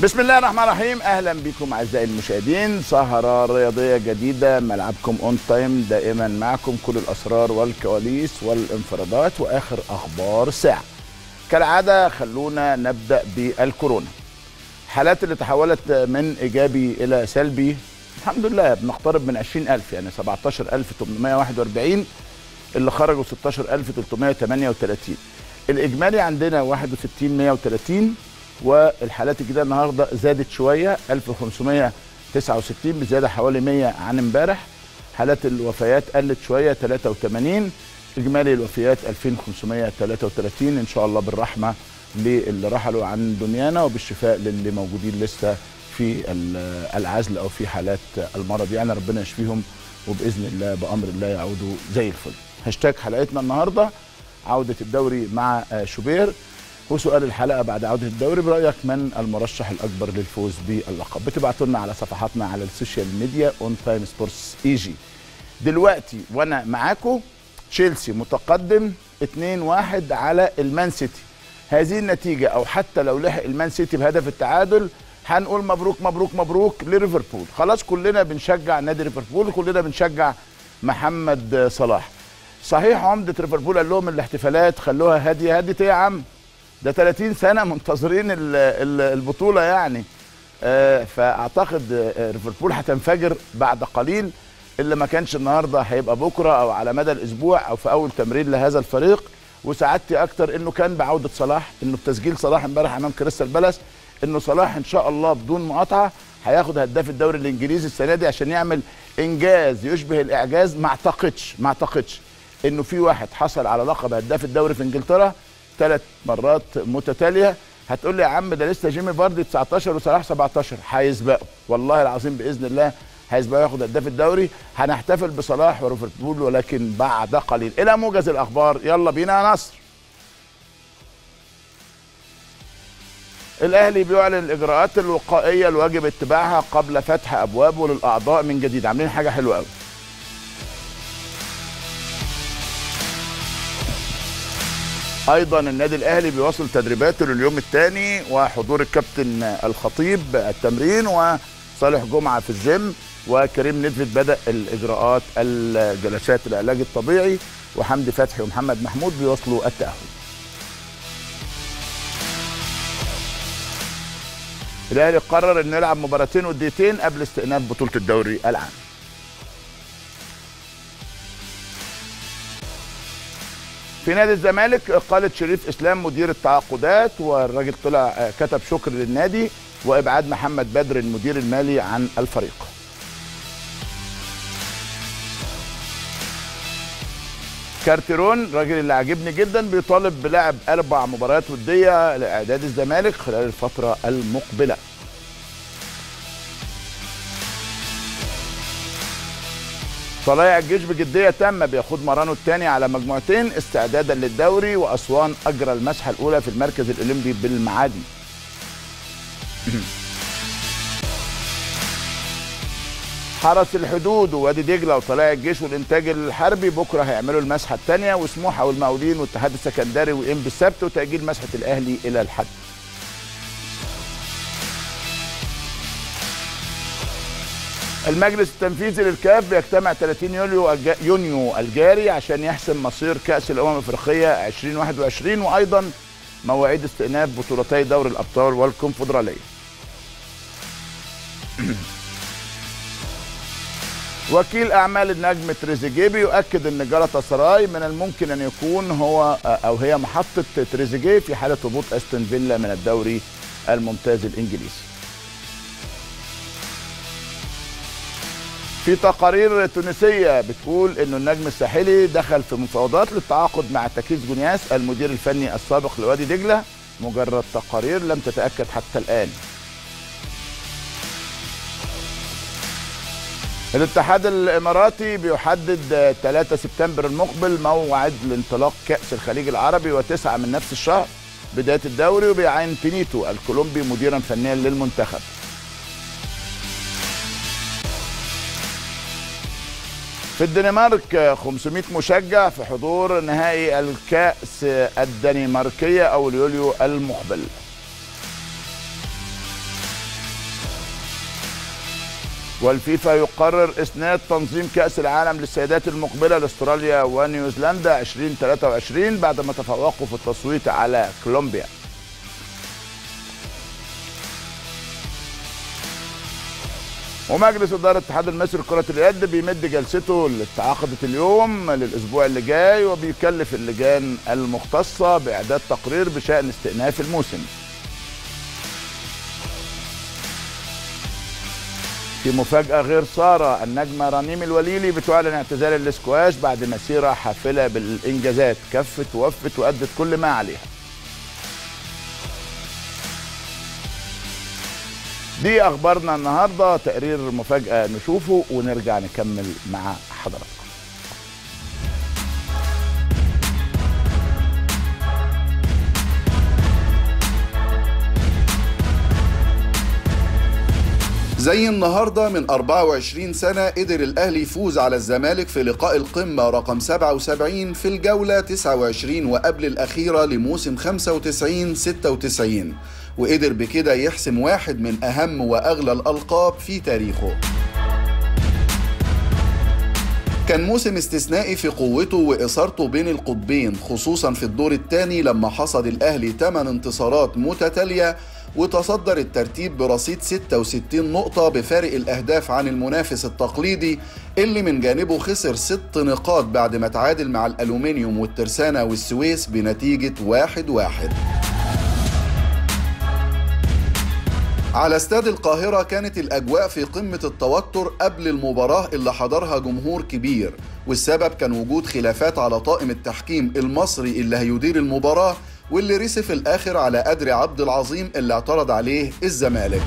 بسم الله الرحمن الرحيم اهلا بكم اعزائي المشاهدين سهره رياضيه جديده ملعبكم اون تايم دائما معكم كل الاسرار والكواليس والانفرادات واخر اخبار الساعه كالعاده خلونا نبدا بالكورونا الحالات اللي تحولت من ايجابي الى سلبي الحمد لله بنقترب من 20000 يعني 17841 اللي خرجوا 16338 الاجمالي عندنا 61130 والحالات الجديده النهارده زادت شويه 1569 بزياده حوالي 100 عن امبارح حالات الوفيات قلت شويه 83 اجمالي الوفيات 2533 ان شاء الله بالرحمه للي رحلوا عن دنيانا وبالشفاء للي موجودين لسه في العزل او في حالات المرض يعني ربنا يشفيهم وباذن الله بامر الله يعودوا زي الفل هاشتاج حلقتنا النهارده عوده الدوري مع شوبير وسؤال الحلقه بعد عوده الدوري برايك من المرشح الاكبر للفوز باللقب بتبعتوا لنا على صفحاتنا على السوشيال ميديا اون تايم سبورتس اي جي دلوقتي وانا معاكم تشيلسي متقدم 2-1 على المان سيتي هذه النتيجه او حتى لو لحق المان سيتي بهدف التعادل هنقول مبروك مبروك مبروك لليفربول خلاص كلنا بنشجع نادي ليفربول كلنا بنشجع محمد صلاح صحيح عمده ليفربول قال لهم الاحتفالات خلوها هاديه هاديه ايه يا عم ده 30 سنه منتظرين البطوله يعني آه فاعتقد ليفربول هتنفجر بعد قليل اللي ما كانش النهارده هيبقى بكره او على مدى الاسبوع او في اول تمرين لهذا الفريق وسعادتي اكتر انه كان بعوده صلاح انه بتسجيل صلاح امبارح امام كريستال بالاس انه صلاح ان شاء الله بدون مقاطعه هياخد هداف الدوري الانجليزي السنه دي عشان يعمل انجاز يشبه الاعجاز ما اعتقدش ما اعتقدش انه في واحد حصل على لقب هداف الدوري في انجلترا ثلاث مرات متتاليه هتقول لي يا عم ده لسه جيمي فاردي 19 وصلاح 17 هيسبقوا والله العظيم باذن الله هيسبقوا ياخد هداف الدوري هنحتفل بصلاح وليفربول ولكن بعد قليل الى موجز الاخبار يلا بينا يا نصر الاهلي بيعلن الاجراءات الوقائيه الواجب اتباعها قبل فتح ابوابه للاعضاء من جديد عاملين حاجه حلوه قوي ايضا النادي الاهلي بيواصل تدريباته لليوم الثاني وحضور الكابتن الخطيب التمرين وصالح جمعه في الجيم وكريم ندفت بدا الاجراءات الجلسات العلاج الطبيعي وحمدي فتحي ومحمد محمود بيواصلوا التاهل الاهلي قرر انه يلعب مباراتين وديتين قبل استئناف بطوله الدوري العام في نادي الزمالك قالة شريف اسلام مدير التعاقدات والراجل طلع كتب شكر للنادي وابعاد محمد بدر المدير المالي عن الفريق كارتيرون الراجل اللي عاجبني جدا بيطالب بلعب اربع مباريات وديه لاعداد الزمالك خلال الفتره المقبله طلائع الجيش بجديه تامه بياخد مرانه الثاني على مجموعتين استعدادا للدوري واسوان اجرى المسحه الاولى في المركز الاولمبي بالمعادي حرس الحدود ووادي دجله وطلائع الجيش والانتاج الحربي بكره هيعملوا المسحه الثانيه وسموحه والمقاولين والاتحاد السكندري وام بالسبت وتاجيل مسحه الاهلي الى الحد المجلس التنفيذي للكاف بيجتمع 30 يوليو يونيو الجاري عشان يحسم مصير كأس الأمم الأفريقية 2021 وأيضا مواعيد استئناف بطولتي دوري الأبطال والكونفدرالية. وكيل أعمال النجم تريزيجيه بيؤكد أن جلطة سراي من الممكن أن يكون هو أو هي محطة تريزيجيه في حالة هبوط أستون فيلا من الدوري الممتاز الإنجليزي. في تقارير تونسيه بتقول انه النجم الساحلي دخل في مفاوضات للتعاقد مع تكيس جونياس المدير الفني السابق لوادي دجله مجرد تقارير لم تتاكد حتى الان. الاتحاد الاماراتي بيحدد 3 سبتمبر المقبل موعد لانطلاق كاس الخليج العربي وتسعه من نفس الشهر بدايه الدوري وبيعين بينيتو الكولومبي مديرا فنيا للمنتخب. في الدنمارك 500 مشجع في حضور نهائي الكأس الدنماركية أو اليوليو المقبل والفيفا يقرر اسناد تنظيم كاس العالم للسيدات المقبله لاستراليا ونيوزيلندا 2023 بعد ما تفوقوا في التصويت على كولومبيا ومجلس اداره الاتحاد المصري لكره اليد بيمد جلسته اللي اتعقدت اليوم للاسبوع اللي جاي وبيكلف اللجان المختصه باعداد تقرير بشان استئناف الموسم في مفاجأة غير سارة النجمة رنيم الوليلي بتعلن اعتزال الاسكواش بعد مسيرة حافلة بالإنجازات كفت ووفت وأدت كل ما عليها دي أخبارنا النهاردة تقرير مفاجأة نشوفه ونرجع نكمل مع حضراتكم زي النهاردة من 24 سنة قدر الأهلي يفوز على الزمالك في لقاء القمة رقم 77 في الجولة 29 وقبل الأخيرة لموسم 95-96 وقدر بكده يحسم واحد من أهم وأغلى الألقاب في تاريخه كان موسم استثنائي في قوته وإثارته بين القطبين خصوصا في الدور الثاني لما حصد الأهلي 8 انتصارات متتالية وتصدر الترتيب برصيد 66 نقطة بفارق الأهداف عن المنافس التقليدي اللي من جانبه خسر ست نقاط بعد ما تعادل مع الألومنيوم والترسانة والسويس بنتيجة واحد واحد على استاد القاهرة كانت الأجواء في قمة التوتر قبل المباراة اللي حضرها جمهور كبير والسبب كان وجود خلافات على طاقم التحكيم المصري اللي هيدير المباراة واللي رسي في الآخر على قدر عبد العظيم اللي اعترض عليه الزمالك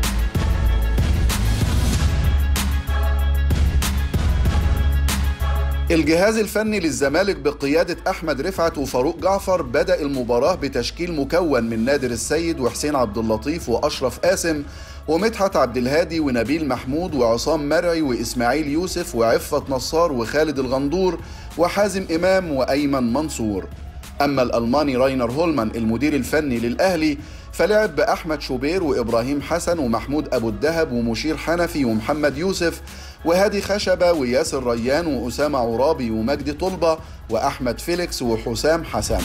الجهاز الفني للزمالك بقيادة أحمد رفعت وفاروق جعفر بدأ المباراة بتشكيل مكون من نادر السيد وحسين عبد اللطيف وأشرف قاسم ومدحت عبد الهادي ونبيل محمود وعصام مرعي وإسماعيل يوسف وعفة نصار وخالد الغندور وحازم إمام وأيمن منصور أما الألماني راينر هولمان المدير الفني للأهلي فلعب بأحمد شوبير وإبراهيم حسن ومحمود أبو الدهب ومشير حنفي ومحمد يوسف وهادي خشبة وياسر ريان وأسامة عرابي ومجدي طلبة وأحمد فيليكس وحسام حسن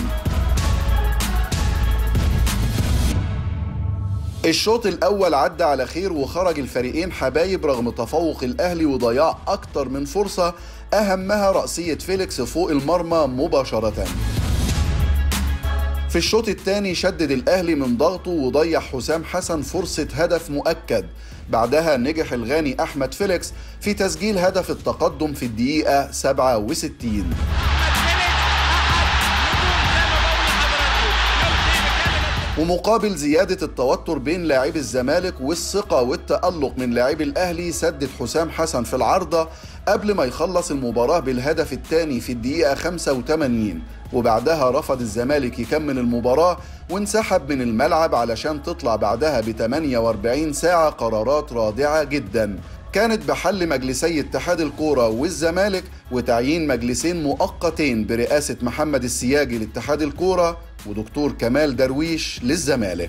الشوط الأول عدى على خير وخرج الفريقين حبايب رغم تفوق الأهلي وضياع أكتر من فرصة أهمها رأسية فيليكس فوق المرمى مباشرةً في الشوط الثاني شدد الأهلي من ضغطه وضيع حسام حسن فرصة هدف مؤكد بعدها نجح الغاني أحمد فيليكس في تسجيل هدف التقدم في الدقيقة 67 ومقابل زيادة التوتر بين لاعبي الزمالك والثقة والتألق من لاعبي الأهلي سدد حسام حسن في العارضة قبل ما يخلص المباراة بالهدف الثاني في الدقيقة 85 وبعدها رفض الزمالك يكمل المباراة وانسحب من الملعب علشان تطلع بعدها ب 48 ساعة قرارات رادعة جدا كانت بحل مجلسي اتحاد الكورة والزمالك وتعيين مجلسين مؤقتين برئاسة محمد السياجي لاتحاد الكورة ودكتور كمال درويش للزمالك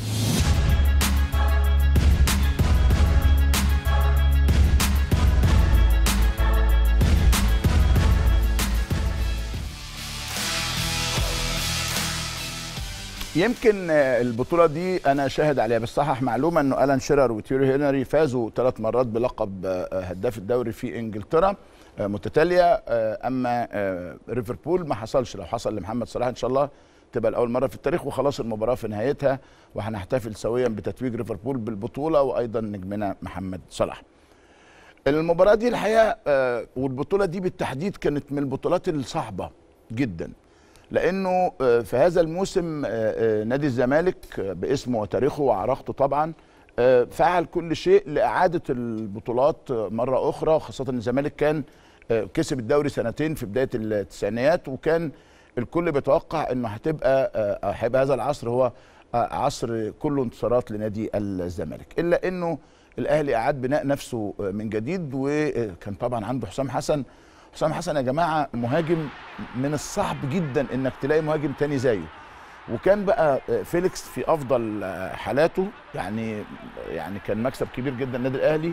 يمكن البطوله دي انا شاهد عليها بصحح معلومه انه الان شيرر وتيوري هنري فازوا ثلاث مرات بلقب هداف الدوري في انجلترا متتاليه اما ليفربول ما حصلش لو حصل لمحمد صلاح ان شاء الله تبقى لاول مره في التاريخ وخلاص المباراه في نهايتها وهنحتفل سويا بتتويج ليفربول بالبطوله وايضا نجمنا محمد صلاح. المباراه دي الحقيقه والبطوله دي بالتحديد كانت من البطولات الصعبه جدا لانه في هذا الموسم نادي الزمالك باسمه وتاريخه وعراقته طبعا فعل كل شيء لاعاده البطولات مره اخرى خاصه ان الزمالك كان كسب الدوري سنتين في بدايه التسعينيات وكان الكل بيتوقع انه هتبقى هيبقى هذا العصر هو عصر كله انتصارات لنادي الزمالك الا انه الاهلي اعاد بناء نفسه من جديد وكان طبعا عنده حسام حسن حسام حسن يا جماعه مهاجم من الصعب جدا انك تلاقي مهاجم تاني زيه وكان بقى فيليكس في افضل حالاته يعني يعني كان مكسب كبير جدا النادي الاهلي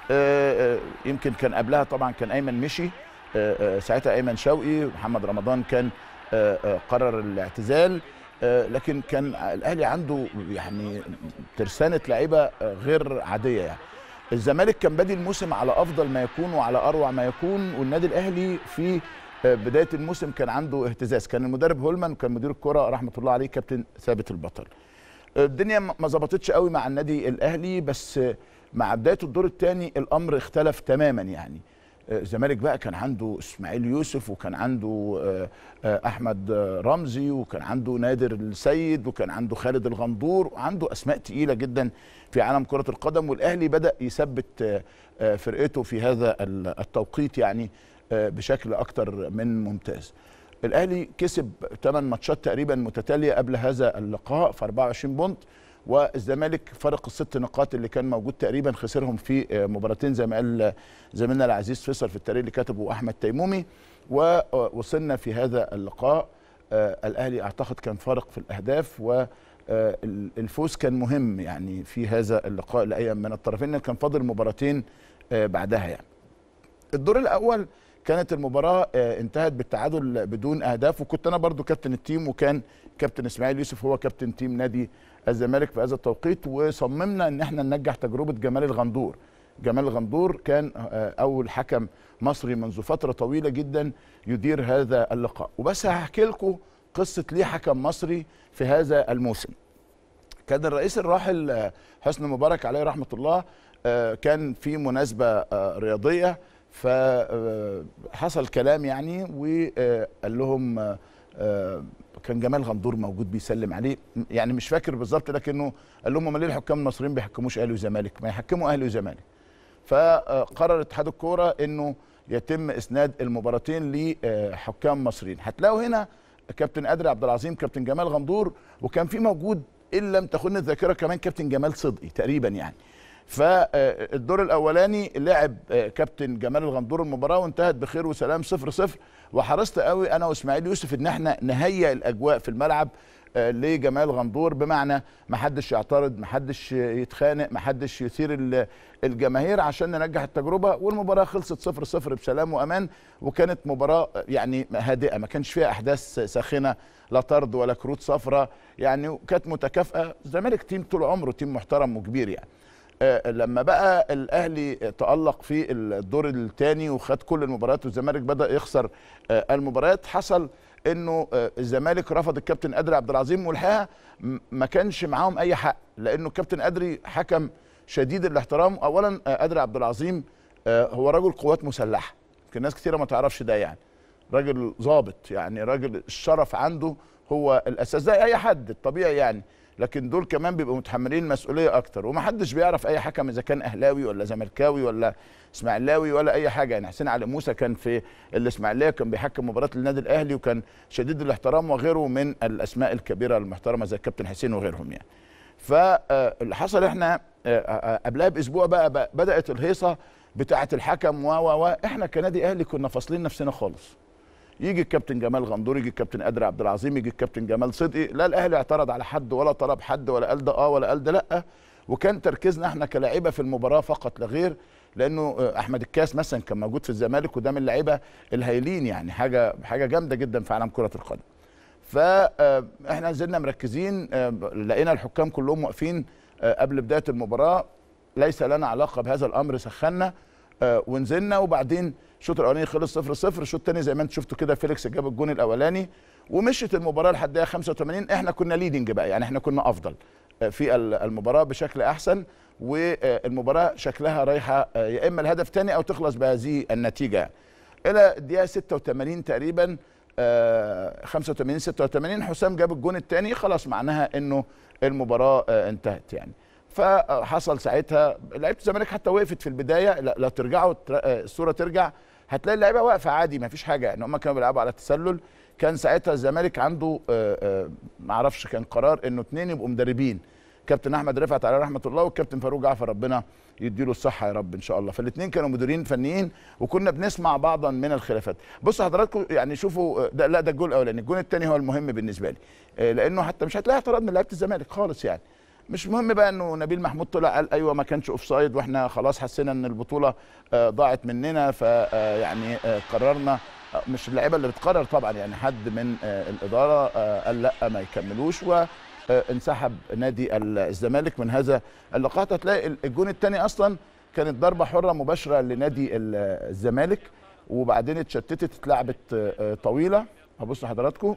آه، آه، يمكن كان قبلها طبعا كان ايمن مشي آه، آه، ساعتها ايمن شوقي محمد رمضان كان آه، آه، قرر الاعتزال آه، لكن كان الاهلي عنده يعني ترسانه لعيبه آه، غير عاديه يعني الزمالك كان بادي الموسم على افضل ما يكون وعلى اروع ما يكون والنادي الاهلي في آه، بدايه الموسم كان عنده اهتزاز كان المدرب هولمان وكان مدير الكره رحمه الله عليه كابتن ثابت البطل الدنيا ما ما ظبطتش قوي مع النادي الاهلي بس مع بدايه الدور الثاني الامر اختلف تماما يعني الزمالك بقى كان عنده اسماعيل يوسف وكان عنده آه، آه، احمد آه، رمزي وكان عنده نادر السيد وكان عنده خالد الغندور وعنده اسماء تقيله جدا في عالم كره القدم والاهلي بدا يثبت آه، آه، فرقته في هذا ال- التوقيت يعني آه، بشكل اكتر من ممتاز الاهلي كسب 8 ماتشات تقريبا متتاليه قبل هذا اللقاء في 24 بونت والزمالك فرق الست نقاط اللي كان موجود تقريبا خسرهم في آه، مباراتين زي ما قال زميلنا العزيز فيصل في التقرير اللي كتبه احمد تيمومي ووصلنا في هذا اللقاء آه، الاهلي اعتقد كان فارق في الاهداف و آه، الفوز كان مهم يعني في هذا اللقاء لاي من الطرفين كان فاضل مباراتين آه، بعدها يعني الدور الاول كانت المباراه آه، انتهت بالتعادل بدون اهداف وكنت انا برضو كابتن التيم وكان كابتن اسماعيل يوسف هو كابتن تيم نادي الزمالك في هذا التوقيت وصممنا ان احنا ننجح تجربه جمال الغندور جمال الغندور كان آه، اول حكم مصري منذ فتره طويله جدا يدير هذا اللقاء وبس هحكي لكم قصه ليه حكم مصري في هذا الموسم كان الرئيس الراحل آه، حسني مبارك عليه رحمه الله آه، كان في مناسبه آه، رياضيه فحصل كلام يعني وقال لهم آه، آه، كان جمال غندور موجود بيسلم عليه يعني مش فاكر بالظبط لكنه قال لهم امال ليه الحكام المصريين بيحكموش اهلي وزمالك ما يحكموا اهلي وزمالك فقرر اتحاد الكوره انه يتم اسناد المباراتين لحكام مصريين هتلاقوا هنا كابتن ادري عبد العظيم كابتن جمال غندور وكان في موجود ان لم تخن الذاكره كمان كابتن جمال صدقي تقريبا يعني فالدور الاولاني لعب آه، كابتن جمال الغندور المباراه وانتهت بخير وسلام صفر صفر وحرصت قوي انا واسماعيل يوسف ان احنا نهيئ الاجواء في الملعب آه، لجمال غندور بمعنى ما حدش يعترض ما حدش يتخانق ما حدش يثير ال- الجماهير عشان ننجح التجربه والمباراه خلصت صفر صفر بسلام وامان وكانت مباراه يعني هادئه ما كانش فيها احداث ساخنه لا طرد ولا كروت صفراء يعني كانت متكافئه الزمالك تيم طول عمره تيم محترم وكبير يعني آه، لما بقى الاهلي تالق في الدور الثاني وخد كل المباريات والزمالك بدا يخسر آه، المباريات حصل انه آه، الزمالك رفض الكابتن ادري عبد العظيم والحقيقه م- ما كانش معاهم اي حق لانه الكابتن ادري حكم شديد الاحترام اولا آه، ادري عبد العظيم آه، هو رجل قوات مسلحه يمكن ناس كثيره ما تعرفش ده يعني راجل ضابط يعني راجل الشرف عنده هو الاساس زي اي حد الطبيعي يعني لكن دول كمان بيبقوا متحملين مسؤوليه اكتر ومحدش بيعرف اي حكم اذا كان اهلاوي ولا زملكاوي ولا اسماعيلاوي ولا اي حاجه يعني حسين علي موسى كان في الاسماعيليه كان بيحكم مباراه النادي الاهلي وكان شديد الاحترام وغيره من الاسماء الكبيره المحترمه زي الكابتن حسين وغيرهم يعني فاللي حصل احنا آه، آه، قبلها باسبوع بقى, بقى بدات الهيصه بتاعه الحكم و و و احنا كنادي اهلي كنا فاصلين نفسنا خالص يجي الكابتن جمال غندور يجي الكابتن ادري عبد العظيم يجي الكابتن جمال صدقي لا الاهلي اعترض على حد ولا طلب حد ولا قال ده اه ولا قال ده لا وكان تركيزنا احنا كلاعيبه في المباراه فقط لا غير لانه آه، احمد الكاس مثلا كان موجود في الزمالك وده من اللعيبه الهايلين يعني حاجه حاجه جامده جدا في عالم كره القدم فاحنا نزلنا مركزين آه، لقينا الحكام كلهم واقفين آه، قبل بدايه المباراه ليس لنا علاقه بهذا الامر سخنا آه، ونزلنا وبعدين الشوط الاولاني خلص 0 0 الشوط الثاني زي ما انتم شفتوا كده فيليكس جاب الجون الاولاني ومشت المباراه لحد دقيقه 85 احنا كنا ليدنج بقى يعني احنا كنا افضل آه، في ال- المباراه بشكل احسن والمباراه شكلها رايحه آه، يا اما الهدف ثاني او تخلص بهذه النتيجه يعني. الى الدقيقه 86 تقريبا آه، 85 86 حسام جاب الجون الثاني خلاص معناها انه المباراه آه، انتهت يعني فحصل ساعتها لعيبه الزمالك حتى وقفت في البدايه لا- لو ترجعوا تر- آه، الصوره ترجع هتلاقي اللعيبه واقفه عادي ما فيش حاجه يعني هم كانوا بيلعبوا على التسلل كان ساعتها الزمالك عنده آه، آه، ما اعرفش كان قرار انه اثنين يبقوا مدربين كابتن احمد رفعت عليه رحمه الله والكابتن فاروق جعفر ربنا يديله الصحه يا رب ان شاء الله فالاثنين كانوا مديرين فنيين وكنا بنسمع بعضا من الخلافات بصوا حضراتكم يعني شوفوا آه، ده لا ده الجول الاولاني الجول الثاني هو المهم بالنسبه لي آه، لانه حتى مش هتلاقي اعتراض من لعيبه الزمالك خالص يعني مش مهم بقى انه نبيل محمود طلع قال ايوه ما كانش اوف سايد واحنا خلاص حسينا ان البطوله آه، ضاعت مننا فيعني قررنا آه، مش اللعيبه اللي بتقرر طبعا يعني حد من آه، الاداره آه، قال لا ما يكملوش وانسحب نادي الزمالك من هذا اللقاء هتلاقي الجون الثاني اصلا كانت ضربه حره مباشره لنادي ال- الزمالك وبعدين اتشتتت اتلعبت آه، آه، طويله هبص لحضراتكم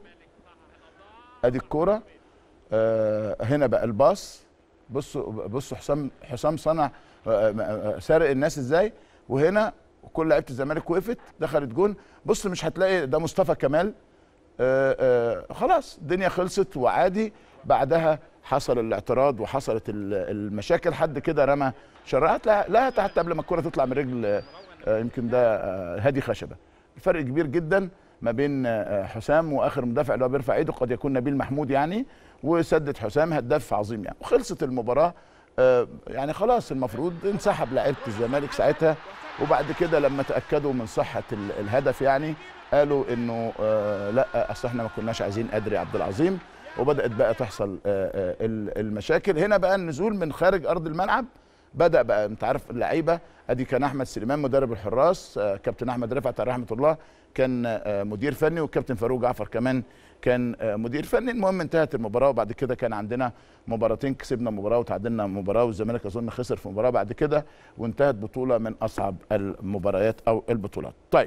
ادي الكوره آه، هنا بقى الباص بصوا بصوا حسام حسام صنع آه، آه، سارق الناس ازاي وهنا كل لعيبه الزمالك وقفت دخلت جون بص مش هتلاقي ده مصطفى كمال آه، آه، خلاص الدنيا خلصت وعادي بعدها حصل الاعتراض وحصلت ال- المشاكل حد كده رمى شرعت لا لا حتى قبل ما الكره تطلع من رجل آه، يمكن ده آه، هادي خشبه الفرق كبير جدا ما بين آه، حسام واخر مدافع اللي هو بيرفع ايده قد يكون نبيل محمود يعني وسدد حسام هداف عظيم يعني وخلصت المباراه آه، يعني خلاص المفروض انسحب لعيبه الزمالك ساعتها وبعد كده لما تاكدوا من صحه ال- الهدف يعني قالوا انه آه لا اصل احنا ما كناش عايزين ادري عبد العظيم وبدات بقى تحصل آه آه ال- المشاكل هنا بقى النزول من خارج ارض الملعب بدا بقى انت عارف اللعيبه ادي كان احمد سليمان مدرب الحراس آه كابتن احمد رفعت عليه رحمه الله كان آه مدير فني والكابتن فاروق جعفر كمان كان آه مدير فني المهم انتهت المباراه وبعد كده كان عندنا مباراتين كسبنا مباراه وتعادلنا مباراه والزمالك اظن خسر في مباراه بعد كده وانتهت بطوله من اصعب المباريات او البطولات طيب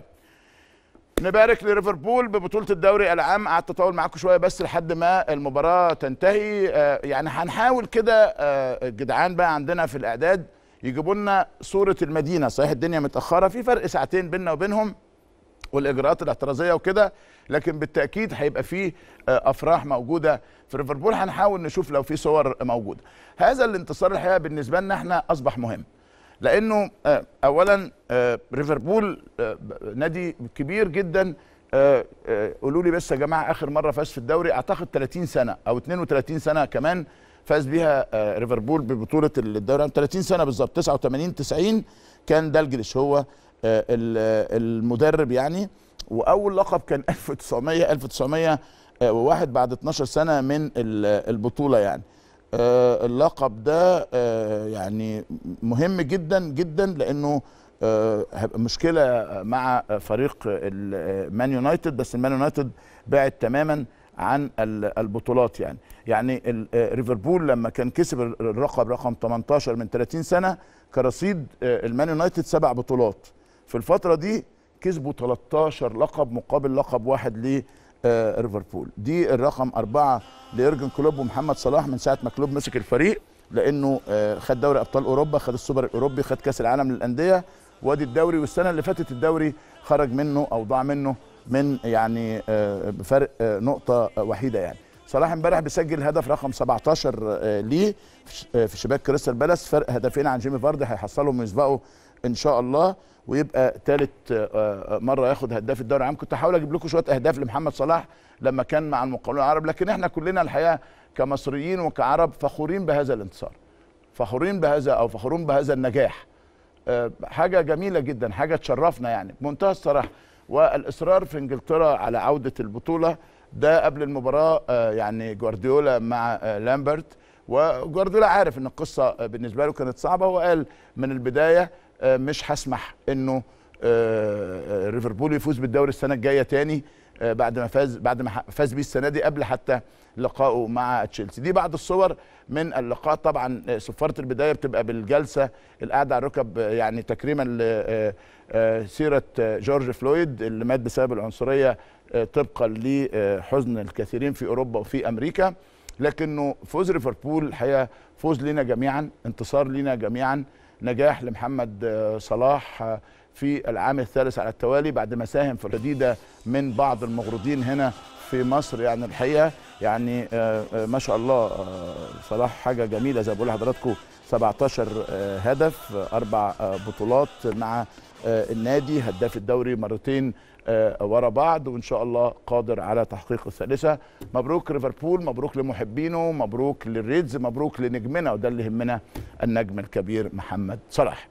نبارك لليفربول ببطوله الدوري العام قعدت اطول معاكم شويه بس لحد ما المباراه تنتهي آه، يعني هنحاول كده آه، الجدعان بقى عندنا في الاعداد يجيبوا لنا صوره المدينه صحيح الدنيا متاخره في فرق ساعتين بيننا وبينهم والاجراءات الاحترازيه وكده لكن بالتاكيد هيبقى في آه، افراح موجوده في ليفربول هنحاول نشوف لو في صور موجوده هذا الانتصار الحقيقه بالنسبه لنا احنا اصبح مهم لانه آه، اولا آه، ليفربول آه، نادي كبير جدا آه، آه، قولوا لي بس يا جماعه اخر مره فاز في الدوري اعتقد 30 سنه او 32 سنه كمان فاز بيها آه، ليفربول ببطوله الدوري 30 سنه بالظبط 89 90 كان دالجلش هو آه، ال- آه، المدرب يعني واول لقب كان 1900 1901 بعد 12 سنه من ال- البطوله يعني آه، اللقب ده آه، يعني مهم جدا جدا لانه آه، هيبقى مشكله مع فريق المان يونايتد بس المان يونايتد بعد تماما عن ال- البطولات يعني يعني ال- آه، ليفربول لما كان كسب الرقم رقم 18 من 30 سنه كرصيد آه، المان يونايتد سبع بطولات في الفتره دي كسبوا 13 لقب مقابل لقب واحد ل آه، ليفربول دي الرقم أربعة ليورجن كلوب ومحمد صلاح من ساعة ما كلوب مسك الفريق لأنه آه، خد دوري أبطال أوروبا خد السوبر الأوروبي خد كأس العالم للأندية وادي الدوري والسنة اللي فاتت الدوري خرج منه أو ضاع منه من يعني آه، بفرق آه، نقطة وحيدة يعني صلاح امبارح بيسجل هدف رقم 17 آه، ليه في ش- آه، في شباك كريستال بالاس فرق هدفين عن جيمي فاردي هيحصلهم ويسبقوا ان شاء الله ويبقى ثالث مره ياخد هداف الدوري العام كنت هحاول اجيب لكم شويه اهداف لمحمد صلاح لما كان مع المقاولون العرب لكن احنا كلنا الحقيقه كمصريين وكعرب فخورين بهذا الانتصار فخورين بهذا او فخورون بهذا النجاح آه، حاجه جميله جدا حاجه تشرفنا يعني بمنتهى الصراحه والاصرار في انجلترا على عوده البطوله ده قبل المباراه آه، يعني جوارديولا مع آه، لامبرت وجوارديولا عارف ان القصه آه، بالنسبه له كانت صعبه وقال من البدايه آه، مش هسمح انه آه، آه، ليفربول يفوز بالدوري السنه الجايه تاني آه، بعد ما فاز بعد ما ح- فاز بيه السنه دي قبل حتى لقائه مع تشيلسي دي بعض الصور من اللقاء طبعا آه، صفاره البدايه بتبقى بالجلسه القعده على الركب آه، يعني تكريما لسيره جورج فلويد اللي مات بسبب العنصريه آه، طبقا لحزن الكثيرين في اوروبا وفي امريكا لكنه فوز ليفربول الحقيقه فوز لنا جميعا انتصار لنا جميعا نجاح لمحمد آه، صلاح آه، في العام الثالث على التوالي بعد ما ساهم في الجديدة من بعض المغرضين هنا في مصر يعني الحقيقه يعني آه، آه، ما شاء الله آه، صلاح حاجه جميله زي ما بقول لحضراتكم 17 آه، هدف آه، اربع آه، بطولات مع آه، النادي هداف الدوري مرتين آه، ورا بعض وان شاء الله قادر على تحقيق الثالثه مبروك ليفربول مبروك لمحبينه مبروك للريدز مبروك لنجمنا وده اللي يهمنا النجم الكبير محمد صلاح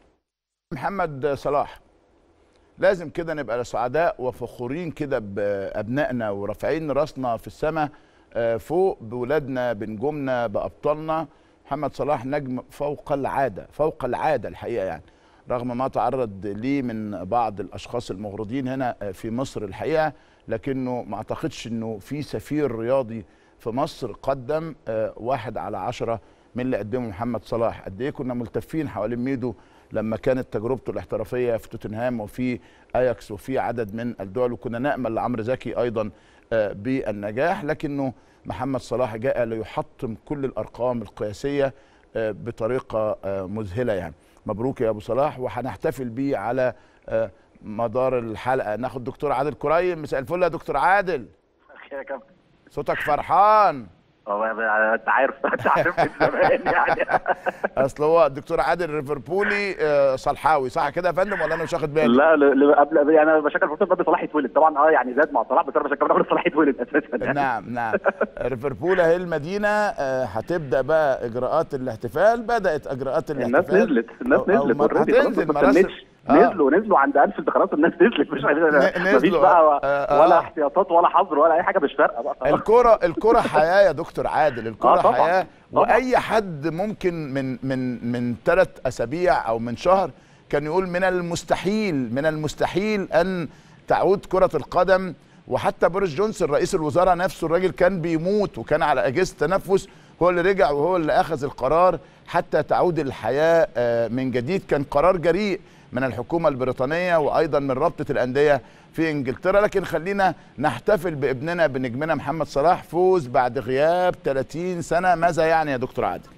محمد صلاح لازم كده نبقى سعداء وفخورين كده بابنائنا ورافعين راسنا في السماء آه، فوق بولادنا بنجومنا بابطالنا محمد صلاح نجم فوق العاده فوق العاده الحقيقه يعني رغم ما تعرض ليه من بعض الاشخاص المغرضين هنا في مصر الحقيقه لكنه ما اعتقدش انه في سفير رياضي في مصر قدم آه، واحد على عشرة من اللي قدمه محمد صلاح قد ايه كنا ملتفين حوالين ميدو لما كانت تجربته الاحترافيه في توتنهام وفي اياكس وفي عدد من الدول وكنا نامل لعمرو زكي ايضا آه، بالنجاح لكنه محمد صلاح جاء ليحطم كل الارقام القياسيه آه، بطريقه آه، مذهله يعني مبروك يا ابو صلاح وهنحتفل بيه على آه، مدار الحلقه ناخد دكتور عادل كريم مساء الفل يا دكتور عادل يا كابتن صوتك فرحان هو انت عارف انت عارف من زمان يعني اصل هو الدكتور عادل ريفربولي آه، صلحاوي صح كده يا فندم ولا انا مش واخد بالي لا ل- ل- قبل يعني انا بشكل فرصه بدري صلاح يتولد طبعا اه يعني زاد مع صلاح بس انا بشكل قبل صلاح يتولد اساسا يعني نعم نعم ليفربول اهي المدينه آه، هتبدا بقى اجراءات الاحتفال بدات اجراءات الناس الاحتفال نزلت الناس أو- أو نزلت ما- already، خلاص هتنزل ما مراسم استنتش. آه. نزلوا نزلوا عند 1000 ده خلاص الناس نزلت مش عايزين ن- مفيش نزلوا، بقى آه، آه. ولا احتياطات ولا حظر ولا اي حاجه مش فارقه بقى خلاص. الكرة الكرة حياة يا دكتور عادل الكرة آه، طبعاً، حياة طبعاً. وأي حد ممكن من من من ثلاث أسابيع أو من شهر كان يقول من المستحيل من المستحيل أن تعود كرة القدم وحتى بوريس جونسون رئيس الوزراء نفسه الراجل كان بيموت وكان على أجهزة تنفس هو اللي رجع وهو اللي أخذ القرار حتى تعود الحياة آه، من جديد كان قرار جريء من الحكومة البريطانية وأيضا من رابطة الأندية في إنجلترا لكن خلينا نحتفل بابننا بنجمنا محمد صلاح فوز بعد غياب 30 سنة ماذا يعني يا دكتور عادل؟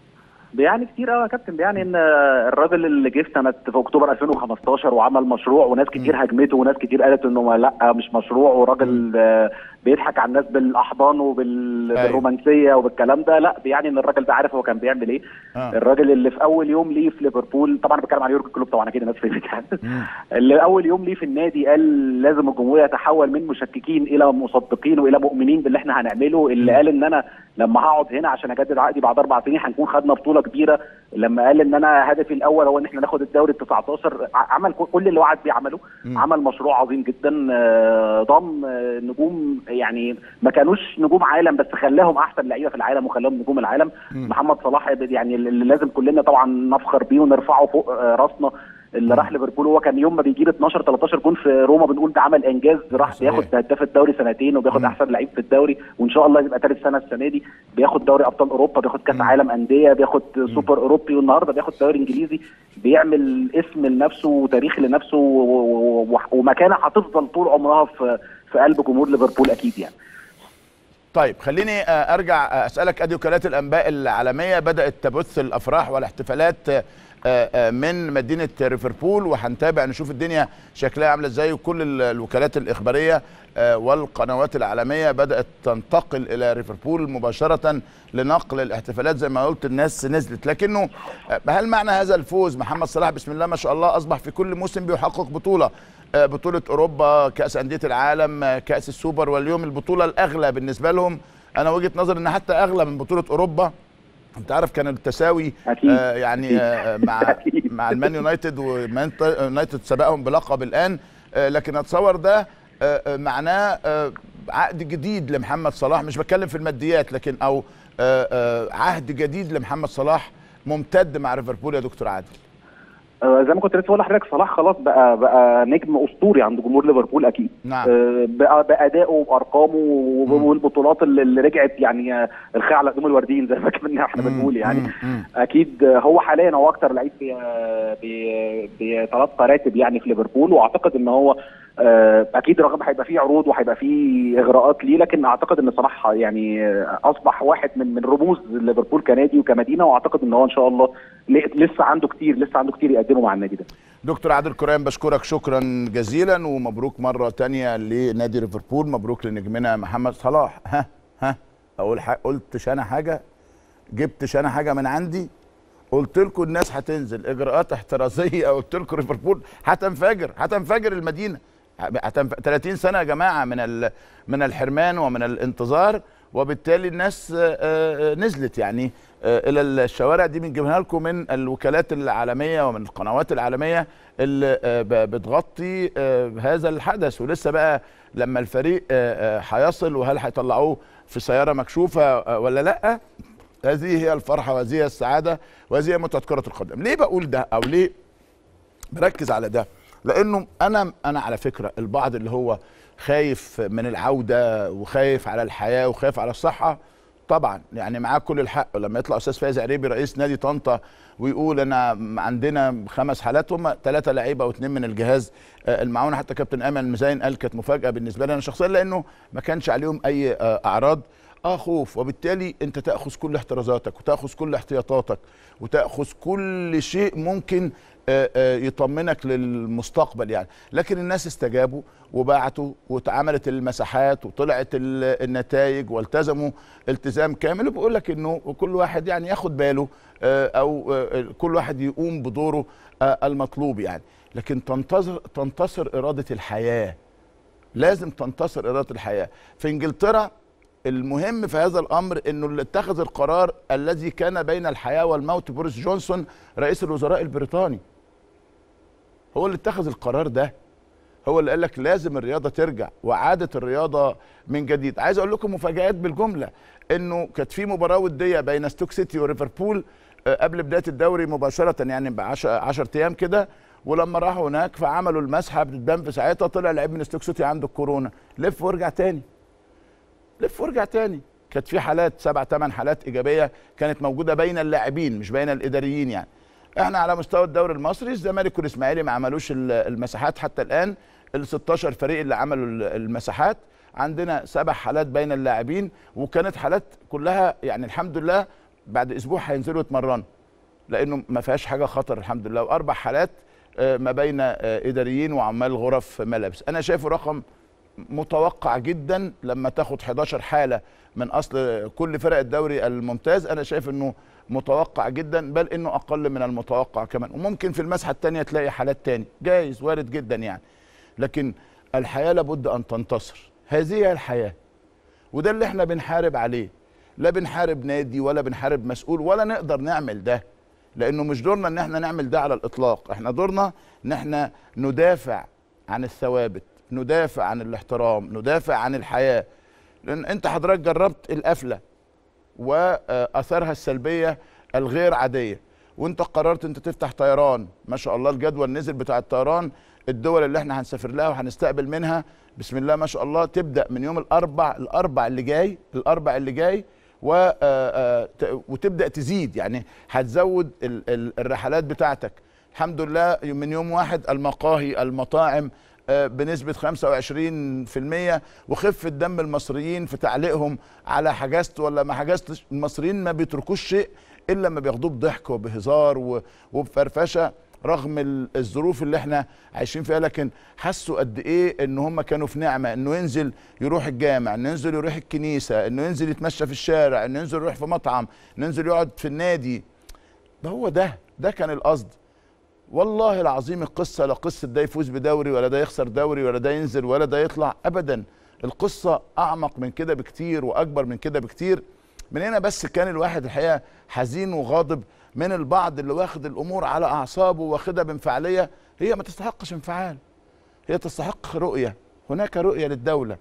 بيعني كتير قوي يا كابتن بيعني ان الراجل اللي جه في سنه في اكتوبر 2015 وعمل مشروع وناس كتير هجمته وناس كتير قالت انه ما لا مش مشروع وراجل آه، بيضحك على الناس بالاحضان وبال- أيوة. بالرومانسيه وبالكلام ده لا بيعني ان الراجل ده عارف هو كان بيعمل ايه آه. الراجل اللي في اول يوم ليه في ليفربول طبعا بتكلم عن يورجن كلوب طبعا اكيد الناس فهمت يعني اللي اول يوم ليه في النادي قال لازم الجمهور يتحول من مشككين الى مصدقين والى مؤمنين باللي احنا هنعمله اللي قال ان انا لما هقعد هنا عشان اجدد عقدي بعد اربع سنين هنكون خدنا بطوله كبيره لما قال ان انا هدفي الاول هو ان احنا ناخد الدوري ال 19 ع- عمل كل- كل اللي وعد بيه عمله عمل مشروع عظيم جدا آه، ضم آه، نجوم يعني ما كانوش نجوم عالم بس خلاهم احسن لعيبه في العالم وخلاهم نجوم العالم محمد صلاح يعني اللي لازم كلنا طبعا نفخر بيه ونرفعه فوق آه، راسنا اللي راح ليفربول هو كان يوم ما بيجيب 12 13 جون في روما بنقول ده عمل انجاز راح صحيح. بياخد هداف الدوري سنتين وبياخد مم. احسن لعيب في الدوري وان شاء الله يبقى ثالث سنه السنه دي بياخد دوري ابطال اوروبا بياخد كاس عالم انديه بياخد سوبر اوروبي والنهارده بياخد دوري انجليزي بيعمل اسم لنفسه وتاريخ لنفسه و- و- و- ومكانه هتفضل طول عمرها في في قلب جمهور ليفربول اكيد يعني طيب خليني آه، ارجع آه، اسالك ادي وكالات الانباء العالميه بدات تبث الافراح والاحتفالات آه، آه، من مدينه ليفربول وهنتابع نشوف الدنيا شكلها عامله ازاي وكل ال- الوكالات الاخباريه آه، والقنوات العالميه بدات تنتقل الى ليفربول مباشره لنقل الاحتفالات زي ما قلت الناس نزلت لكنه آه، هل معنى هذا الفوز محمد صلاح بسم الله ما شاء الله اصبح في كل موسم بيحقق بطوله آه، بطولة أوروبا كأس أندية العالم آه، كأس السوبر واليوم البطولة الأغلى بالنسبة لهم أنا وجهة نظري إن حتى أغلى من بطولة أوروبا أنت عارف كان التساوي أكيد. آه يعني آه مع أكيد. مع المان يونايتد ومان يونايتد سبقهم بلقب الآن آه لكن أتصور ده آه آه، معناه آه عقد جديد لمحمد صلاح مش بتكلم في الماديات لكن أو آه آه عهد جديد لمحمد صلاح ممتد مع ليفربول يا دكتور عادل آه، زي ما كنت لسه بقول لحضرتك صلاح خلاص بقى بقى نجم اسطوري عند جمهور ليفربول اكيد نعم. آه، بقى بادائه وبارقامه وب- والبطولات اللي اللي رجعت يعني آه، الخير على قدوم الوردين زي ما كنا احنا مم، بنقول يعني مم، مم. اكيد آه، هو حاليا هو اكتر لعيب بي- آه، بي- بيتلقى راتب يعني في ليفربول واعتقد ان هو آه، اكيد رغم هيبقى فيه عروض وهيبقى فيه اغراءات ليه لكن اعتقد ان صلاح يعني آه، اصبح واحد من من رموز ليفربول كنادي وكمدينه واعتقد ان هو ان شاء الله ل- لسه عنده كتير لسه عنده كتير يقدمه مع النادي ده دكتور عادل كريم بشكرك شكرا جزيلا ومبروك مرة تانية لنادي ليفربول مبروك لنجمنا محمد صلاح ها ها اقول حاجة قلتش انا حاجة جبتش انا حاجة من عندي قلت لكم الناس هتنزل اجراءات احترازية قلت لكم ليفربول هتنفجر هتنفجر المدينة هتنف... 30 سنة يا جماعة من ال... من الحرمان ومن الانتظار وبالتالي الناس آه، آه، نزلت يعني آه، الى الشوارع دي بنجيبها لكم من الوكالات العالميه ومن القنوات العالميه اللي آه، ب- بتغطي آه، هذا الحدث ولسه بقى لما الفريق آه، آه، هيصل وهل هيطلعوه في سياره مكشوفه آه، ولا لا هذه هي الفرحه وهذه هي السعاده وهذه هي متعه كره القدم ليه بقول ده او ليه بركز على ده لانه انا انا على فكره البعض اللي هو خايف من العوده وخايف على الحياه وخايف على الصحه طبعا يعني معاه كل الحق لما يطلع استاذ فايز عريبي رئيس نادي طنطا ويقول انا عندنا خمس حالات هم ثلاثه لعيبه واثنين من الجهاز آه، المعاون حتى كابتن امل المزين قال كانت مفاجاه بالنسبه لي انا شخصيا لانه ما كانش عليهم اي آه، اعراض اه خوف وبالتالي انت تاخذ كل احترازاتك وتاخذ كل احتياطاتك وتاخذ كل شيء ممكن آه، آه، يطمنك للمستقبل يعني لكن الناس استجابوا وبعتوا واتعملت المساحات وطلعت ال- النتائج والتزموا التزام كامل وبقول لك انه كل واحد يعني ياخد باله آه، او آه، كل واحد يقوم بدوره آه، المطلوب يعني لكن تنتصر تنتصر اراده الحياه لازم تنتصر اراده الحياه في انجلترا المهم في هذا الامر انه اللي اتخذ القرار الذي كان بين الحياه والموت بوريس جونسون رئيس الوزراء البريطاني هو اللي اتخذ القرار ده هو اللي قال لك لازم الرياضه ترجع وعاده الرياضه من جديد عايز اقول لكم مفاجات بالجمله انه كانت في مباراه وديه بين ستوك سيتي وليفربول آه، قبل بدايه الدوري مباشره يعني ب 10 ايام كده ولما راحوا هناك فعملوا المسحه بتبان في ساعتها طلع لعيب من ستوك سيتي عنده الكورونا لف وارجع تاني لف وارجع تاني كانت في حالات سبع ثمان حالات ايجابيه كانت موجوده بين اللاعبين مش بين الاداريين يعني احنا على مستوى الدوري المصري الزمالك والاسماعيلي ما عملوش ال- المساحات حتى الان ال 16 فريق اللي عملوا ال- المساحات عندنا سبع حالات بين اللاعبين وكانت حالات كلها يعني الحمد لله بعد اسبوع هينزلوا يتمرنوا لانه ما فيهاش حاجه خطر الحمد لله واربع حالات آه، ما بين آه، اداريين وعمال غرف ملابس انا شايفه رقم متوقع جدا لما تاخد 11 حاله من اصل كل فرق الدوري الممتاز انا شايف انه متوقع جدا بل انه اقل من المتوقع كمان وممكن في المسحه الثانيه تلاقي حالات تاني جايز وارد جدا يعني لكن الحياه لابد ان تنتصر هذه هي الحياه وده اللي احنا بنحارب عليه لا بنحارب نادي ولا بنحارب مسؤول ولا نقدر نعمل ده لانه مش دورنا ان احنا نعمل ده على الاطلاق احنا دورنا ان احنا ندافع عن الثوابت ندافع عن الاحترام ندافع عن الحياه لان انت حضرتك جربت القفله واثارها السلبيه الغير عاديه وانت قررت انت تفتح طيران ما شاء الله الجدول نزل بتاع الطيران الدول اللي احنا هنسافر لها وهنستقبل منها بسم الله ما شاء الله تبدا من يوم الاربع الاربع اللي جاي الاربع اللي جاي و آه، آه، ت- وتبدا تزيد يعني هتزود ال- ال- الرحلات بتاعتك الحمد لله من يوم واحد المقاهي المطاعم آه، بنسبة 25% وخفة دم المصريين في تعليقهم على حجزت ولا ما حجزتش المصريين ما بيتركوش شيء إلا ما بياخدوه بضحك وبهزار و- وبفرفشة رغم ال- الظروف اللي احنا عايشين فيها لكن حسوا قد ايه ان هم كانوا في نعمه انه ينزل يروح الجامع انه ينزل يروح الكنيسه انه ينزل يتمشى في الشارع انه ينزل يروح في مطعم انه ينزل يقعد في النادي ده هو ده ده كان القصد والله العظيم القصه لا قصه ده يفوز بدوري ولا ده يخسر دوري ولا ده ينزل ولا ده يطلع ابدا القصه اعمق من كده بكتير واكبر من كده بكتير من هنا بس كان الواحد الحقيقه حزين وغاضب من البعض اللي واخد الامور على اعصابه واخدها بانفعاليه هي ما تستحقش انفعال هي تستحق رؤيه هناك رؤيه للدوله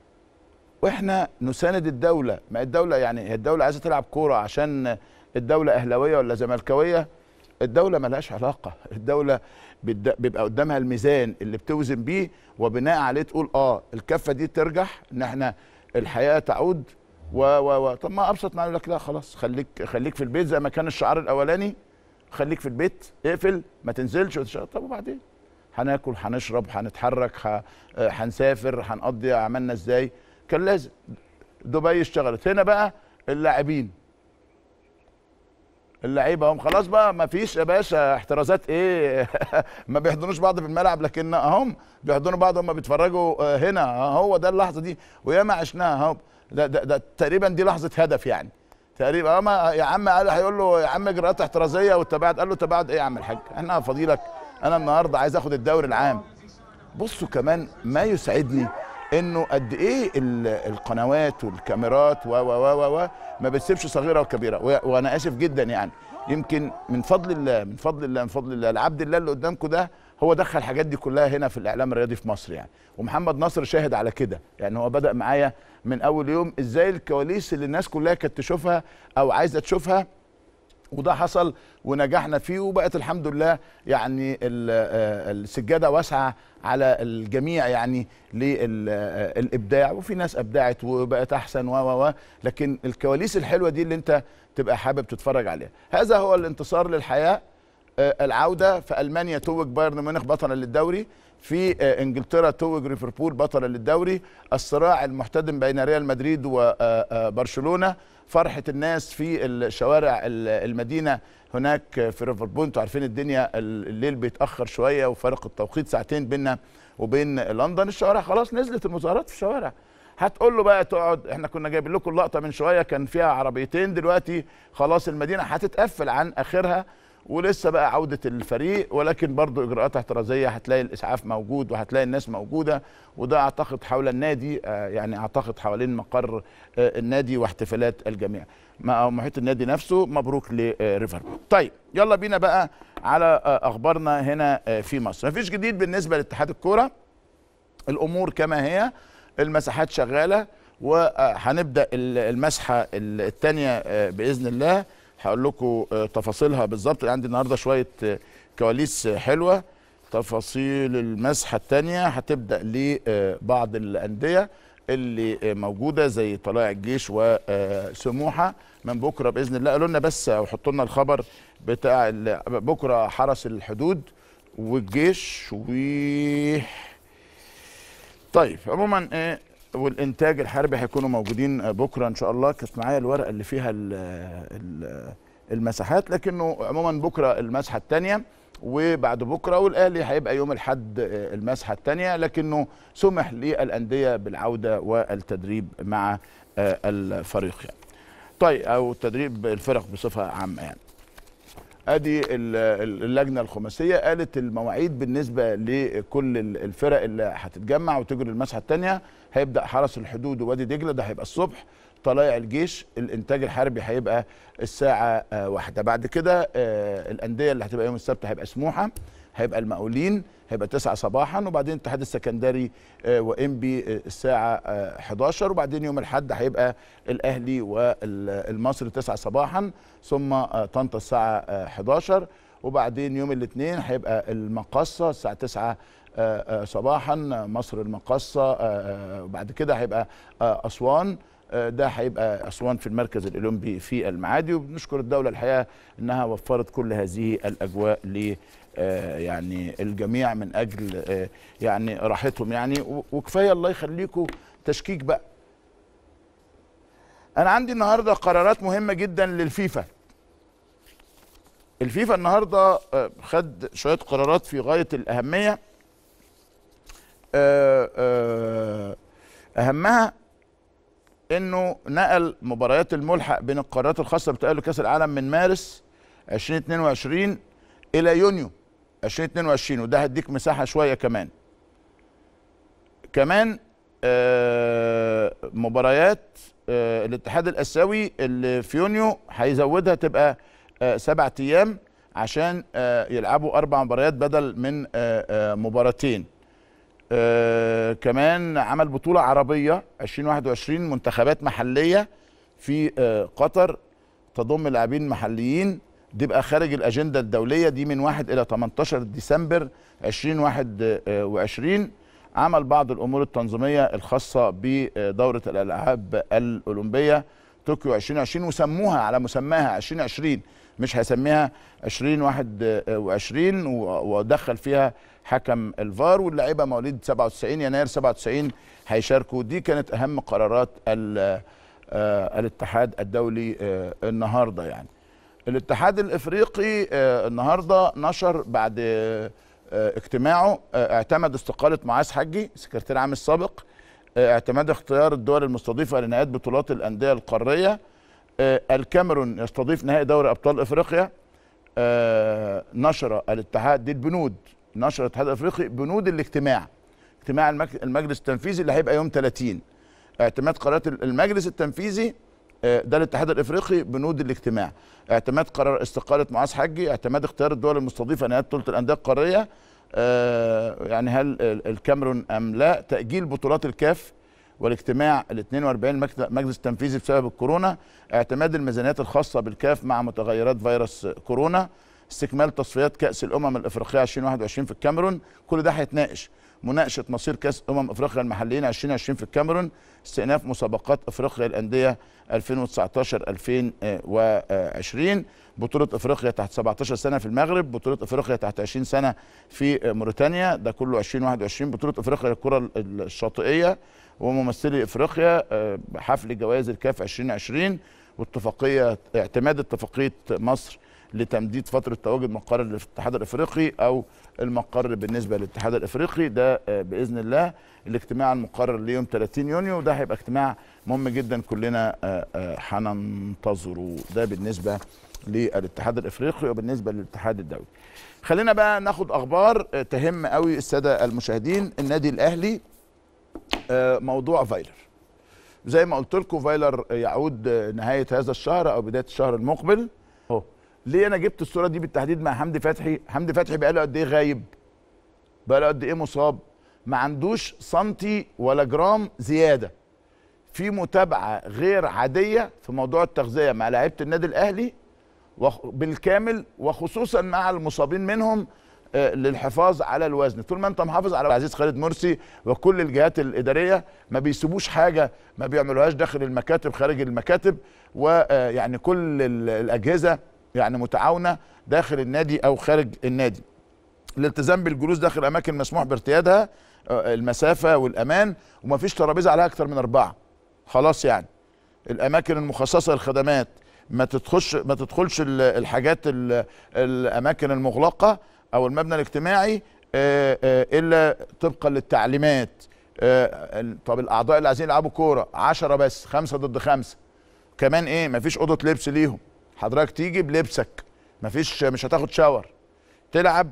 واحنا نساند الدوله ما الدوله يعني هي الدوله عايزه تلعب كوره عشان الدوله اهلاويه ولا زملكاويه الدوله ملهاش علاقه الدوله بتد- بيبقى قدامها الميزان اللي بتوزن بيه وبناء عليه تقول اه الكفه دي ترجح ان احنا الحياه تعود و و و طب ما ابسط ما يقول لك لا خلاص خليك خليك في البيت زي ما كان الشعار الاولاني خليك في البيت اقفل ما تنزلش وتشتغل. طب وبعدين هناكل هنشرب هنتحرك ه- آه، هنسافر هنقضي اعمالنا ازاي كان لازم دبي اشتغلت هنا بقى اللاعبين اللعيبه هم خلاص بقى ما فيش يا باشا احترازات ايه ما بيحضنوش بعض في الملعب لكن هم بيحضنوا بعض هم بيتفرجوا آه، هنا آه، هو ده اللحظه دي وياما عشناها اهو ده, ده, ده تقريبا دي لحظه هدف يعني تقريبا اما يا عم قال هيقول له يا عم اجراءات احترازيه والتباعد قال له تباعد ايه يا عم الحاج احنا فضيلك انا النهارده عايز اخد الدوري العام بصوا كمان ما يسعدني انه قد ايه ال- القنوات والكاميرات و و و و و ما بتسيبش صغيره وكبيره و- وانا اسف جدا يعني يمكن من فضل الله من فضل الله من فضل الله العبد الله اللي قدامكم ده هو دخل الحاجات دي كلها هنا في الاعلام الرياضي في مصر يعني ومحمد نصر شاهد على كده يعني هو بدا معايا من اول يوم ازاي الكواليس اللي الناس كلها كانت تشوفها او عايزه تشوفها وده حصل ونجحنا فيه وبقت الحمد لله يعني ال- آه، السجاده واسعه على الجميع يعني للابداع وفي ناس ابدعت وبقت احسن و و و لكن الكواليس الحلوه دي اللي انت تبقى حابب تتفرج عليها هذا هو الانتصار للحياه آه، العوده في المانيا توج بايرن ميونخ بطلا للدوري في آه، انجلترا توج ليفربول بطلا للدوري الصراع المحتدم بين ريال مدريد وبرشلونه فرحه الناس في الشوارع ال- المدينه هناك في ليفربول انتوا عارفين الدنيا ال- الليل بيتاخر شويه وفرق التوقيت ساعتين بيننا وبين لندن الشوارع خلاص نزلت المظاهرات في الشوارع هتقول له بقى تقعد احنا كنا جايبين لكم لقطه من شويه كان فيها عربيتين دلوقتي خلاص المدينه هتتقفل عن اخرها ولسه بقى عودة الفريق ولكن برضو إجراءات احترازية هتلاقي الإسعاف موجود وهتلاقي الناس موجودة وده أعتقد حول النادي آه، يعني أعتقد حوالين مقر آه، النادي واحتفالات الجميع مع محيط النادي نفسه مبروك لريفربول طيب يلا بينا بقى على آه، أخبارنا هنا آه، في مصر مفيش جديد بالنسبة لاتحاد الكورة الامور كما هي المساحات شغاله وهنبدا ال- المسحه الثانيه باذن الله هقول لكم آه، تفاصيلها بالظبط عندي النهارده شويه آه، كواليس آه، حلوه تفاصيل المسحه الثانيه هتبدا لبعض الانديه اللي آه، موجوده زي طلائع الجيش وسموحه من بكره باذن الله قالوا لنا بس او حطوا لنا الخبر بتاع ال- بكره حرس الحدود والجيش و طيب عموما ايه والانتاج الحربي هيكونوا موجودين آه، بكره ان شاء الله كانت معايا الورقه اللي فيها ال ال المساحات لكنه عموما بكره المسحه الثانيه وبعد بكره والاهلي هيبقى يوم الاحد آه، المسحه الثانيه لكنه سمح للانديه بالعوده والتدريب مع آه، الفريق يعني. طيب او تدريب الفرق بصفه عامه يعني. ادي ال- ال- اللجنه الخماسيه قالت المواعيد بالنسبه لكل ال- الفرق اللي هتتجمع وتجري المسحه الثانيه هيبدا حرس الحدود ووادي دجله ده هيبقى الصبح طلائع الجيش الانتاج الحربي هيبقى الساعه آه، واحدة بعد كده آه، الانديه اللي هتبقى يوم السبت هيبقى سموحه هيبقى المقاولين هيبقى 9 صباحا وبعدين الاتحاد السكندري آه، وانبي آه، الساعه آه، 11 وبعدين يوم الاحد هيبقى الاهلي والمصري 9 صباحا ثم آه، طنطا الساعه آه، 11 وبعدين يوم الاثنين هيبقى المقصه الساعه 9 آه، آه، صباحا مصر المقصه آه، آه، وبعد كده هيبقى آه، اسوان آه، ده هيبقى اسوان في المركز الاولمبي في المعادي وبنشكر الدوله الحقيقه انها وفرت كل هذه الاجواء ل آه، يعني الجميع من اجل آه، يعني راحتهم يعني و- وكفايه الله يخليكم تشكيك بقى انا عندي النهارده قرارات مهمه جدا للفيفا الفيفا النهارده آه، خد شويه قرارات في غايه الاهميه آه، آه، اهمها انه نقل مباريات الملحق بين القارات الخاصه بتاهل كاس العالم من مارس 2022 الى يونيو 2022 وده هديك مساحه شويه كمان كمان آه، مباريات آه، الاتحاد الاسيوي اللي في يونيو هيزودها تبقى آه، سبعة ايام عشان آه، يلعبوا اربع مباريات بدل من آه، آه، مباراتين آه، كمان عمل بطولة عربية 2021 منتخبات محلية في آه، قطر تضم لاعبين محليين دي بقى خارج الأجندة الدولية دي من 1 إلى 18 ديسمبر 2021 عمل بعض الأمور التنظيمية الخاصة بدورة الألعاب الأولمبية طوكيو 2020 وسموها على مسماها 2020 مش هيسميها 2021 و- ودخل فيها حكم الفار واللعيبه مواليد 97 يناير 97 هيشاركوا دي كانت اهم قرارات ال- آه، الاتحاد الدولي آه، النهارده يعني الاتحاد الافريقي آه، النهارده نشر بعد آه، آه، اجتماعه آه، اعتمد استقاله معاذ حجي سكرتير عام السابق آه، اعتماد اختيار الدول المستضيفه لنهايه بطولات الانديه القاريه آه، الكاميرون يستضيف نهائي دوري ابطال افريقيا آه، نشر الاتحاد دي البنود نشر الاتحاد الافريقي بنود الاجتماع اجتماع المك- المجلس التنفيذي اللي هيبقى يوم 30 اعتماد قرارات المجلس التنفيذي آه، ده الاتحاد الافريقي بنود الاجتماع اعتماد قرار استقاله معاذ حجي اعتماد اختيار الدول المستضيفه نهايه بطوله الانديه القاريه آه، يعني هل ال- الكاميرون ام لا تاجيل بطولات الكاف والاجتماع ال 42 مجلس- مجلس التنفيذي بسبب الكورونا اعتماد الميزانيات الخاصه بالكاف مع متغيرات فيروس كورونا استكمال تصفيات كاس الامم الافريقيه 2021 في الكاميرون كل ده هيتناقش مناقشه مصير كاس امم افريقيا المحليين 2020 في الكاميرون استئناف مسابقات افريقيا الانديه 2019 2020 بطوله افريقيا تحت 17 سنه في المغرب بطوله افريقيا تحت 20 سنه في موريتانيا ده كله 2021 بطوله افريقيا للكره الشاطئيه وممثلي افريقيا آه، حفل جوائز الكاف 2020 واتفاقيه اعتماد اتفاقيه مصر لتمديد فتره تواجد مقر الاتحاد الافريقي او المقر بالنسبه للاتحاد الافريقي ده آه، باذن الله الاجتماع المقرر ليوم 30 يونيو ده هيبقى اجتماع مهم جدا كلنا آه، آه، هننتظره ده بالنسبه للاتحاد الافريقي وبالنسبه للاتحاد الدولي خلينا بقى ناخد اخبار آه، تهم قوي الساده المشاهدين النادي الاهلي آه، موضوع فايلر زي ما قلت لكم فايلر يعود آه، نهايه هذا الشهر او بدايه الشهر المقبل اهو ليه انا جبت الصوره دي بالتحديد مع حمدي فتحي حمدي فتحي بقاله قد ايه غايب بقاله قد ايه مصاب ما عندوش سنتي ولا جرام زياده في متابعه غير عاديه في موضوع التغذيه مع لعيبه النادي الاهلي وخ- بالكامل وخصوصا مع المصابين منهم آه، للحفاظ على الوزن طول ما انت محافظ على العزيز خالد مرسي وكل الجهات الاداريه ما بيسيبوش حاجه ما بيعملوهاش داخل المكاتب خارج المكاتب ويعني كل ال- الاجهزه يعني متعاونه داخل النادي او خارج النادي الالتزام بالجلوس داخل اماكن مسموح بارتيادها آه، المسافه والامان ومفيش ترابيزه عليها اكتر من اربعه خلاص يعني الاماكن المخصصه للخدمات ما تدخلش ما تدخلش ال- الحاجات ال- الاماكن المغلقه او المبنى الاجتماعي آه، آه، الا طبقا للتعليمات آه، ال- طب الاعضاء اللي عايزين يلعبوا كوره 10 بس خمسة ضد خمسة كمان ايه مفيش اوضه لبس ليهم حضرتك تيجي بلبسك مفيش مش هتاخد شاور تلعب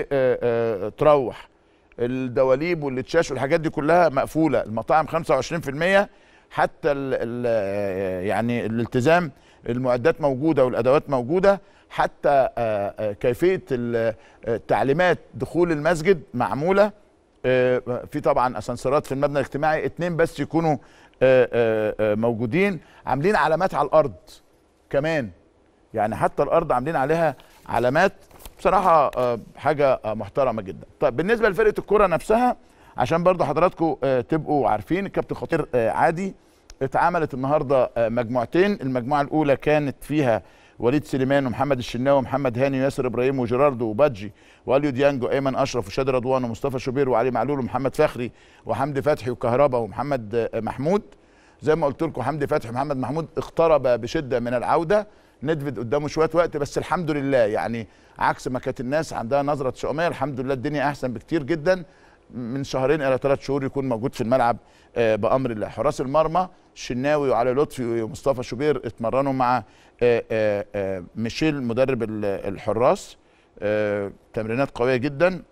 وتروح الدواليب والتشاش والحاجات دي كلها مقفوله المطاعم 25% حتى ال ال يعني الالتزام المعدات موجوده والادوات موجوده حتى آه، آه، كيفيه ال- التعليمات دخول المسجد معموله آه، في طبعا اسانسيرات في المبنى الاجتماعي اتنين بس يكونوا آه، آه، آه، موجودين عاملين علامات على الارض كمان يعني حتى الارض عاملين عليها علامات بصراحه آه، حاجه آه، محترمه جدا طيب بالنسبه لفرقه الكره نفسها عشان برضو حضراتكم آه، تبقوا عارفين الكابتن خطير آه، عادي اتعملت النهارده آه، مجموعتين المجموعه الاولى كانت فيها وليد سليمان ومحمد الشناوي ومحمد هاني وياسر ابراهيم وجيراردو وبادجي واليو ديانجو ايمن اشرف وشادي رضوان ومصطفى شوبير وعلي معلول ومحمد فخري وحمدي فتحي وكهربا ومحمد آه، محمود زي ما قلت لكم حمدي فتحي ومحمد محمود اقترب بشده من العوده ندفد قدامه شويه وقت بس الحمد لله يعني عكس ما كانت الناس عندها نظره تشاؤميه الحمد لله الدنيا احسن بكتير جدا من شهرين الى ثلاث شهور يكون موجود في الملعب آه، بامر الله حراس المرمى الشناوي وعلي لطفي ومصطفى شوبير اتمرنوا مع آه، آه، آه، ميشيل مدرب ال- الحراس آه، تمرينات قويه جدا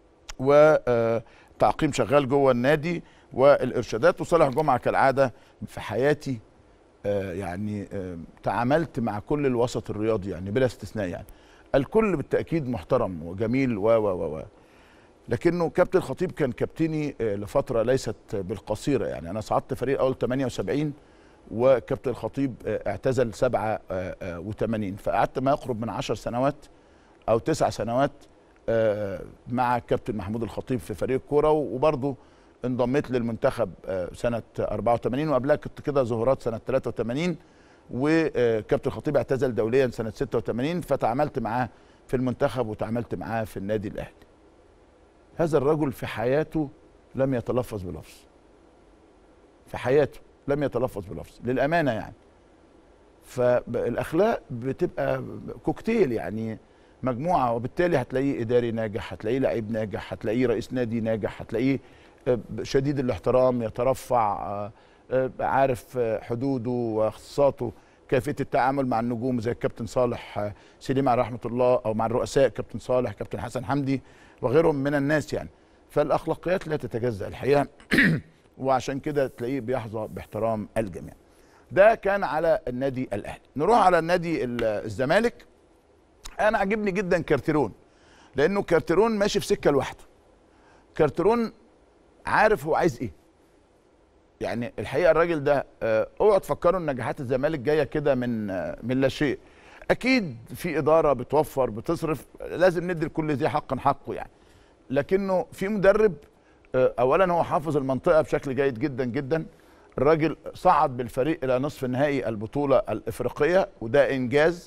وتعقيم شغال جوه النادي والارشادات وصالح جمعه كالعاده في حياتي آه، يعني آه، تعاملت مع كل الوسط الرياضي يعني بلا استثناء يعني الكل بالتاكيد محترم وجميل و و و و لكنه كابتن الخطيب كان كابتني آه، لفتره ليست بالقصيره يعني انا صعدت فريق اول 78 وكابتن الخطيب آه، اعتزل 87 فقعدت ما يقرب من 10 سنوات او تسع سنوات آه، مع كابتن محمود الخطيب في فريق الكوره وبرضه انضميت للمنتخب آه، سنه 84 وقبلها كنت كده ظهورات سنه 83 وكابتن الخطيب اعتزل دوليا سنه 86 فتعاملت معاه في المنتخب وتعاملت معاه في النادي الاهلي. هذا الرجل في حياته لم يتلفظ بلفظ. في حياته لم يتلفظ بلفظ للامانه يعني. فالاخلاق بتبقى كوكتيل يعني مجموعه وبالتالي هتلاقيه اداري ناجح هتلاقيه لعيب ناجح هتلاقيه رئيس نادي ناجح هتلاقيه آه، شديد الاحترام يترفع آه، آه، عارف آه، حدوده واختصاصاته كيفيه التعامل مع النجوم زي الكابتن صالح آه، سليم على رحمه الله او مع الرؤساء كابتن صالح كابتن حسن حمدي وغيرهم من الناس يعني فالاخلاقيات لا تتجزا الحقيقه وعشان كده تلاقيه بيحظى باحترام الجميع ده كان على النادي الاهلي نروح على النادي ال- الزمالك انا عجبني جدا كارتيرون لانه كارترون ماشي في سكه لوحده كارترون عارف هو عايز ايه يعني الحقيقه الراجل ده آه، اوعوا تفكروا ان نجاحات الزمالك جايه كده من آه، من لا شيء اكيد في اداره بتوفر بتصرف لازم ندي لكل ذي حق حقه يعني لكنه في مدرب آه، اولا هو حافظ المنطقه بشكل جيد جدا جدا الراجل صعد بالفريق الى نصف نهائي البطوله الافريقيه وده انجاز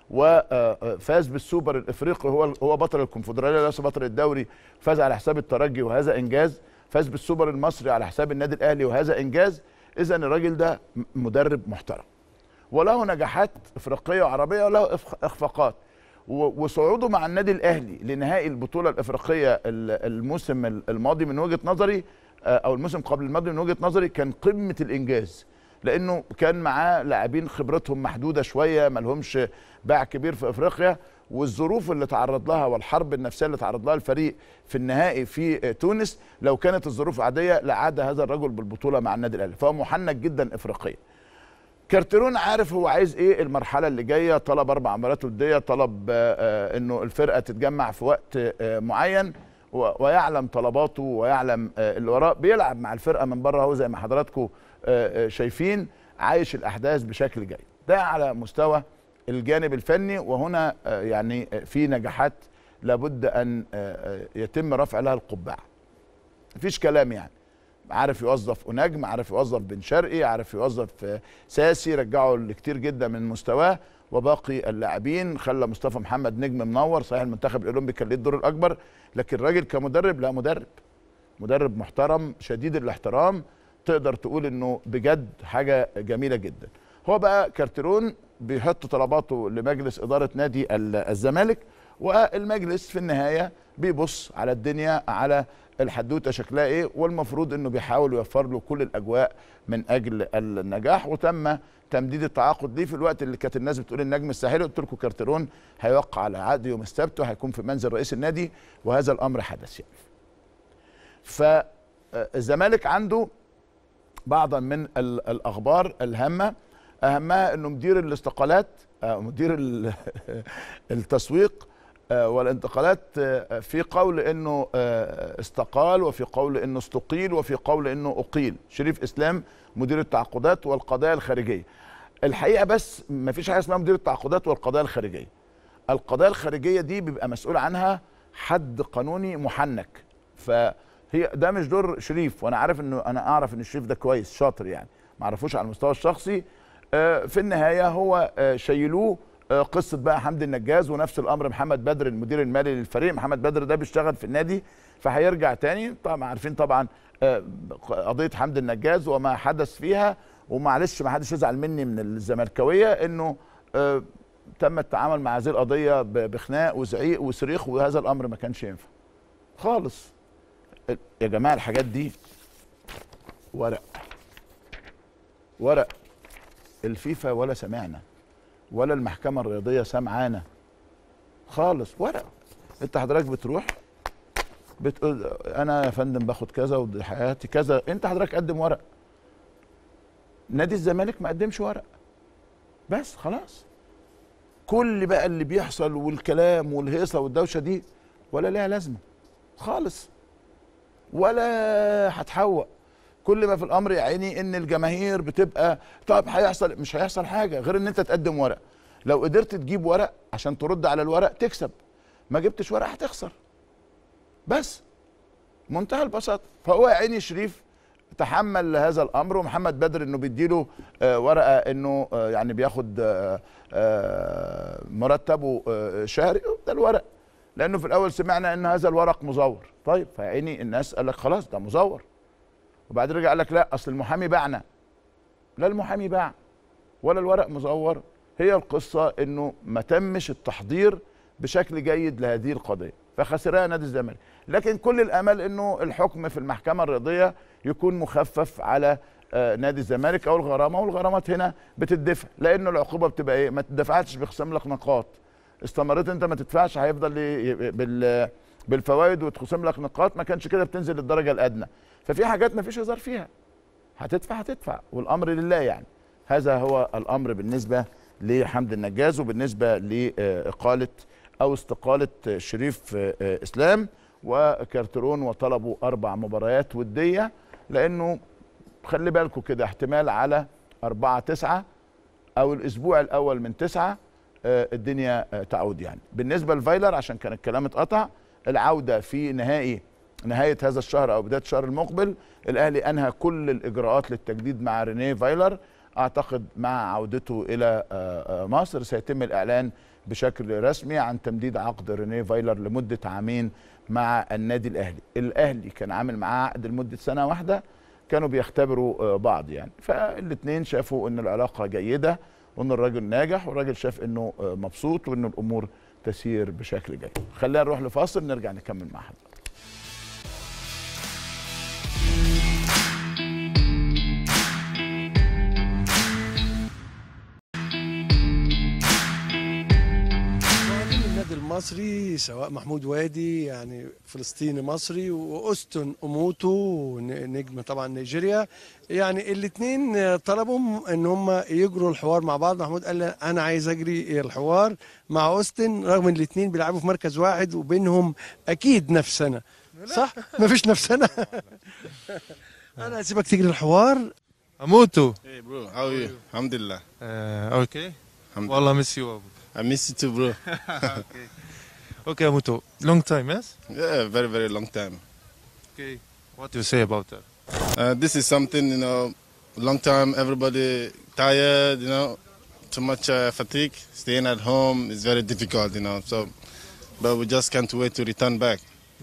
وفاز بالسوبر الافريقي هو هو بطل الكونفدراليه ليس بطل الدوري فاز على حساب الترجي وهذا انجاز فاز بالسوبر المصري على حساب النادي الاهلي وهذا انجاز اذا الراجل ده م- مدرب محترم وله نجاحات افريقيه وعربيه وله إخ- اخفاقات و- وصعوده مع النادي الاهلي لنهائي البطوله الافريقيه ال- الموسم ال- الماضي من وجهه نظري آه، او الموسم قبل الماضي من وجهه نظري كان قمه الانجاز لانه كان معاه لاعبين خبرتهم محدوده شويه ما لهمش باع كبير في افريقيا والظروف اللي تعرض لها والحرب النفسيه اللي تعرض لها الفريق في النهائي في آه، تونس لو كانت الظروف عاديه لعاد هذا الرجل بالبطوله مع النادي الاهلي فهو محنك جدا افريقيا كارترون عارف هو عايز ايه المرحله اللي جايه طلب اربع مباريات وديه طلب آه، آه، انه الفرقه تتجمع في وقت آه، معين و- ويعلم طلباته ويعلم آه، اللي وراه بيلعب مع الفرقه من بره اهو زي ما حضراتكم آه، آه، شايفين عايش الاحداث بشكل جيد ده على مستوى الجانب الفني وهنا آه، يعني آه، في نجاحات لابد ان آه، آه، يتم رفع لها القبعه مفيش كلام يعني عارف يوظف انجم عارف يوظف بن شرقي عارف يوظف آه، ساسي رجعه لكتير جدا من مستواه وباقي اللاعبين خلى مصطفى محمد نجم منور صحيح المنتخب الاولمبي كان ليه الدور الاكبر لكن الراجل كمدرب لا مدرب مدرب محترم شديد الاحترام تقدر تقول انه بجد حاجه جميله جدا هو بقى كارترون بيحط طلباته لمجلس اداره نادي ال- الزمالك والمجلس في النهايه بيبص على الدنيا على الحدوته شكلها ايه والمفروض انه بيحاول يوفر له كل الاجواء من اجل النجاح وتم تمديد التعاقد ليه في الوقت اللي كانت الناس بتقول النجم الساحلي قلت لكم كارترون هيوقع على عقد يوم السبت وهيكون في منزل رئيس النادي وهذا الامر حدث يعني فالزمالك عنده بعضا من ال- الاخبار الهامه اهمها انه مدير الاستقالات آه، مدير ال- التسويق آه، والانتقالات آه، في قول انه آه، استقال وفي قول انه استقيل وفي قول انه اقيل شريف اسلام مدير التعاقدات والقضايا الخارجيه الحقيقه بس ما فيش حاجه اسمها مدير التعاقدات والقضايا الخارجيه القضايا الخارجيه دي بيبقى مسؤول عنها حد قانوني محنك فهي ده مش دور شريف وانا عارف انه انا اعرف ان شريف ده كويس شاطر يعني ما اعرفوش على المستوى الشخصي آه، في النهايه هو آه، شيلوه آه، قصه بقى حمدي النجاز ونفس الامر محمد بدر المدير المالي للفريق محمد بدر ده بيشتغل في النادي فهيرجع تاني طبعا عارفين طبعا آه، قضيه حمدي النجاز وما حدث فيها ومعلش ما حدش يزعل مني من الزملكاويه انه آه، تم التعامل مع هذه القضيه ب- بخناق وزعيق وصريخ وهذا الامر ما كانش ينفع خالص يا جماعه الحاجات دي ورق ورق الفيفا ولا سمعنا ولا المحكمه الرياضيه سمعانا خالص ورق انت حضرتك بتروح بتقول انا يا فندم باخد كذا ودي حياتي كذا انت حضرتك قدم ورق نادي الزمالك ما قدمش ورق بس خلاص كل بقى اللي بيحصل والكلام والهيصه والدوشه دي ولا ليها لازمه خالص ولا هتحوق كل ما في الامر يا عيني ان الجماهير بتبقى طب هيحصل مش هيحصل حاجه غير ان انت تقدم ورق لو قدرت تجيب ورق عشان ترد على الورق تكسب ما جبتش ورق هتخسر بس منتهى البساطه فهو يا عيني شريف تحمل هذا الامر ومحمد بدر انه بيديله آه، ورقه انه آه، يعني بياخد آه، آه، مرتبه آه، شهري ده الورق لانه في الاول سمعنا ان هذا الورق مزور طيب فعيني الناس قال لك خلاص ده مزور وبعدين رجع قال لك لا اصل المحامي باعنا لا المحامي باع ولا الورق مزور هي القصه انه ما تمش التحضير بشكل جيد لهذه القضيه فخسرها نادي الزمالك لكن كل الامل انه الحكم في المحكمه الرياضيه يكون مخفف على آه، نادي الزمالك او الغرامه والغرامات هنا بتدفع لانه العقوبه بتبقى ايه ما تدفعش بيخصم لك نقاط استمريت انت ما تدفعش هيفضل ي- بال بالفوائد وتخصم لك نقاط ما كانش كده بتنزل للدرجه الادنى ففي حاجات ما فيش هزار فيها هتدفع هتدفع والامر لله يعني هذا هو الامر بالنسبه لحمد النجاز وبالنسبه لاقاله او استقاله شريف آه، آه، اسلام وكارترون وطلبوا اربع مباريات وديه لانه خلي بالكم كده احتمال على أربعة تسعة أو الأسبوع الأول من تسعة آه، الدنيا آه، تعود يعني بالنسبة لفايلر عشان كان الكلام اتقطع العودة في نهائي نهاية هذا الشهر أو بداية الشهر المقبل الأهلي أنهى كل الإجراءات للتجديد مع رينيه فايلر أعتقد مع عودته إلى آه، آه، مصر سيتم الإعلان بشكل رسمي عن تمديد عقد رينيه فايلر لمدة عامين مع النادي الأهلي الأهلي كان عامل معاه عقد لمدة سنة واحدة كانوا بيختبروا آه، بعض يعني فالاثنين شافوا ان العلاقه جيده وان الراجل ناجح والراجل شاف انه آه، مبسوط وان الامور تسير بشكل جيد خلينا نروح لفاصل نرجع نكمل مع حضرتك مهاجم النادي المصري سواء محمود وادي يعني فلسطيني مصري واوستن اوموتو ن- نجم طبعا نيجيريا يعني الاثنين طلبوا ان هم يجروا الحوار مع بعض محمود قال لي انا عايز اجري الحوار مع اوستن رغم ان الاثنين بيلعبوا في مركز واحد وبينهم اكيد نفسنا صح مفيش نفسنا انا هسيبك تجري الحوار Amutu. Hey bro, how are you? Alhamdulillah. Uh, okay. Alhamdulillah. Wallah, miss you. Abu. I miss you too, bro. okay. Okay, Amutu. Long time, yes? yeah, very, very long time. Okay. What do you say about that? Uh, this is something, you know, long time, everybody tired, you know, too much uh, fatigue. Staying at home is very difficult, you know, so, but we just can't wait to return back.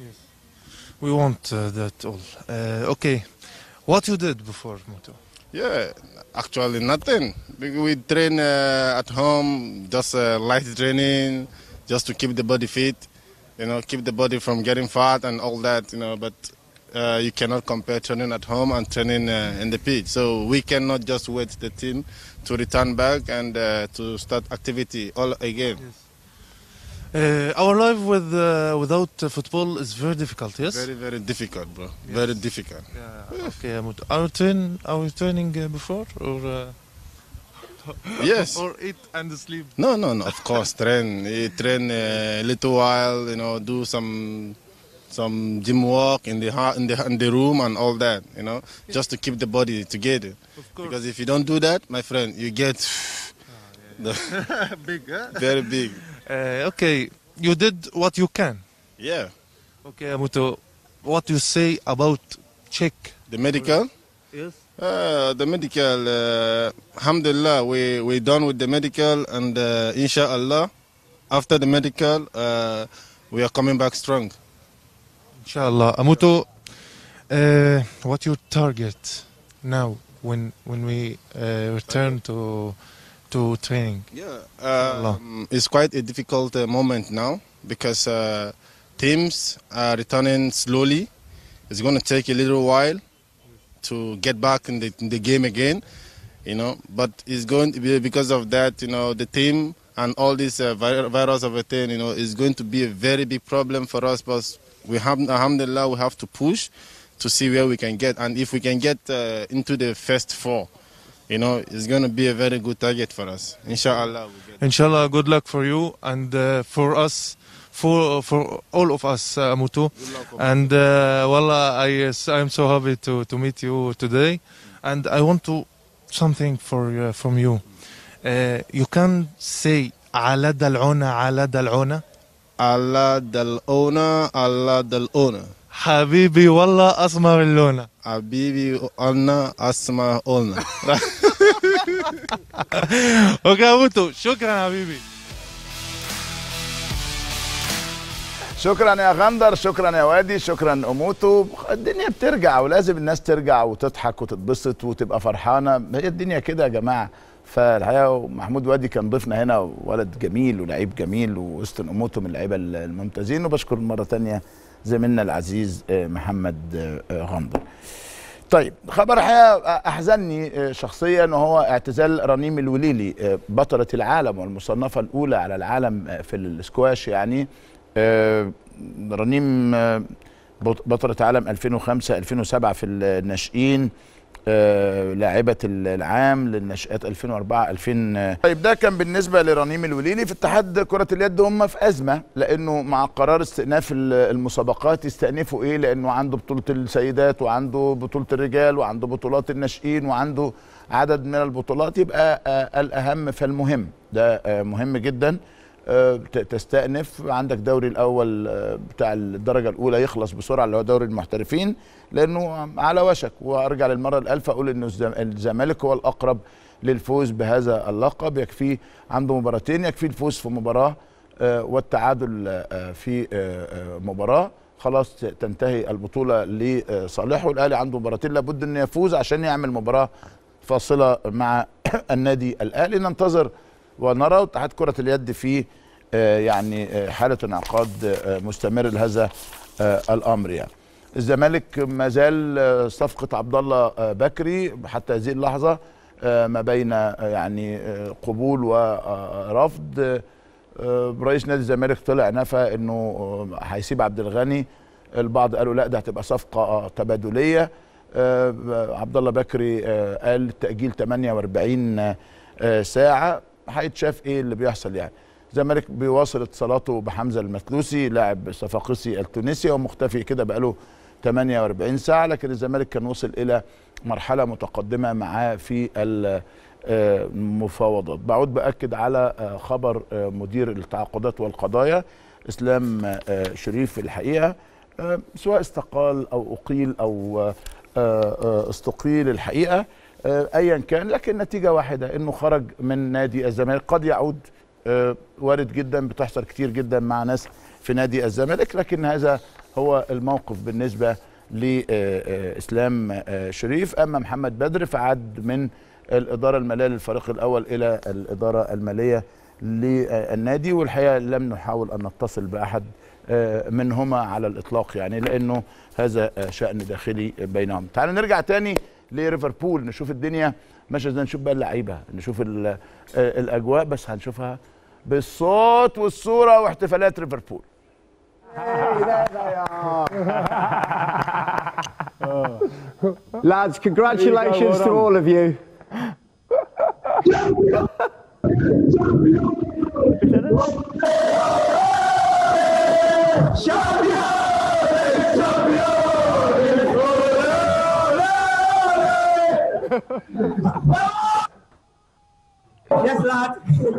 We want uh, that all. Uh, okay. What you did before, Mutu? Yeah, actually nothing. We, we train uh, at home, just uh, light training, just to keep the body fit, you know, keep the body from getting fat and all that, you know. But uh, you cannot compare training at home and training uh, in the pitch. So we cannot just wait the team to return back and uh, to start activity all again. Uh, our life with uh, without uh, football is very difficult, yes? Very, very difficult, bro. Very difficult. Yeah. Okay, Amutu. Are you train? Are you training uh, before or? Uh, Yes. or eat and sleep. No, no, no. Of course, train. You train a little while. You know, do some some gym work in the ha- in the in the room and all that. You know, just to keep the body together. Of course. Because if you don't do that, my friend, you get the Big, huh? very big. Uh, okay, you did what you can. Yeah. Okay, Amutu. What you say about Czech? The medical. Yes. Uh, the medical, uh, alhamdulillah, we, we're done with the medical, and uh, inshallah, after the medical, uh, we are coming back strong. Inshallah. Amutu, uh, what your target now when when we uh, return to to training? Yeah, um, it's quite a difficult uh, moment now because uh, teams are returning slowly. It's going to take a little while to get back in the, in the game again, you know. But it's going to be because of that, you know, the team and all this uh, vi- virus of a thing, you know, is going to be a very big problem for us. But we have, alhamdulillah, we have to push to see where we can get, and if we can get uh, into the first four. You know, it's going to be a very good target for us. Inshallah. we'll get Inshallah, good luck for you and uh, for us, for for all of us, uh, Amutu. And uh, wallah, I yes, I'm so happy to, to meet you today, and I want to something for uh, from you. Uh, you can say على دلعونا على دلعونا Allah dal owner, Allah dal owner. حبيبي والله اسمر اللونة Habibi Anna Asma Olna. اوكي أبوتو شكرا حبيبي شكرا يا غندر شكرا يا وادي شكرا اموتو الدنيا بترجع ولازم الناس ترجع وتضحك وتتبسط وتبقى فرحانه هي الدنيا كده يا جماعه فالحقيقه محمود وادي كان ضيفنا هنا ولد جميل ولعيب جميل ووسطن اموتو من اللعيبه الممتازين وبشكر مره تانية زميلنا العزيز آه، محمد آه، آه، غندر طيب خبر الحقيقه احزنني آه، شخصيا وهو اعتزال رنيم الوليلي آه، بطله العالم والمصنفه الاولى على العالم آه، في الاسكواش يعني آه، رنيم آه، بط- بطله عالم 2005 2007 في الناشئين آه، لاعبة العام للنشآت 2004 2000 طيب ده كان بالنسبة لرنيم الوليلي في اتحاد كرة اليد هم في أزمة لأنه مع قرار استئناف ال- المسابقات يستأنفوا إيه لأنه عنده بطولة السيدات وعنده بطولة الرجال وعنده بطولات الناشئين وعنده عدد من البطولات يبقى آه، الأهم فالمهم ده آه، مهم جدا آه، ت- تستأنف عندك دوري الأول آه، بتاع الدرجة الأولى يخلص بسرعة اللي هو دوري المحترفين لأنه على وشك وأرجع للمرة الألف أقول إنه الزم- الزمالك هو الأقرب للفوز بهذا اللقب يكفيه عنده مباراتين يكفيه الفوز في مباراة آه، والتعادل آه، في آه، آه، مباراة خلاص ت- تنتهي البطولة لصالحه الأهلي عنده مباراتين لابد أن يفوز عشان يعمل مباراة فاصلة مع النادي الأهلي ننتظر ونرى اتحاد كرة اليد في آه، يعني آه، حالة انعقاد آه، مستمر لهذا آه، الأمر يعني الزمالك ما زال آه، صفقة عبد الله آه، بكري حتى هذه اللحظة آه، ما بين آه، يعني آه، قبول ورفض آه، آه، رئيس نادي الزمالك طلع نفى انه آه، هيسيب عبد الغني البعض قالوا لا ده هتبقى صفقة آه، تبادلية آه، عبد الله بكري آه، قال تأجيل 48 آه، ساعة هيتشاف ايه اللي بيحصل يعني الزمالك بيواصل اتصالاته بحمزه المثلوسي لاعب صفاقسي التونسي ومختفي كده بقاله 48 ساعه لكن الزمالك كان وصل الى مرحله متقدمه معاه في ال- آه، المفاوضات بعود باكد على آه، خبر آه، مدير التعاقدات والقضايا اسلام آه، شريف الحقيقه آه، سواء استقال او اقيل او آه، آه، استقيل الحقيقه آه، ايا كان لكن نتيجه واحده انه خرج من نادي الزمالك قد يعود آه، وارد جدا بتحصل كتير جدا مع ناس في نادي الزمالك لكن هذا هو الموقف بالنسبه لاسلام شريف اما محمد بدر فعد من الاداره الماليه للفريق الاول الى الاداره الماليه للنادي والحقيقه لم نحاول ان نتصل باحد آه، منهما على الاطلاق يعني لانه هذا آه، شان داخلي بينهم تعال نرجع تاني لليفربول نشوف الدنيا ماشيه ازاي نشوف بقى اللعيبه نشوف ال- آه، الاجواء بس هنشوفها بالصوت والصوره واحتفالات ليفربول Lads, congratulations to all of you. Yes, lad.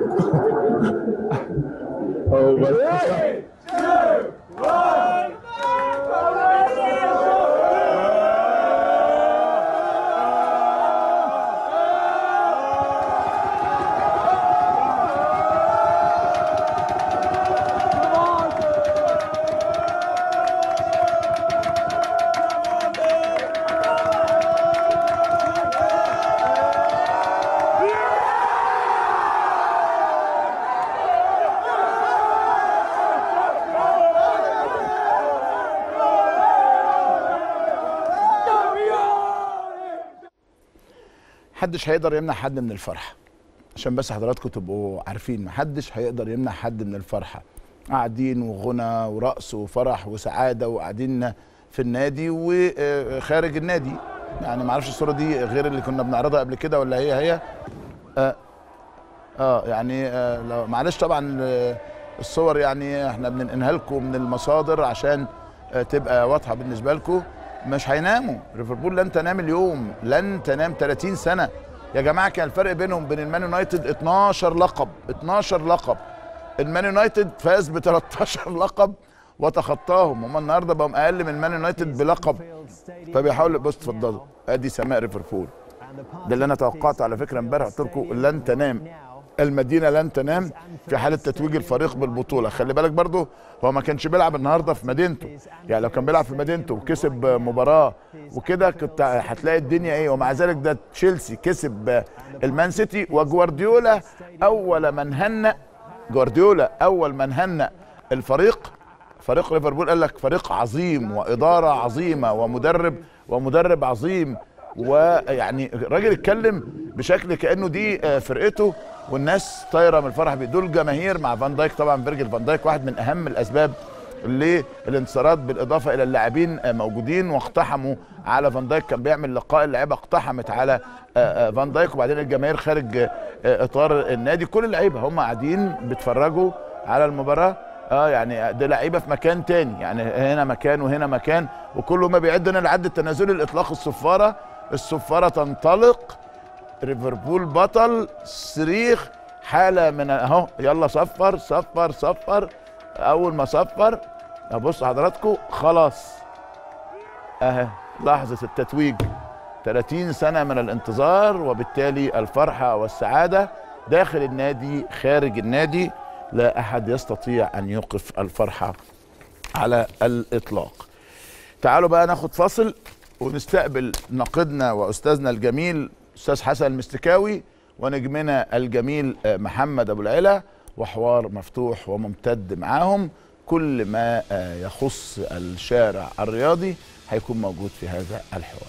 محدش هيقدر يمنع حد من الفرحه عشان بس حضراتكم تبقوا عارفين محدش هيقدر يمنع حد من الفرحه قاعدين وغنى ورقص وفرح وسعاده وقاعدين في النادي وخارج النادي يعني ما اعرفش الصوره دي غير اللي كنا بنعرضها قبل كده ولا هي هي اه, آه يعني آه لو معلش طبعا آه، الصور يعني احنا بننقلها لكم من المصادر عشان آه تبقى واضحه بالنسبه لكم مش هيناموا ليفربول لن تنام اليوم لن تنام 30 سنه يا جماعه كان الفرق بينهم بين المان يونايتد 12 لقب 12 لقب المان يونايتد فاز ب 13 لقب وتخطاهم هم النهارده بقوا اقل من المان يونايتد بلقب فبيحاولوا بص اتفضلوا ادي سماء ليفربول ده اللي انا توقعته على فكره امبارح قلت لكم لن تنام المدينه لن تنام في حاله تتويج الفريق بالبطوله خلي بالك برضو هو ما كانش بيلعب النهارده في مدينته يعني لو كان بيلعب في مدينته وكسب مباراه وكده كنت هتلاقي الدنيا ايه ومع ذلك ده تشيلسي كسب المان سيتي وجوارديولا اول من هنأ جوارديولا اول من هنأ الفريق فريق ليفربول قال لك فريق عظيم واداره عظيمه ومدرب ومدرب عظيم ويعني الراجل اتكلم بشكل كانه دي آه، فرقته والناس طايره من الفرح بيه. دول جماهير مع فان دايك طبعا فيرجل فان دايك واحد من اهم الاسباب للانتصارات بالاضافه الى اللاعبين آه، موجودين واقتحموا على فان دايك كان بيعمل لقاء اللعيبه اقتحمت على آه، آه، فان دايك وبعدين الجماهير خارج آه، آه، اطار النادي كل اللعيبه هم قاعدين بيتفرجوا على المباراه اه يعني ده لعيبه في مكان تاني يعني هنا مكان وهنا مكان وكل ما بيعد هنا العد التنازلي لاطلاق الصفاره الصفاره تنطلق ليفربول بطل صريخ حاله من اهو يلا صفر صفر صفر اول ما صفر ابص حضراتكم خلاص اهي لحظه التتويج 30 سنه من الانتظار وبالتالي الفرحه والسعاده داخل النادي خارج النادي لا احد يستطيع ان يوقف الفرحه على الاطلاق تعالوا بقى ناخد فاصل ونستقبل ناقدنا واستاذنا الجميل استاذ حسن المستكاوي ونجمنا الجميل آه، محمد ابو العلا وحوار مفتوح وممتد معاهم كل ما آه، يخص الشارع الرياضي هيكون موجود في هذا الحوار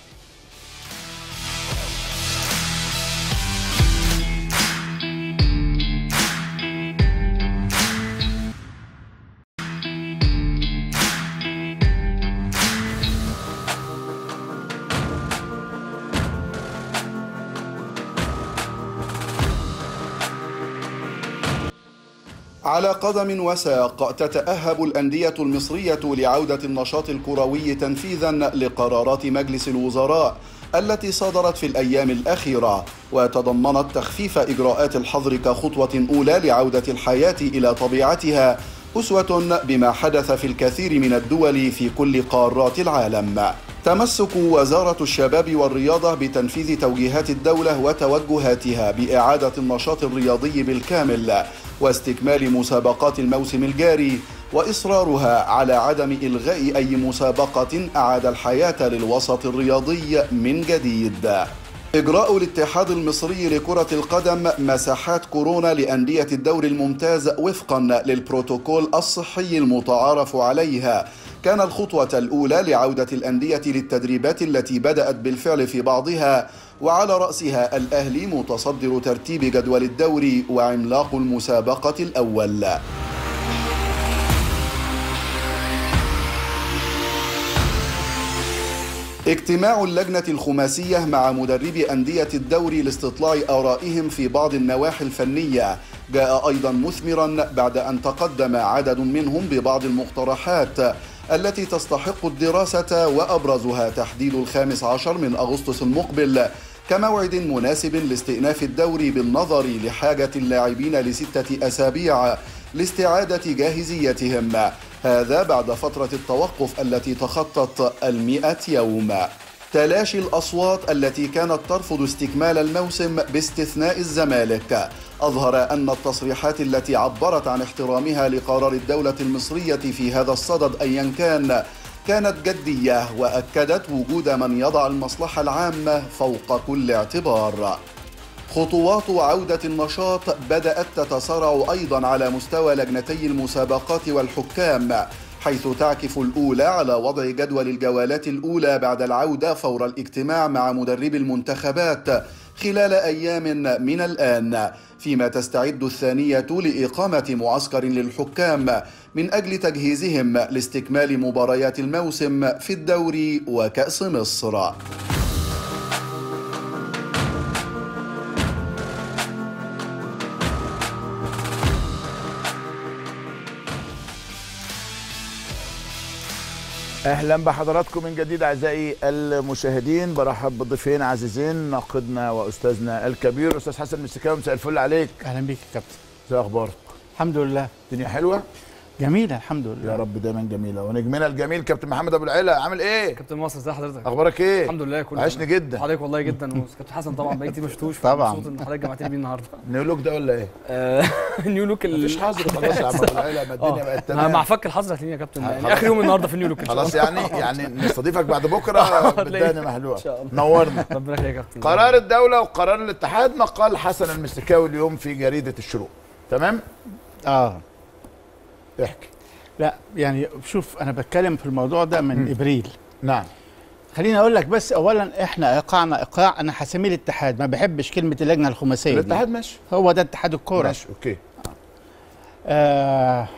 على قدم وساق تتأهب الأندية المصرية لعودة النشاط الكروي تنفيذا لقرارات مجلس الوزراء التي صدرت في الأيام الأخيرة وتضمنت تخفيف إجراءات الحظر كخطوة أولى لعودة الحياة إلى طبيعتها أسوة بما حدث في الكثير من الدول في كل قارات العالم تمسك وزارة الشباب والرياضة بتنفيذ توجيهات الدولة وتوجهاتها بإعادة النشاط الرياضي بالكامل واستكمال مسابقات الموسم الجاري وإصرارها على عدم إلغاء أي مسابقة أعاد الحياة للوسط الرياضي من جديد إجراء الاتحاد المصري لكرة القدم مساحات كورونا لأندية الدوري الممتاز وفقا للبروتوكول الصحي المتعارف عليها كان الخطوة الأولى لعودة الأندية للتدريبات التي بدأت بالفعل في بعضها وعلى رأسها الأهلي متصدر ترتيب جدول الدوري وعملاق المسابقة الأول اجتماع اللجنة الخماسية مع مدربي أندية الدوري لاستطلاع آرائهم في بعض النواحي الفنية جاء أيضا مثمرا بعد أن تقدم عدد منهم ببعض المقترحات التي تستحق الدراسة وأبرزها تحديد الخامس عشر من أغسطس المقبل كموعد مناسب لاستئناف الدوري بالنظر لحاجة اللاعبين لستة أسابيع لاستعادة جاهزيتهم هذا بعد فترة التوقف التي تخطت المئة يوم تلاشي الأصوات التي كانت ترفض استكمال الموسم باستثناء الزمالك أظهر أن التصريحات التي عبرت عن احترامها لقرار الدولة المصرية في هذا الصدد أيا كان كانت جدية وأكدت وجود من يضع المصلحة العامة فوق كل اعتبار خطوات عودة النشاط بدأت تتسارع أيضا على مستوى لجنتي المسابقات والحكام حيث تعكف الأولى على وضع جدول الجولات الأولى بعد العودة فور الاجتماع مع مدرب المنتخبات خلال أيام من الآن فيما تستعد الثانية لإقامة معسكر للحكام من أجل تجهيزهم لاستكمال مباريات الموسم في الدوري وكأس مصر اهلا بحضراتكم من جديد اعزائي المشاهدين برحب بضيفين عزيزين ناقدنا واستاذنا الكبير استاذ حسن مستكاوي مساء الفل عليك اهلا بيك يا كابتن ازي اخبارك الحمد لله الدنيا حلوه جميله الحمد لله يا رب دايما جميله ونجمنا الجميل كابتن محمد ابو العلا عامل ايه كابتن مصر ازي حضرتك اخبارك ايه الحمد لله كله وحشني تمام. جدا حضرتك والله جدا وكابتن حسن طبعا بقالي كتير ما شفتوش طبعاً. مبسوط ان حضرتك جمعتني بيه النهارده نيو لوك ده ولا ايه آه، نيو لوك ال- مفيش حظر خلاص يا عم ابو العلا ما الدنيا آه، بقت مع- تمام مع فك الحظر هتلاقيني يا كابتن خلاص. يعني اخر يوم النهارده في النيو لوك إن شاء خلاص الله. يعني يعني نستضيفك بعد بكره هتلاقي- بالدنيا محلوه إن شاء الله. نورنا ربنا يخليك يا كابتن قرار الدوله وقرار الاتحاد ما قال حسن المستكاوي اليوم في جريده الشروق تمام اه احكي لا يعني شوف انا بتكلم في الموضوع ده من ابريل نعم خليني اقول لك بس اولا احنا ايقعنا ايقاع انا هسميه الاتحاد ما بحبش كلمه اللجنه الخماسيه الاتحاد دي ماشي هو ده اتحاد الكوره ماشي اوكي آه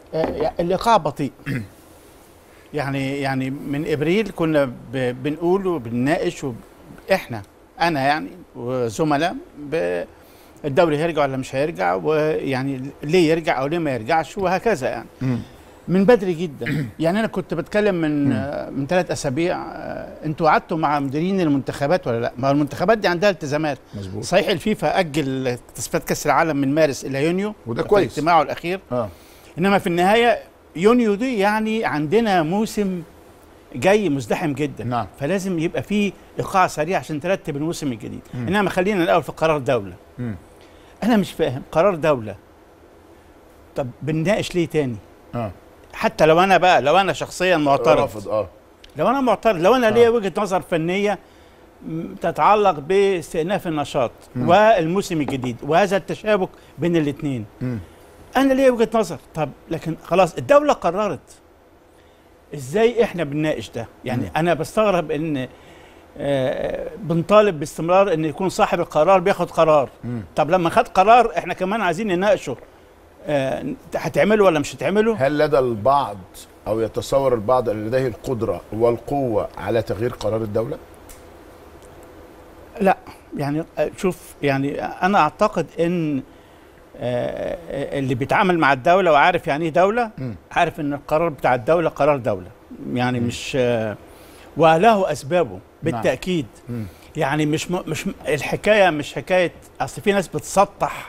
آه، الايقاع بطيء يعني يعني من ابريل كنا ب- بنقول وبنناقش وب- احنا انا يعني وزملاء ب- الدوري هيرجع ولا مش هيرجع ويعني ليه يرجع او ليه ما يرجعش وهكذا يعني من بدري جدا يعني انا كنت بتكلم من آه، من ثلاث اسابيع آه، انتوا قعدتوا مع مديرين المنتخبات ولا لا ما هو المنتخبات دي عندها التزامات مظبوط صحيح الفيفا اجل تصفيات كاس العالم من مارس الى يونيو وده في كويس. اجتماعه الاخير اه انما في النهايه يونيو دي يعني عندنا موسم جاي مزدحم جدا نعم. فلازم يبقى فيه ايقاع سريع عشان ترتب الموسم الجديد مم. انما خلينا الاول في قرار دوله مم. انا مش فاهم قرار دوله طب بنناقش ليه تاني اه حتى لو انا بقى لو انا شخصيا معترض رافض اه لو انا معترض لو انا آه. ليا وجهه نظر فنيه م- تتعلق باستئناف النشاط مم. والموسم الجديد وهذا التشابك بين الاثنين مم. انا ليا وجهه نظر طب لكن خلاص الدوله قررت ازاي احنا بنناقش ده يعني مم. انا بستغرب ان آه، بنطالب باستمرار ان يكون صاحب القرار بياخد قرار مم. طب لما خد قرار احنا كمان عايزين نناقشه آه، هتعمله ولا مش هتعمله هل لدى البعض او يتصور البعض ان لديه القدره والقوه على تغيير قرار الدوله؟ لا يعني آه، شوف يعني انا اعتقد ان آه، آه، اللي بيتعامل مع الدوله وعارف يعني ايه دوله مم. عارف ان القرار بتاع الدوله قرار دوله يعني مش آه، وله اسبابه بالتاكيد مم. يعني مش م... مش م- الحكايه مش حكايه اصل في ناس بتسطح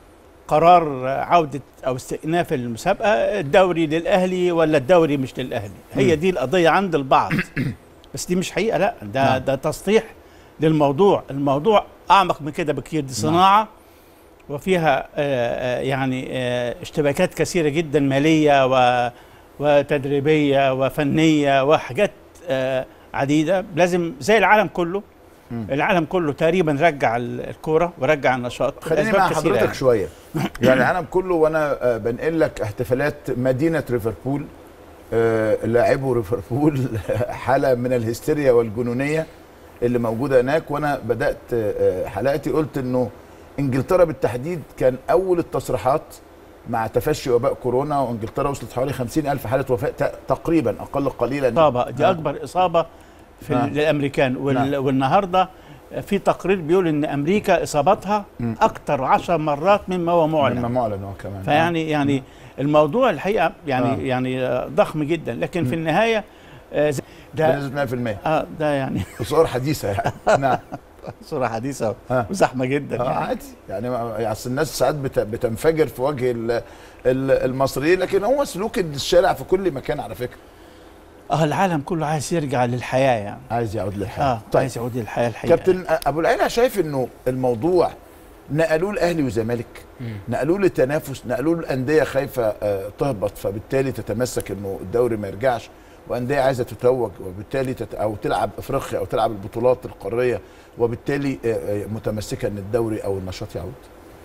قرار آه، عوده او استئناف المسابقه الدوري للاهلي ولا الدوري مش للاهلي هي مم. دي القضيه عند البعض بس دي مش حقيقه لا ده نعم. ده تسطيح للموضوع الموضوع اعمق من كده بكتير دي صناعه وفيها آه، آه، يعني آه، اشتباكات كثيره جدا ماليه و وتدريبيه وفنيه وحاجات آه، عديده لازم زي العالم كله مم. العالم كله تقريبا رجع ال- الكوره ورجع النشاط خليني لأسباب مع كثيرة حضرتك يعني. شويه يعني العالم كله وانا آه، بنقل لك احتفالات مدينه ليفربول آه، لاعبو ليفربول حاله من الهستيريا والجنونيه اللي موجوده هناك وانا بدات آه، حلقتي قلت انه انجلترا بالتحديد كان اول التصريحات مع تفشي وباء كورونا وانجلترا وصلت حوالي 50 الف حاله وفاه ت- تقريبا اقل قليلا اصابه دي آه. اكبر اصابه في آه. ال- للامريكان وال... نعم. والنهارده في تقرير بيقول ان امريكا اصابتها مم. اكتر عشر مرات مما هو معلن مما معلن هو كمان فيعني يعني الموضوع الحقيقه يعني آه. آه. يعني آه، ضخم جدا لكن في النهايه آه، زي- ده بنسبه 100% اه ده يعني بصور حديثه يعني نعم صوره حديثه آه. وزحمه جدا اه يعني. عادي يعني ما- يعني اصل الناس ساعات بت- بتنفجر في وجه ال- ال- المصريين لكن هو سلوك الشارع في كل مكان على فكره اه العالم كله عايز يرجع للحياه يعني عايز يعود للحياه اه طيب. عايز يعود للحياه الحقيقه كابتن ابو العيله شايف انه الموضوع نقلوه الاهلي وزمالك نقلوه للتنافس نقلوه الانديه خايفه آه، تهبط فبالتالي تتمسك انه الدوري ما يرجعش وانديه عايزه تتوج وبالتالي تت... او تلعب افريقيا او تلعب البطولات القاريه وبالتالي آه، آه، متمسكه ان الدوري او النشاط يعود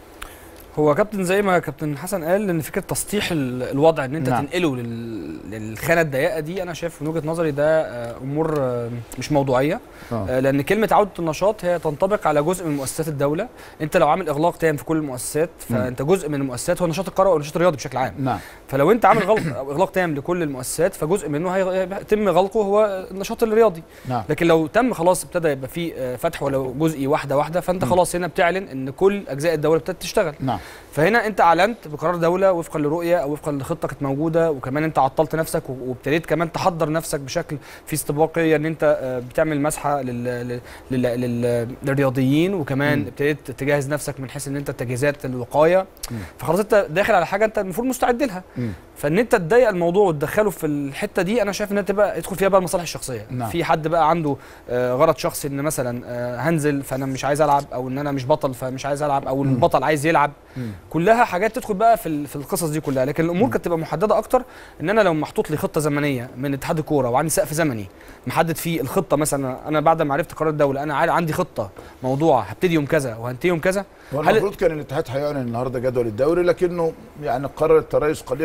هو كابتن زي ما كابتن حسن قال ان فكره تسطيح ال- الوضع ان انت نعم. نعم. تنقله لل- للخانه الضيقه دي انا شايف من وجهه نظري ده آه، امور آه، مش موضوعيه آه. آه، لان كلمه عوده النشاط هي تنطبق على جزء من مؤسسات الدوله انت لو عامل اغلاق تام في كل المؤسسات فانت جزء من المؤسسات هو النشاط القروي او النشاط الرياضي بشكل عام نعم فلو انت عامل غلق او اغلاق تام لكل المؤسسات فجزء منه هيتم غلقه هو النشاط الرياضي نعم لكن لو تم خلاص ابتدى يبقى فيه آه، فتح ولو جزئي واحده واحده فانت خلاص هنا بتعلن ان كل اجزاء الدوله ابتدت تشتغل نعم فهنا انت اعلنت بقرار دوله وفقا لرؤيه او وفقا لخطه كانت موجوده وكمان انت عطلت نفسك و- وابتديت كمان تحضر نفسك بشكل في استباقيه ان انت آه، بتعمل مسحه لل... لل... لل... لل... للرياضيين وكمان مم. ابتديت تجهز نفسك من حيث ان انت تجهيزات الوقايه مم. فخلاص انت داخل على حاجه انت المفروض مستعد لها مم. فان انت تضيق الموضوع وتدخله في الحته دي انا شايف ان انت تبقى يدخل فيها بقى المصالح الشخصيه نعم. في حد بقى عنده آه، غرض شخصي ان مثلا آه، هنزل فانا مش عايز العب او ان انا مش بطل فمش عايز العب او مم. البطل عايز يلعب مم. كلها حاجات تدخل بقى في ال- في القصص دي كلها لكن الامور كانت تبقى محدده اكتر ان انا لو محطوط لي خطه زمنيه من اتحاد الكوره وعندي سقف زمني محدد فيه الخطه مثلا انا بعد ما عرفت قرار الدوله انا عارف عندي خطه موضوع هبتدي يوم كذا وهنتهي يوم كذا هو هل- المفروض كان الاتحاد هيعلن النهارده جدول الدوري لكنه يعني قرر التريث قليلا للحين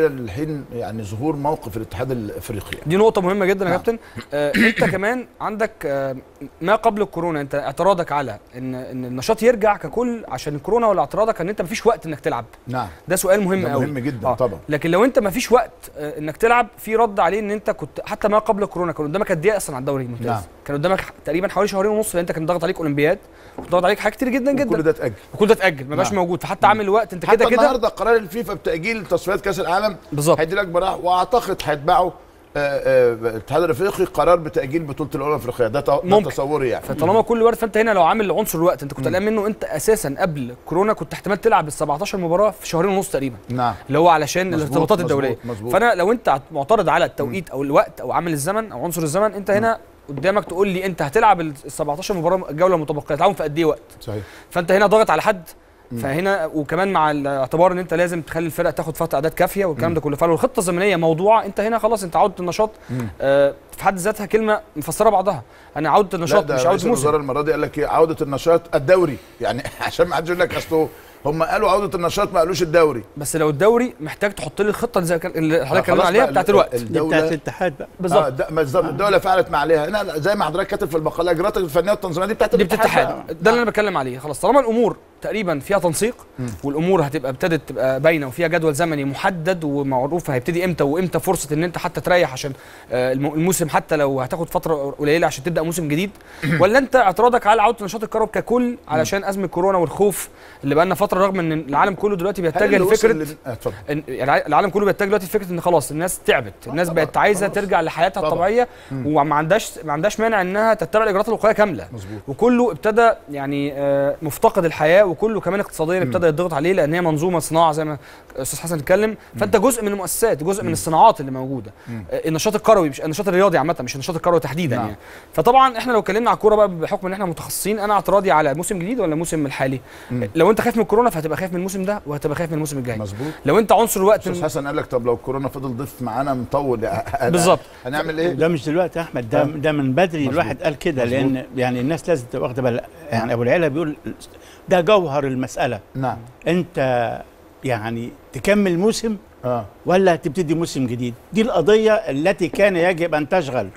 شايفين يعني ظهور موقف الاتحاد الافريقي يعني. دي نقطة مهمة جدا يا نعم. كابتن آه انت كمان عندك آه ما قبل الكورونا انت اعتراضك على ان ان النشاط يرجع ككل عشان الكورونا ولا اعتراضك ان انت مفيش وقت انك تلعب نعم ده سؤال مهم ده قوي مهم جدا طبعا لكن لو انت مفيش وقت آه انك تلعب في رد عليه ان انت كنت حتى ما قبل الكورونا كان قدامك قد ايه اصلا على الدوري الممتاز نعم. كان قدامك ح- تقريبا حوالي شهرين ونص لان انت كان ضاغط عليك اولمبياد كنت ضاغط عليك حاجات كتير جدا جدا كل ده اتاجل وكل ده اتاجل ما بقاش نعم. موجود فحتى عامل وقت انت حتى كده كده النهارده قرار الفيفا بتاجيل تصفيات كاس العالم بالظبط هيدي لك براح واعتقد هيتبعوا آه، آه، الاتحاد الافريقي قرار بتاجيل بطوله الامم الافريقيه ده ت- ده ممكن. تصوري يعني فطالما كل وقت فانت هنا لو عامل عنصر الوقت انت كنت قلقان منه انت اساسا قبل كورونا كنت احتمال تلعب ال 17 مباراه في شهرين ونص تقريبا نعم اللي هو علشان مظبوط، الارتباطات مظبوط، الدوليه مظبوط. فانا لو انت معترض على التوقيت او الوقت او عامل الزمن او عنصر الزمن انت هنا قدامك تقول لي انت هتلعب ال 17 مباراه الجوله المتبقيه هتلعبهم في قد ايه وقت صحيح فانت هنا ضاغط على حد فهنا وكمان مع الاعتبار ان انت لازم تخلي الفرق تاخد فتره اعداد كافيه والكلام ده كله فلو الخطه الزمنيه موضوعه انت هنا خلاص انت عوده النشاط آه في حد ذاتها كلمه مفسره بعضها انا عوده لا النشاط ده مش رئيس عوده موسم الوزراء المره دي قال لك ايه عوده النشاط الدوري يعني عشان ما حدش يقول لك اصل هم قالوا عوده النشاط ما قالوش الدوري بس لو الدوري محتاج تحط لي الخطه اللي زي كان- اللي حضرتك خلاص اتكلمنا عليها بقى بتاعت ال- الوقت دي الدولة- بتاعت الاتحاد بقى آه بالظبط ده بالظبط الدوله فعلت ما عليها هنا لا، زي ما حضرتك كاتب في المقاله الاجراءات الفنيه والتنظيميه دي بتاعت دي بتتحاد بقى. ده اللي انا بتكلم عليه خلاص طالما الامور تقريبا فيها تنسيق والامور هتبقى ابتدت تبقى باينه وفيها جدول زمني محدد ومعروف هيبتدي امتى وامتى فرصه ان انت حتى تريح عشان آه، الم- الموسم حتى لو هتاخد فتره قليله عشان تبدا موسم جديد ولا انت اعتراضك على عوده نشاط الكروي ككل علشان ازمه كورونا والخوف اللي بقى لنا فتره رغم ان العالم كله دلوقتي هل بيتجه اللي وصل لفكره لل- آه، اتفضل إن- يعني العالم كله بيتجه دلوقتي لفكره ان خلاص الناس تعبت الناس طبعاً، بقت عايزه خلاص. ترجع لحياتها طبعاً. الطبيعيه وما عندهاش ما عندهاش مانع انها تتبع الاجراءات الوقائيه كامله مظبوط وكله ابتدى يعني آه، مفتقد الحياه وكله كمان اقتصاديا ابتدى يضغط عليه لان هي منظومه صناعه زي ما استاذ حسن اتكلم فانت جزء من المؤسسات جزء من الصناعات اللي موجوده آه، النشاط الكروي مش النشاط الرياضي عامه مش النشاط الكروي تحديدا نعم. يعني فطبعا احنا لو اتكلمنا على الكوره بقى بحكم ان احنا متخصصين انا اعتراضي على موسم جديد ولا موسم الحالي لو انت خايف من الكورونا فهتبقى خايف من الموسم ده وهتبقى خايف من الموسم الجاي مظبوط لو انت عنصر الوقت استاذ حسن قال لك طب لو الكورونا فضل ضيف معانا مطول بالظبط. هنعمل ايه؟ ده مش دلوقتي يا احمد ده آه. ده من بدري مظبوط. الواحد قال كده مظبوط. لان يعني الناس لازم تبقى واخده بالها يعني ابو العلا بيقول ده جوهر المساله نعم انت يعني تكمل موسم اه ولا تبتدي موسم جديد دي القضيه التي كان يجب ان تشغل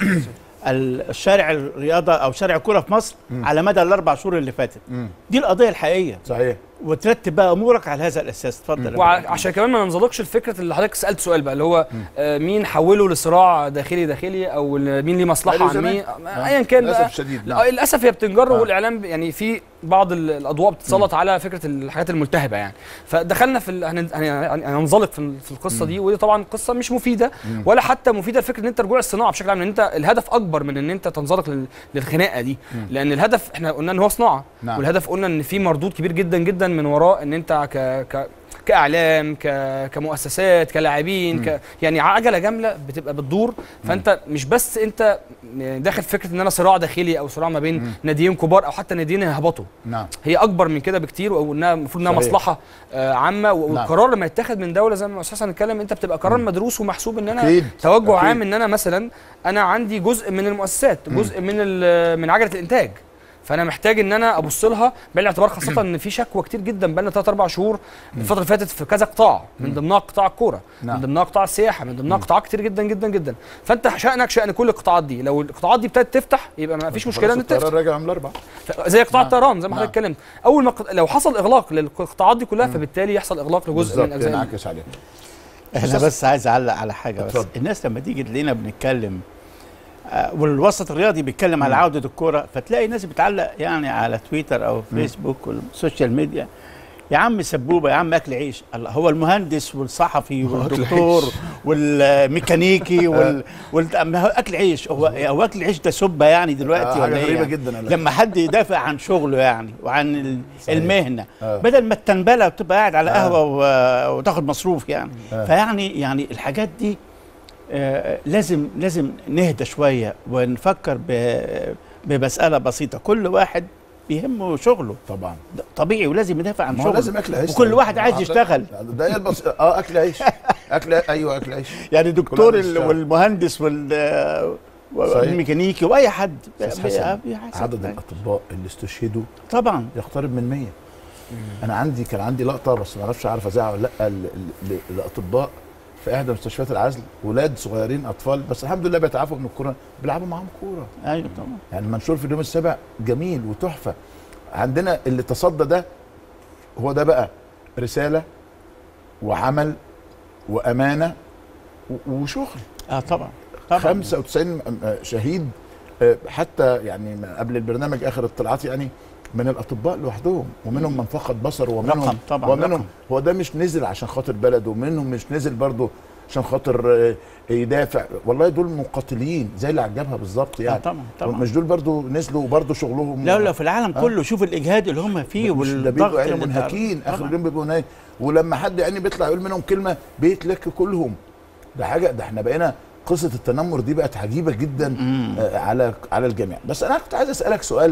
الشارع الرياضه او شارع الكوره في مصر على مدى الاربع شهور اللي فاتت مم. دي القضيه الحقيقيه صحيح وترتب بقى امورك على هذا الاساس اتفضل يا أبو وعشان كمان ما ننزلقش الفكره اللي حضرتك سالت سؤال بقى اللي هو آه مين حوله لصراع داخلي داخلي او ال- مين ليه مصلحه أهلي عن وزمالك. مين آه. ايا كان للأسف بقى الشديد، لا، نعم. للاسف هي بتنجر آه. والاعلام يعني في بعض ال- الاضواء بتتسلط على فكره الحاجات الملتهبه يعني فدخلنا في ال- هن- هن- هننزلق في ال- في القصه دي ودي طبعا قصه مش مفيده ولا حتى مفيده لفكره ان انت رجوع الصناعه بشكل عام لان انت الهدف اكبر من ان انت تنزلق لل- للخناقه دي لان الهدف احنا قلنا ان هو صناعه نعم. والهدف قلنا ان في مردود كبير جدا جدا من وراء ان انت ك ك كاعلام ك كمؤسسات كلاعبين ك يعني عجله جامله بتبقى بتدور فانت مش بس انت داخل في فكره ان انا صراع داخلي او صراع ما بين ناديين كبار او حتى ناديين هبطوا نعم هي اكبر من كده بكتير وانها المفروض انها صحيح. مصلحه آه عامه و- نعم. والقرار لما يتاخد من دوله زي ما استاذ حسن اتكلم انت بتبقى قرار مدروس ومحسوب ان انا أكيد. توجه أكيد. عام ان انا مثلا انا عندي جزء من المؤسسات جزء من ال- من عجله الانتاج فانا محتاج ان انا ابص لها بعين الاعتبار خاصه ان في شكوى كتير جدا بقى لنا 3 4 شهور الفتره اللي فاتت في كذا قطاع من ضمنها قطاع الكوره نعم. من ضمنها قطاع السياحه من ضمنها قطاعات كتير جدا جدا جدا فانت شانك شان كل القطاعات دي لو القطاعات دي ابتدت تفتح يبقى ما فيش مشكله ان تفتح القرار راجع من الاربعه ف- زي قطاع نعم. الطيران زي ما نعم. حضرتك اتكلمت اول ما قط- لو حصل اغلاق للقطاعات دي كلها فبالتالي يحصل اغلاق لجزء من بالظبط اجزاء ال- ينعكس عليه انا بس عايز اعلق على حاجه بس اتفضل. الناس لما تيجي تلاقينا بنتكلم آه، والوسط الرياضي بيتكلم على عوده الكوره فتلاقي ناس بتعلق يعني على تويتر او فيسبوك والسوشيال ميديا يا عم سبوبه يا عم اكل عيش الله هو المهندس والصحفي والدكتور والميكانيكي وال, وال... ما هو اكل عيش هو هو اكل عيش ده سبه يعني دلوقتي آه، حاجة ولا إيه غريبة يعني؟ جدا أنا. لما حد يدافع عن شغله يعني وعن ال- صحيح. المهنه آه. بدل ما التنبله وتبقى قاعد على آه. قهوه و... وتاخد مصروف يعني آه. فيعني يعني الحاجات دي آه، لازم لازم نهدى شويه ونفكر ب... بمساله بسيطه كل واحد بيهمه شغله طبعا ده طبيعي ولازم يدافع عن ما هو شغله لازم اكل عيش وكل واحد عايز آه، يشتغل ده يلبس اه اكل عيش اكل ايوه اكل عيش يعني دكتور كل واحد ال- يشتغل. والمهندس وال صحيح. والميكانيكي واي حد أستاذ بي- حسن، بيحاسب. عدد الاطباء اللي استشهدوا طبعا يقترب من 100 انا عندي كان عندي لقطه بس ما اعرفش عارف اذاعها ولا لا ال- ال- الاطباء في احدى مستشفيات العزل ولاد صغيرين اطفال بس الحمد لله بيتعافوا من الكورونا بيلعبوا معاهم كوره ايوه طبعا يعني منشور في اليوم السابع جميل وتحفه عندنا اللي تصدى ده هو ده بقى رساله وعمل وامانه و- وشغل اه طبعا طبعا 95 شهيد آه، حتى يعني ما قبل البرنامج اخر اطلاعات يعني من الاطباء لوحدهم ومنهم من فقد بصره ومنهم رقم طبعاً، ومنهم رقم. هو ده مش نزل عشان خاطر بلده ومنهم مش نزل برضه عشان خاطر آه، يدافع والله دول مقاتلين زي اللي على الجبهه بالظبط يعني آه طبعا طبعا مش دول برضه نزلوا وبرضه شغلهم لا لا في العالم آه. كله شوف الاجهاد اللي هم فيه مش ده والضغط بيبقوا يعني اللي منهكين طبعاً. اخر اليوم بيبقوا نايم ولما حد يعني بيطلع يقول منهم كلمه بيتلك كلهم ده حاجه ده احنا بقينا قصه التنمر دي بقت عجيبه جدا آه على على الجميع بس انا كنت عايز اسالك سؤال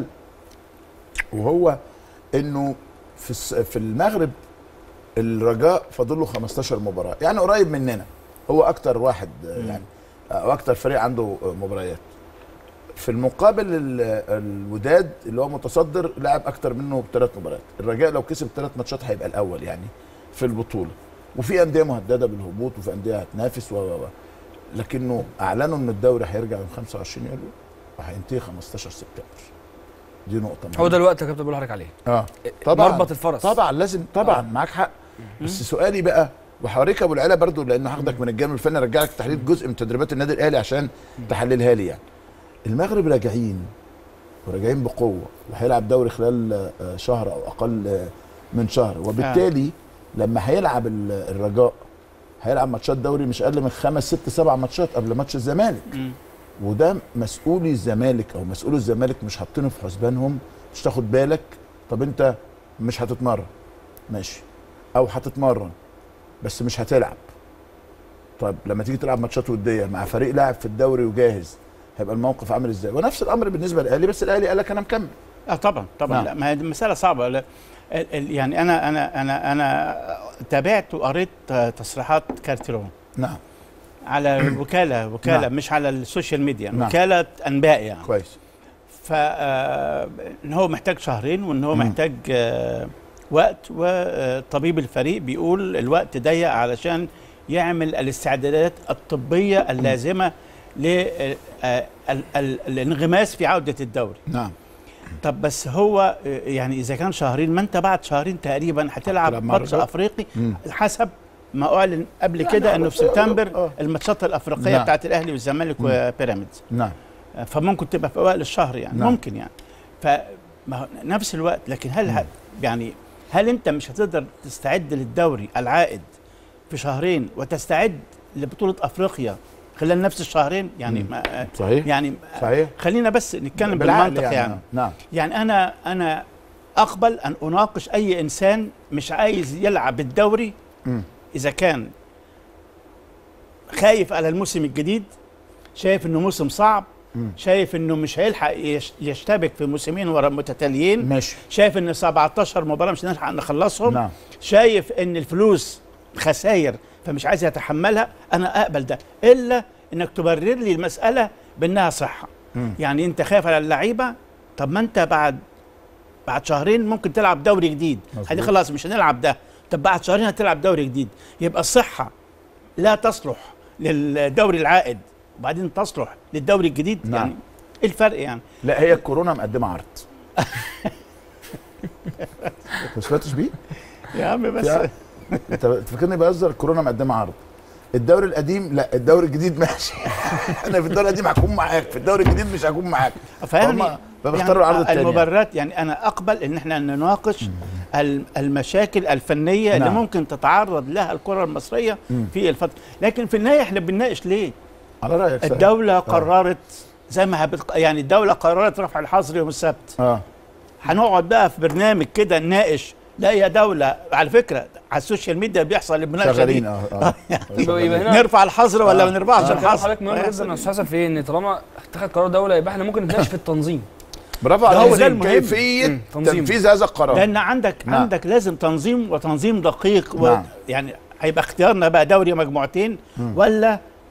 وهو انه في الس- في المغرب الرجاء فاضل له 15 مباراه يعني قريب مننا هو اكتر واحد آه، يعني او اكتر فريق عنده آه، مباريات في المقابل ال- الوداد اللي هو متصدر لعب اكتر منه بثلاث مباريات الرجاء لو كسب ثلاث ماتشات هيبقى الاول يعني في البطوله وفي انديه مهدده بالهبوط وفي انديه هتنافس و و و لكنه اعلنوا ان الدوري هيرجع يوم 25 يوليو وهينتهي 15 سبتمبر دي نقطه هو ده الوقت يا كابتن بقول لحضرتك عليه اه طبعا مربط الفرس طبعا لازم طبعا معاك حق بس سؤالي بقى وحواريك ابو العلا برضو لان هاخدك من الجانب الفني ارجع لك تحليل جزء من تدريبات النادي الاهلي عشان تحللها لي يعني المغرب راجعين وراجعين بقوه وهيلعب دوري خلال آه، شهر او اقل آه، من شهر وبالتالي لما هيلعب ال- الرجاء هيلعب ماتشات دوري مش اقل من خمس ست سبع ماتشات قبل ماتش الزمالك مم. وده مسؤولي الزمالك او مسؤول الزمالك مش حاطينه في حسبانهم مش تاخد بالك طب انت مش هتتمرن ماشي او هتتمرن بس مش هتلعب طيب لما تيجي تلعب ماتشات وديه مع فريق لاعب في الدوري وجاهز هيبقى الموقف عامل ازاي ونفس الامر بالنسبه للاهلي بس الاهلي قال لك انا مكمل اه طبعا طبعا نعم. لا ما هي دي مساله صعبه لا ال- ال- يعني انا انا انا انا تابعت وقريت آه، تصريحات كارتيرون نعم على الوكاله وكاله نعم. مش على السوشيال ميديا نعم. وكاله انباء يعني كويس ف آه، ان هو محتاج شهرين وان هو مم. محتاج آه، وقت وطبيب الفريق بيقول الوقت ضيق علشان يعمل الاستعدادات الطبيه اللازمه للانغماس في عوده الدوري نعم طب بس هو آه، يعني اذا كان شهرين ما انت بعد شهرين تقريبا هتلعب هتلعب مع ماتش الرجاء. افريقي مم. حسب ما اعلن قبل لا، كده لا، انه في بس- سبتمبر آه. الماتشات الافريقيه نعم. بتاعت الاهلي والزمالك مم. وبيراميدز نعم فممكن تبقى في اوائل الشهر يعني نعم. ممكن يعني فما هو نفس الوقت لكن هل هل يعني هل انت مش هتقدر تستعد للدوري العائد في شهرين وتستعد لبطوله افريقيا خلال نفس الشهرين يعني مم. ما صحيح يعني صحيح خلينا بس نتكلم بالعقل بالمنطق يعني, يعني. نعم يعني انا انا اقبل ان اناقش اي انسان مش عايز يلعب الدوري مم. اذا كان خايف على الموسم الجديد شايف انه موسم صعب مم. شايف انه مش هيلحق يش- يشتبك في موسمين ورا متتاليين ماشي شايف ان 17 مباراه مش هنلحق نخلصهم نعم شايف ان الفلوس خسائر فمش عايز يتحملها انا اقبل ده الا انك تبرر لي المساله بانها صحه مم. يعني انت خايف على اللعيبه طب ما انت بعد بعد شهرين ممكن تلعب دوري جديد مظبوط. هدي خلاص مش هنلعب ده طب بعد شهرين هتلعب دوري جديد يبقى الصحه لا تصلح للدوري العائد وبعدين تصلح للدوري الجديد نعم. يعني ايه الفرق يعني لا هي الكورونا مقدمه عرض ما سمعتش بيه؟ يا عم بس يا- انت فاكرني بهزر الكورونا مقدمه عرض الدوري القديم لا الدوري الجديد ماشي انا في الدوري القديم هكون معاك في الدوري الجديد مش هكون معاك فيعني فهم بيختاروا العرض الثاني المبررات يعني انا اقبل ان احنا نناقش ال- المشاكل الفنيه اللي نعم. ممكن تتعرض لها الكره المصريه مم. في الفتره لكن في النهايه احنا بنناقش ليه على رايك صحيح. الدوله قررت زي ما هبت... يعني الدوله قررت رفع الحظر يوم السبت اه هنقعد بقى في برنامج كده نناقش لا يا دوله على فكره على السوشيال ميديا بيحصل المناقشه شغالين دي اه اه يبقى يبقى هنا نرفع الحظر ولا ما نرفعش كلام الحظر حضرتك مهم هيحصل جدا يا استاذ حسن في إيه؟ ان طالما اتخذ قرار دوله يبقى احنا ممكن نتناقش في التنظيم برافو ده هو عليك ده المهم. كيفيه مم. تنظيم. تنفيذ هذا القرار لان عندك نعم. عندك لازم تنظيم وتنظيم دقيق و نعم. يعني هيبقى اختيارنا بقى دوري مجموعتين ولا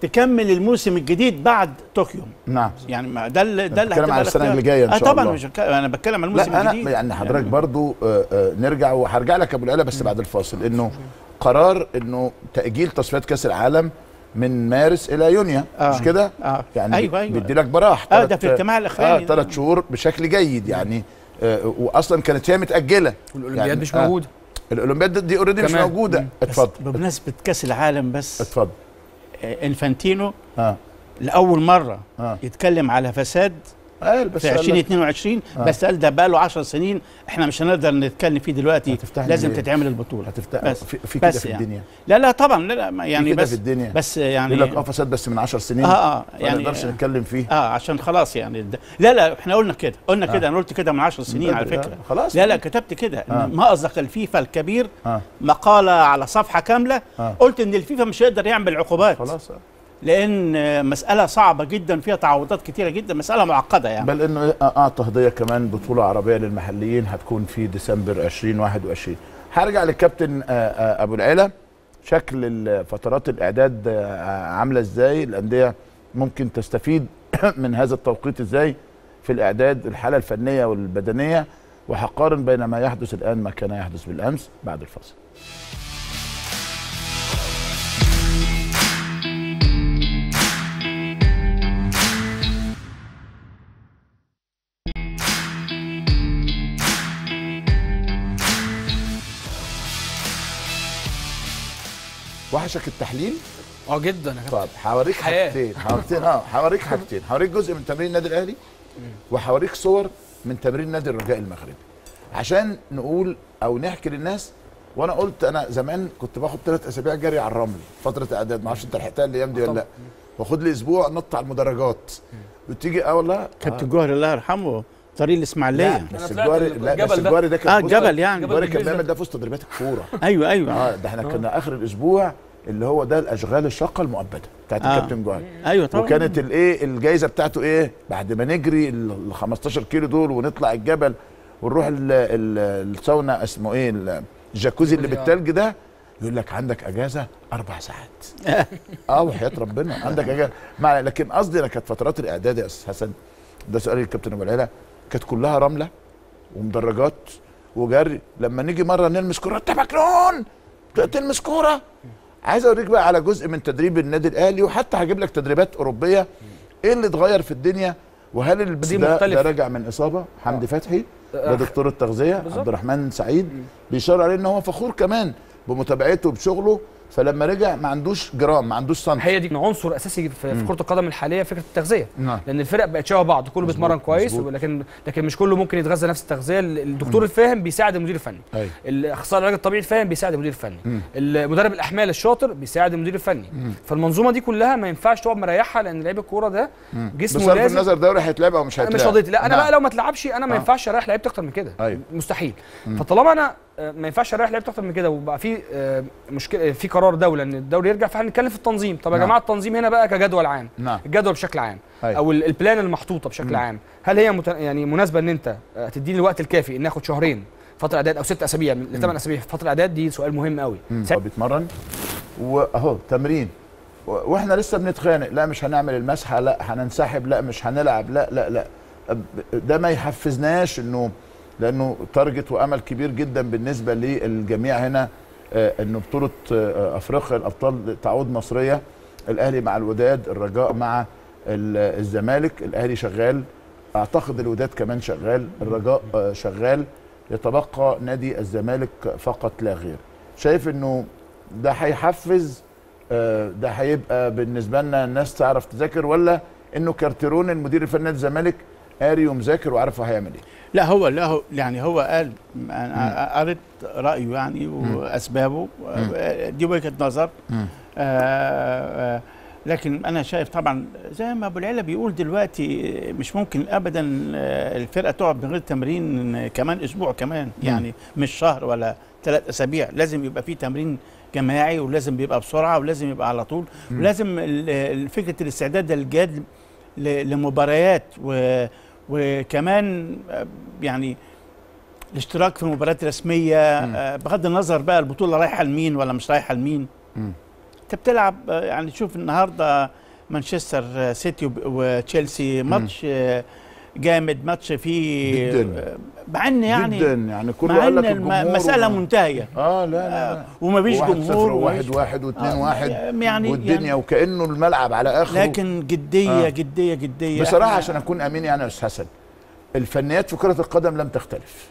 تكمل الموسم الجديد بعد طوكيو نعم يعني ما ده اللي ده اللي بتتكلم هتبقى على السنة الاختيار. اللي جاية إن اه شاء طبعا الله. مش بتكلم- انا بتكلم على الموسم لا انا الجديد يعني حضرتك برضو آه، آه، نرجع وهرجع لك يا ابو العلا بس بعد الفاصل انه قرار انه تاجيل تصفيات كاس العالم من مارس الى يونيو آه. مش كده؟ آه. يعني أيوة، أيوة. بيدي لك براح آه، تلات- ده في الاجتماع الأخراني اه ده. ثلاث شهور بشكل جيد يعني آه واصلا كانت هي متاجله والاولمبياد مش آه، موجوده الاولمبياد دي اوريدي مش كمان. موجوده مم. اتفضل بمناسبه كاس العالم بس اتفضل آه، انفانتينو اه لاول مره اه يتكلم على فساد قال بس في قال لك- 2022 آه. بس قال ده بقى له 10 سنين احنا مش هنقدر نتكلم فيه دلوقتي هتفتحني لازم ليه؟ تتعمل البطوله هتفتح بس في, في كده بس في يعني. الدنيا لا لا طبعا لا لا ما يعني في كده بس في الدنيا بس يعني يقول لك اه فساد بس من 10 سنين اه اه ما يعني نقدرش نتكلم فيه اه عشان خلاص يعني ده لا لا احنا قلنا كده قلنا آه. كده انا قلت كده من 10 سنين على بدري، آه، فكره خلاص لا لا كتبت كده آه. آه. مأزق الفيفا الكبير اه مقاله على صفحه كامله آه. قلت ان الفيفا مش هيقدر يعمل عقوبات خلاص آه. لان آه، مساله صعبه جدا فيها تعويضات كتيره جدا مساله معقده يعني بل انه اعطى هديه كمان بطوله عربيه للمحليين هتكون في ديسمبر 2021 هرجع للكابتن آه، آه، ابو العلا شكل ال- فترات الاعداد آه، عامله ازاي الانديه ممكن تستفيد من هذا التوقيت ازاي في الاعداد الحاله الفنيه والبدنيه وهقارن بين ما يحدث الان ما كان يحدث بالامس بعد الفاصل وحشك التحليل اه جدا يا كابتن طب هوريك حياة. حاجتين حاجتين اه هوريك حاجتين هوريك جزء من تمرين النادي الاهلي وهوريك صور من تمرين نادي الرجاء المغربي عشان نقول او نحكي للناس وانا قلت انا زمان كنت باخد ثلاث اسابيع جري على الرمل فتره اعداد ما اعرفش انت لحقتها الايام دي ولا لا واخد لي اسبوع نط على المدرجات وتيجي اه والله كابتن جوهر الله يرحمه طريق لا الاسماعيليه بس طلعت الجواري لا الجبل بس ده. الجواري ده كان اه في وسط- جبل يعني الجواري كان الجيزة. بيعمل ده في وسط تدريبات الكوره ايوه ايوه اه ده احنا كنا اخر الاسبوع اللي هو ده الاشغال الشاقه المؤبده بتاعت آه. الكابتن جوهر ايوه طبعا وكانت الايه الجائزه بتاعته ايه بعد ما نجري ال 15 كيلو دول ونطلع الجبل ونروح ال- ال- الساونا اسمه ايه ال- الجاكوزي اللي الجاكوزي، آه. بالتلج ده يقول لك عندك اجازه اربع ساعات اه وحياه ربنا عندك اجازه مع لكن قصدي انا كانت فترات الاعداد يا استاذ حسن ده سؤال الكابتن ابو العلا كانت كلها رمله ومدرجات وجري لما نيجي مره نلمس كوره انت مجنون ت- تلمس كوره عايز اوريك بقى على جزء من تدريب النادي الاهلي وحتى هجيب لك تدريبات اوروبيه ايه اللي اتغير في الدنيا وهل البس دي ده, مختلف. ده راجع من اصابه حمدي فتحي ده آه. دكتور التغذيه بالظبط. عبد الرحمن سعيد بيشار عليه ان هو فخور كمان بمتابعته بشغله فلما رجع ما عندوش جرام ما عندوش سنتي هي دي عنصر اساسي في, في كره القدم الحاليه فكره التغذيه نعم لان الفرق بقت شبه بعض كله مظبوط، بيتمرن كويس مظبوط. لكن لكن مش كله ممكن يتغذى نفس التغذيه الدكتور الفاهم بيساعد المدير الفني ايوه الاخصائي العلاج الطبيعي الفاهم بيساعد المدير الفني مم. مدرب الاحمال الشاطر بيساعد المدير الفني مم. فالمنظومه دي كلها ما ينفعش تقعد مريحها لان لعيب الكوره ده جسمه بصرف لازم النظر دوري هيتلعب او مش انا هيتلعب مش قضيتي لا انا نعم. بقى لو ما تلعبش انا ما آه. ينفعش اريح لعيبه اكتر من كده ايوه مستحيل مم. فطالما انا آه، ما ينفعش اريح لعيبه اكتر من كده وبقى في آه، مشكله في قرار دوله ان الدوري يرجع فاحنا نتكلم في التنظيم طب يا نعم. جماعه التنظيم هنا بقى كجدول عام نعم الجدول بشكل عام أيوة. او ال- البلان المحطوطه بشكل مم. عام هل هي مت... يعني مناسبه ان انت آه، تديني الوقت الكافي ان اخد شهرين فتره اعداد او ست اسابيع من لثمان اسابيع في فتره اعداد دي سؤال مهم قوي مم. هو بيتمرن واهو تمرين و- واحنا لسه بنتخانق لا مش هنعمل المسحه لا هننسحب لا مش هنلعب لا لا لا أب- ده ما يحفزناش انه لانه تارجت وامل كبير جدا بالنسبه للجميع هنا آه، انه بطوله آه، افريقيا الابطال تعود مصريه الاهلي مع الوداد الرجاء مع ال- الزمالك الاهلي شغال اعتقد الوداد كمان شغال الرجاء آه، شغال يتبقى نادي الزمالك فقط لا غير شايف انه ده هيحفز آه، ده هيبقى بالنسبه لنا الناس تعرف تذاكر ولا انه كارتيرون المدير الفني نادي الزمالك قاري ومذاكر وعارف هو هيعمل ايه لا هو لا هو يعني هو قال انا قريت رايه يعني واسبابه آه، دي وجهه نظر مم. آه، آه، لكن انا شايف طبعا زي ما ابو العلا بيقول دلوقتي آه، مش ممكن ابدا آه، الفرقه تقعد من غير تمرين آه، كمان اسبوع كمان يعني مش شهر ولا ثلاث اسابيع لازم يبقى في تمرين جماعي ولازم يبقى بسرعه ولازم يبقى على طول ولازم ال- ال- فكره الاستعداد الجاد ل- لمباريات و وكمان آه، يعني الاشتراك في مباريات رسميه آه، بغض النظر بقى البطوله رايحه لمين ولا مش رايحه لمين مم. انت انت بتلعب آه، يعني شوف النهارده مانشستر سيتي وب- وتشيلسي ماتش آه، جامد ماتش فيه جداً. آه، مع ان يعني جدا يعني كله مع قال لك ان الم- الجمهور المساله وما- منتهيه اه لا لا, لا. ومفيش واحد جمهور صفر وواحد ومفيش- واحد واثنين آه، واحد يعني والدنيا يعني وكانه الملعب على اخره لكن جديه آه. جديه جديه بصراحه إحنا- عشان اكون امين يعني يا استاذ حسن الفنيات في كره القدم لم تختلف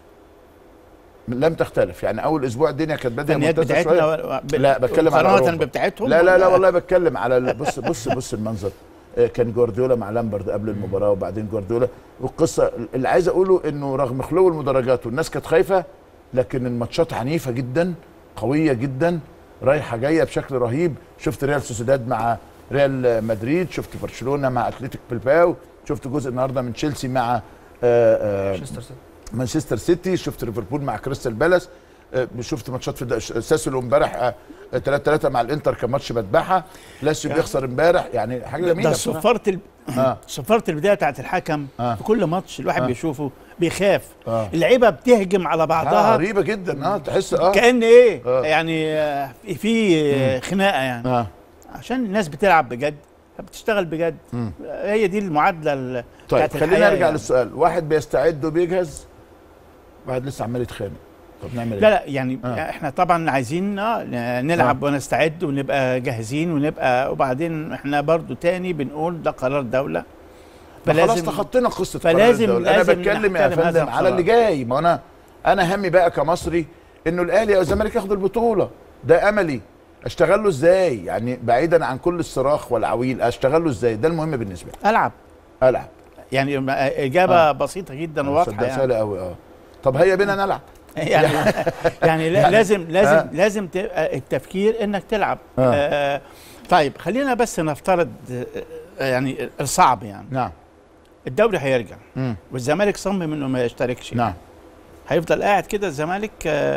لم تختلف يعني اول اسبوع الدنيا كانت بادئه الفنيات ممتازه بتاعتنا شويه و- ب- لا بتكلم على مقارنة أوروبا. بتاعتهم لا لا لا ولا- والله بتكلم على ال- بص بص بص المنظر آه، كان جوارديولا مع لامبرد قبل المباراه وبعدين جوارديولا والقصه اللي عايز اقوله انه رغم خلو المدرجات والناس كانت خايفه لكن الماتشات عنيفه جدا قويه جدا رايحه جايه بشكل رهيب شفت ريال سوسيداد مع ريال مدريد شفت برشلونه مع اتلتيك بلباو شفت جزء النهارده من تشيلسي مع آه، آه، مانشستر سيتي مانشستر سيتي شفت ليفربول مع كريستال بالاس آه، شفت ماتشات في ساسولو امبارح 3 3 مع الانتر كان ماتش مدبحه لاسيو بيخسر امبارح يعني حاجه جميله ده بصراحة. صفاره ال... آه. صفاره البدايه بتاعت الحكم آه. في كل ماتش الواحد آه. بيشوفه بيخاف آه. اللعيبه بتهجم على آه بعضها غريبه جدا اه تحس اه كان ايه آه. يعني آه، في- في آه، خناقه يعني اه عشان الناس بتلعب بجد بتشتغل بجد مم. هي دي المعادله ال- طيب بتاعت خلينا الحياة نرجع يعني. للسؤال واحد بيستعد وبيجهز واحد لسه عمال يتخانق طب نعمل لا ايه؟ لا يعني آه. آه. احنا طبعا عايزين آه، نلعب ونستعد ونبقى جاهزين ونبقى وبعدين احنا برضو تاني بنقول ده قرار دوله ما خلاص تخطينا قصه قرار فلازم- الدولة. انا لازم بتكلم يا نحترم هذا فندم على القرار. اللي جاي ما انا انا همي بقى كمصري انه الاهلي او الزمالك ياخدوا البطوله ده املي اشتغل له ازاي يعني بعيدا عن كل الصراخ والعويل اشتغل له ازاي ده المهم بالنسبه لي العب العب يعني ما- اجابه آه. آه. بسيطه جدا وواضحه صدق يعني سهله قوي اه طب هيا بينا نلعب يعني يعني لا- يعني- لازم لازم آه. لازم تبقى التفكير انك تلعب آه. آه طيب خلينا بس نفترض آه، يعني الصعب يعني نعم الدوري هيرجع مم. والزمالك صمم انه ما يشتركش نعم هيفضل قاعد كده الزمالك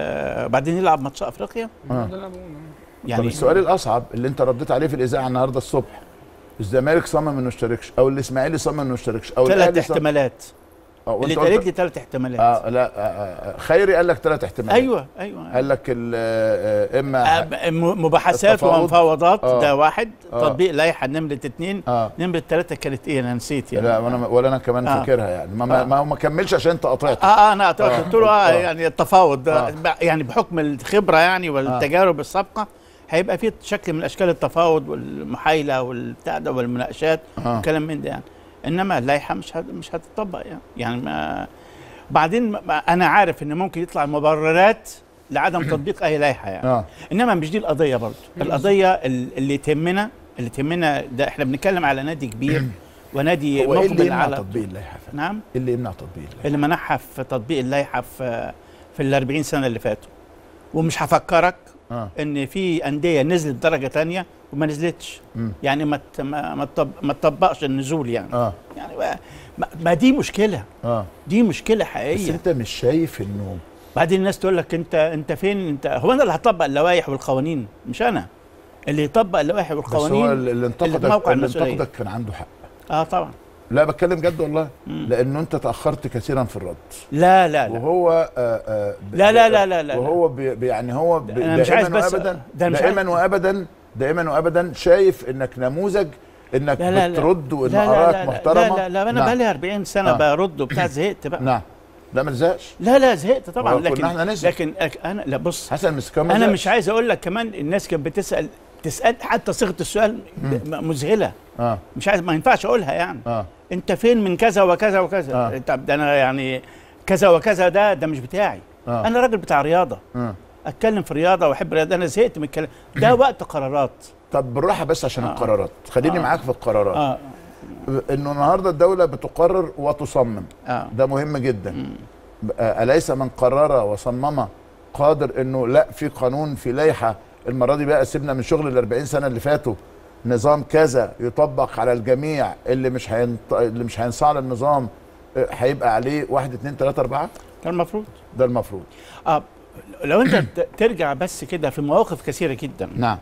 آه بعدين يلعب ماتش افريقيا آه. ده اللي أنا بقوله. طب يعني السؤال الاصعب اللي انت رديت عليه في الاذاعه النهارده الصبح الزمالك صمم انه يشتركش او الاسماعيلي صمم انه يشتركش او ثلاث الاهلي صمم احتمالات اه وانت اللي قلت- اتقالت لي ثلاث احتمالات اه لا آه آه خيري قال لك ثلاث احتمالات ايوه ايوه قال لك ال- آه، اما آه، م- مباحثات التفاوض. ومفاوضات آه. ده واحد آه. تطبيق لائحه نمره اثنين اه نمره ثلاثه كانت ايه انا نسيت يعني لا وانا ولا انا كمان آه. فاكرها يعني ما, ما, آه. ما هو ما كملش عشان انت قطعت اه اه انا قلت له اه آه. يعني التفاوض ده آه. ب- يعني بحكم الخبره يعني والتجارب السابقه هيبقى في شكل من اشكال التفاوض والمحايله والبتاع ده والمناقشات آه. وكلام من ده يعني انما اللائحه مش هت- مش هتطبق يعني يعني ما بعدين ما انا عارف ان ممكن يطلع مبررات لعدم تطبيق اي لائحه يعني اه انما مش دي القضيه برضه القضيه ال- اللي تهمنا اللي تهمنا ده احنا بنتكلم على نادي كبير ونادي هو ايه اللي مقبل يمنع على تطبيق اللائحه يا فندم؟ نعم ايه اللي يمنع تطبيق اللائحه اللي منحها في تطبيق اللائحه في في ال 40 سنه اللي فاتوا ومش هفكرك اه ان في انديه نزلت درجه تانية وما نزلتش مم. يعني ما ت- ما ما تطب- ما تطبقش النزول يعني اه يعني ما, ما دي مشكله اه دي مشكله بس حقيقيه انت مش شايف انه بعدين الناس تقول لك انت انت فين انت هو انا اللي هطبق اللوائح والقوانين مش انا اللي يطبق اللوائح بس هو والقوانين اللي اللي في انتقدك موقع اللي المسؤولية. انتقدك كان عنده حق اه طبعا لا بتكلم جد والله مم. لانه انت تاخرت كثيرا في الرد لا لا لا وهو آه آه ب- لا لا لا لا لا وهو بي بي- يعني هو ب- أنا مش عايز دائما بس- وابدا ده مش دائما عايز- وابدا دائما وابدا شايف انك نموذج انك لا لا لا. بترد وان لا لا ارائك لا لا محترمه لا لا, لا انا نعم. بقالي 40 سنه آه. برد وبتاع زهقت بقى نعم لا ما تزهقش لا لا زهقت طبعا هو كنا لكن احنا نزهق. لكن لكن انا لا بص حسن مسكان انا مش عايز اقول لك كمان الناس كانت بتسال تسال حتى صيغه السؤال م- مذهله اه مش عايز ما ينفعش اقولها يعني اه انت فين من كذا وكذا وكذا آه. طب ده انا يعني كذا وكذا ده ده مش بتاعي اه انا راجل بتاع رياضه آه. اتكلم في رياضه واحب الرياضه انا زهقت من الكلام ده وقت قرارات طب بالراحه بس عشان آه. القرارات خليني آه. معاك في القرارات اه انه النهارده الدوله بتقرر وتصمم اه ده مهم جدا آه، اليس من قرر وصمم قادر انه لا في قانون في لائحه المره دي بقى سيبنا من شغل ال 40 سنه اللي فاتوا نظام كذا يطبق على الجميع اللي مش هينط... اللي مش هينصاع للنظام آه، هيبقى عليه واحد اتنين تلاته اربعه ده المفروض ده المفروض اه لو انت ت- ترجع بس كده في مواقف كثيره جدا نعم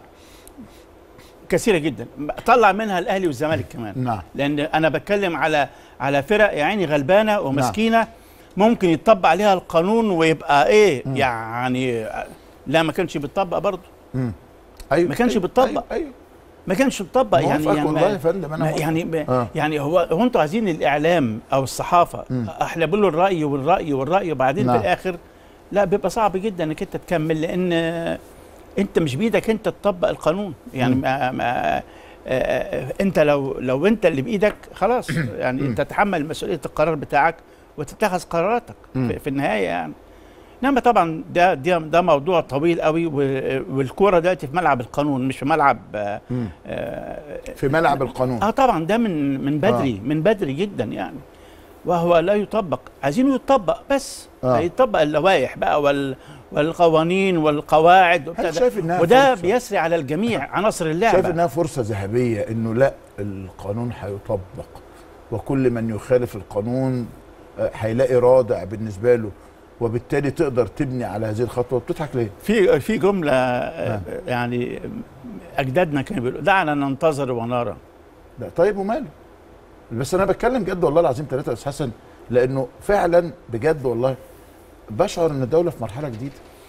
كثيره جدا طلع منها الاهلي والزمالك كمان نعم لان انا بتكلم على على فرق يا عيني غلبانه ومسكينه ممكن يتطبق عليها القانون ويبقى ايه يعني لا ما كانش بيتطبق برضه مم. ايوه ما كانش أيوة، بيتطبق ايوه, أيوة. ما كانش بيتطبق يعني موافقك يعني والله ما- يا فندم، أنا ما- موافق. يعني ما آه. يعني هو هو انتوا عايزين الاعلام او الصحافه احنا بقول الراي والراي والراي وبعدين نعم. في الاخر لا بيبقى صعب جدا انك انت تكمل لان آه، انت مش بايدك انت تطبق القانون يعني مم. ما ما آه، انت لو لو انت اللي بايدك خلاص يعني انت تتحمل مسؤوليه القرار بتاعك وتتخذ قراراتك مم. في, في النهايه يعني انما طبعا ده ده ده موضوع طويل قوي و- والكوره دلوقتي في ملعب القانون مش في ملعب آه، مم. آه، في ملعب القانون اه طبعا ده من من بدري آه. من بدري جدا يعني وهو لا يطبق عايزينه يطبق بس آه. آه. يطبق اللوائح بقى وال والقوانين والقواعد وبتاع هل ده. شايف إنها وده فرصة؟ بيسري على الجميع عناصر اللعبه شايف انها فرصه ذهبيه انه لا القانون هيطبق وكل من يخالف القانون آه، هيلاقي رادع بالنسبه له وبالتالي تقدر تبني على هذه الخطوه بتضحك ليه؟ في في جمله آه. يعني اجدادنا كانوا بيقولوا دعنا ننتظر ونرى لا طيب وماله بس انا بتكلم جد والله العظيم ثلاثه يا استاذ حسن لانه فعلا بجد والله بشعر ان الدوله في مرحله جديده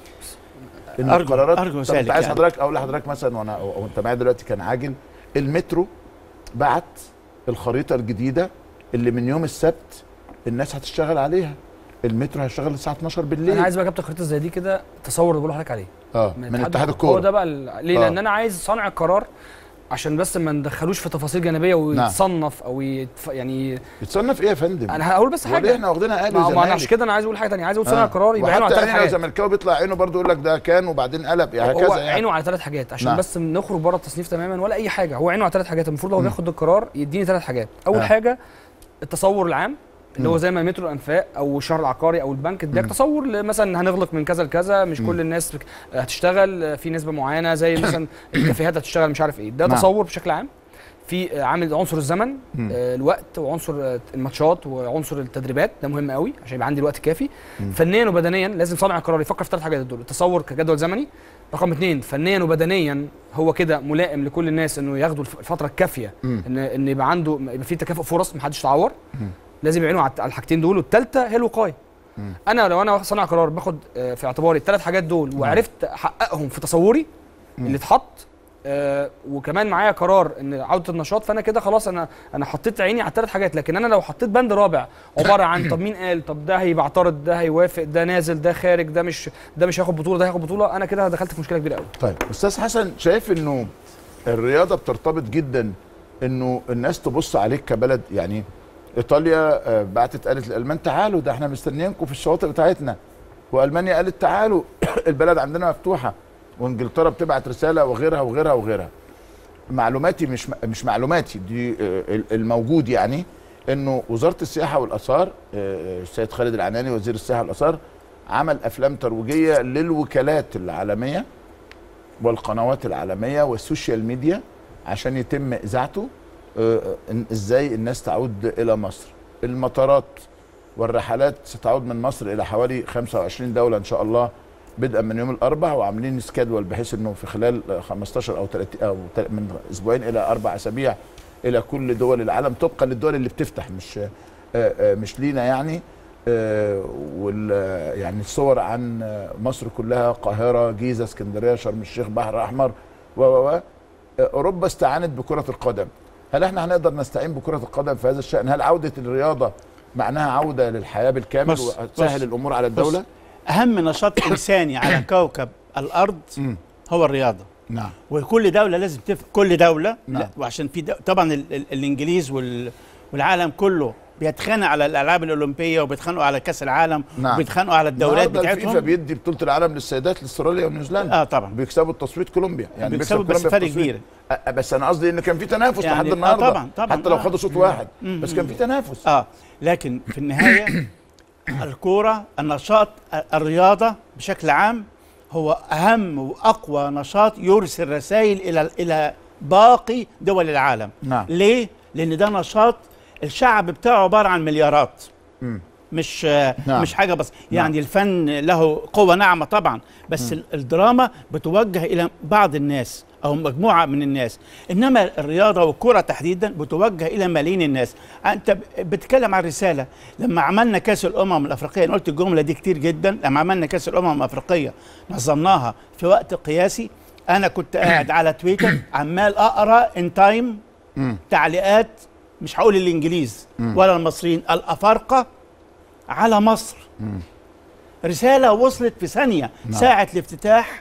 ان أرجو- القرارات أرجو طب انت ذلك عايز يعني. حضرتك اقول لحضرتك مثلا وانا وانت معايا دلوقتي كان عاجل المترو بعت الخريطه الجديده اللي من يوم السبت الناس هتشتغل عليها المترو هيشتغل الساعه 12 بالليل انا عايز بقى كابتن خريطه زي دي كده تصور اللي بقول لحضرتك عليه اه من اتحاد هو الكوره ده بقى ال- ليه آه. لان انا عايز صانع القرار عشان بس ما ندخلوش في تفاصيل جانبيه ويتصنف او يتف... يعني يتصنف ايه يا فندم؟ انا هقول بس وليه حاجه احنا واخدينها اهلي ما هو ما انا وزمالك؟ عشان كده انا عايز اقول حاجه ثانيه عايز اقول صانع آه. القرار يبقى عينه على وحتى ثلاث يعني لو حاجات زملكاوي بيطلع عينه برضه يقول لك ده كان وبعدين قلب يعني هو هكذا يعني عينه على ثلاث حاجات عشان نعم. بس نخرج بره التصنيف تماما ولا اي حاجه هو عينه على ثلاث حاجات المفروض لو بياخد القرار يديني ثلاث حاجات اول آه. حاجه التصور العام اللي هو مم. زي ما مترو الانفاق او الشهر العقاري او البنك اداك مم. تصور ل- مثلا هنغلق من كذا لكذا مش مم. كل الناس بك- هتشتغل في نسبه معينه زي مثلا الكافيهات هتشتغل مش عارف ايه ده نعم. تصور بشكل عام في عامل عنصر الزمن مم. آه، الوقت وعنصر آه، الماتشات وعنصر التدريبات ده مهم قوي عشان يبقى عندي الوقت كافي مم. فنيا وبدنيا لازم صانع القرار يفكر في ثلاث حاجات دول التصور كجدول زمني رقم اثنين فنيا وبدنيا هو كده ملائم لكل الناس انه ياخدوا الف- الفتره الكافيه مم. ان ان يبقى عنده يبقى في تكافؤ فرص محدش يتعور مم. لازم يعينوا على على الحاجتين دول والثالثه هي الوقايه مم. انا لو انا صانع قرار باخد آه، في اعتباري الثلاث حاجات دول وعرفت احققهم في تصوري مم. اللي اتحط آه، وكمان معايا قرار ان عوده النشاط فانا كده خلاص انا انا حطيت عيني على الثلاث حاجات لكن انا لو حطيت بند رابع عباره عن طب مين قال طب ده هيعترض ده هيوافق ده نازل ده خارج ده مش ده مش هياخد بطوله ده هياخد بطوله انا كده دخلت في مشكله كبيره قوي طيب استاذ حسن شايف انه الرياضه بترتبط جدا انه الناس تبص عليك كبلد يعني ايطاليا آه، بعتت قالت للالمان تعالوا ده احنا مستنيينكم في الشواطئ بتاعتنا والمانيا قالت تعالوا البلد عندنا مفتوحه وانجلترا بتبعت رساله وغيرها وغيرها وغيرها معلوماتي مش مش معلوماتي دي آه، الموجود يعني انه وزاره السياحه والاثار آه، السيد خالد العناني وزير السياحه والاثار عمل افلام ترويجيه للوكالات العالميه والقنوات العالميه والسوشيال ميديا عشان يتم اذاعته آه، إن- ازاي الناس تعود الى مصر المطارات والرحلات ستعود من مصر الى حوالي 25 دوله ان شاء الله بدءا من يوم الاربع وعاملين سكادول بحيث انه في خلال 15 او 30 او تل- من اسبوعين الى اربع اسابيع الى كل دول العالم طبقا للدول اللي بتفتح مش آه، آه، مش لينا يعني آه، وال يعني الصور عن آه، مصر كلها القاهره جيزه اسكندريه شرم الشيخ بحر احمر و و و آه، اوروبا استعانت بكره القدم هل احنا هنقدر نستعين بكره القدم في هذا الشان هل عوده الرياضه معناها عوده للحياه بالكامل بص- وتسهل بص- الامور على بص، الدوله اهم نشاط انساني على كوكب الارض مم. هو الرياضه نعم وكل دوله لازم تف... كل دوله نعم. لا وعشان في دو... طبعا ال... ال... الانجليز وال... والعالم كله بيتخانق على الالعاب الاولمبيه وبيتخانقوا على كاس العالم نعم. وبيتخانقوا على الدورات النهارده الفيفا بتاعتهم بيدي بطوله العالم للسيدات لاستراليا ونيوزيلندا اه طبعا بيكسبوا التصويت كولومبيا يعني بيكسبوا بيكسب بس كولومبيا فرق في التصويت. كبير. أه بس انا قصدي ان كان في تنافس يعني- لحد آه النهارده طبعا- طبعا، حتى لو آه. خدوا صوت واحد مم. بس كان في تنافس اه لكن في النهايه الكوره النشاط الرياضه بشكل عام هو اهم واقوى نشاط يرسل رسائل الى الى باقي دول العالم نعم ليه لان ده نشاط الشعب بتاعه عباره عن مليارات مم. مش نعم. نعم. مش حاجه بس يعني الفن له قوه ناعمه طبعا بس ال- الدراما بتوجه الى بعض الناس او مجموعه من الناس انما الرياضه والكره تحديدا بتوجه الى ملايين الناس انت ب- بتتكلم عن رساله لما عملنا كاس الامم الافريقيه انا قلت الجمله دي كتير جدا لما عملنا كاس الامم الافريقيه نظمناها في وقت قياسي انا كنت قاعد على تويتر عمال اقرا ان تايم مم. تعليقات مش هقول الانجليز مم. ولا المصريين الافارقه على مصر مم. رساله وصلت في ثانيه نعم. ساعه الافتتاح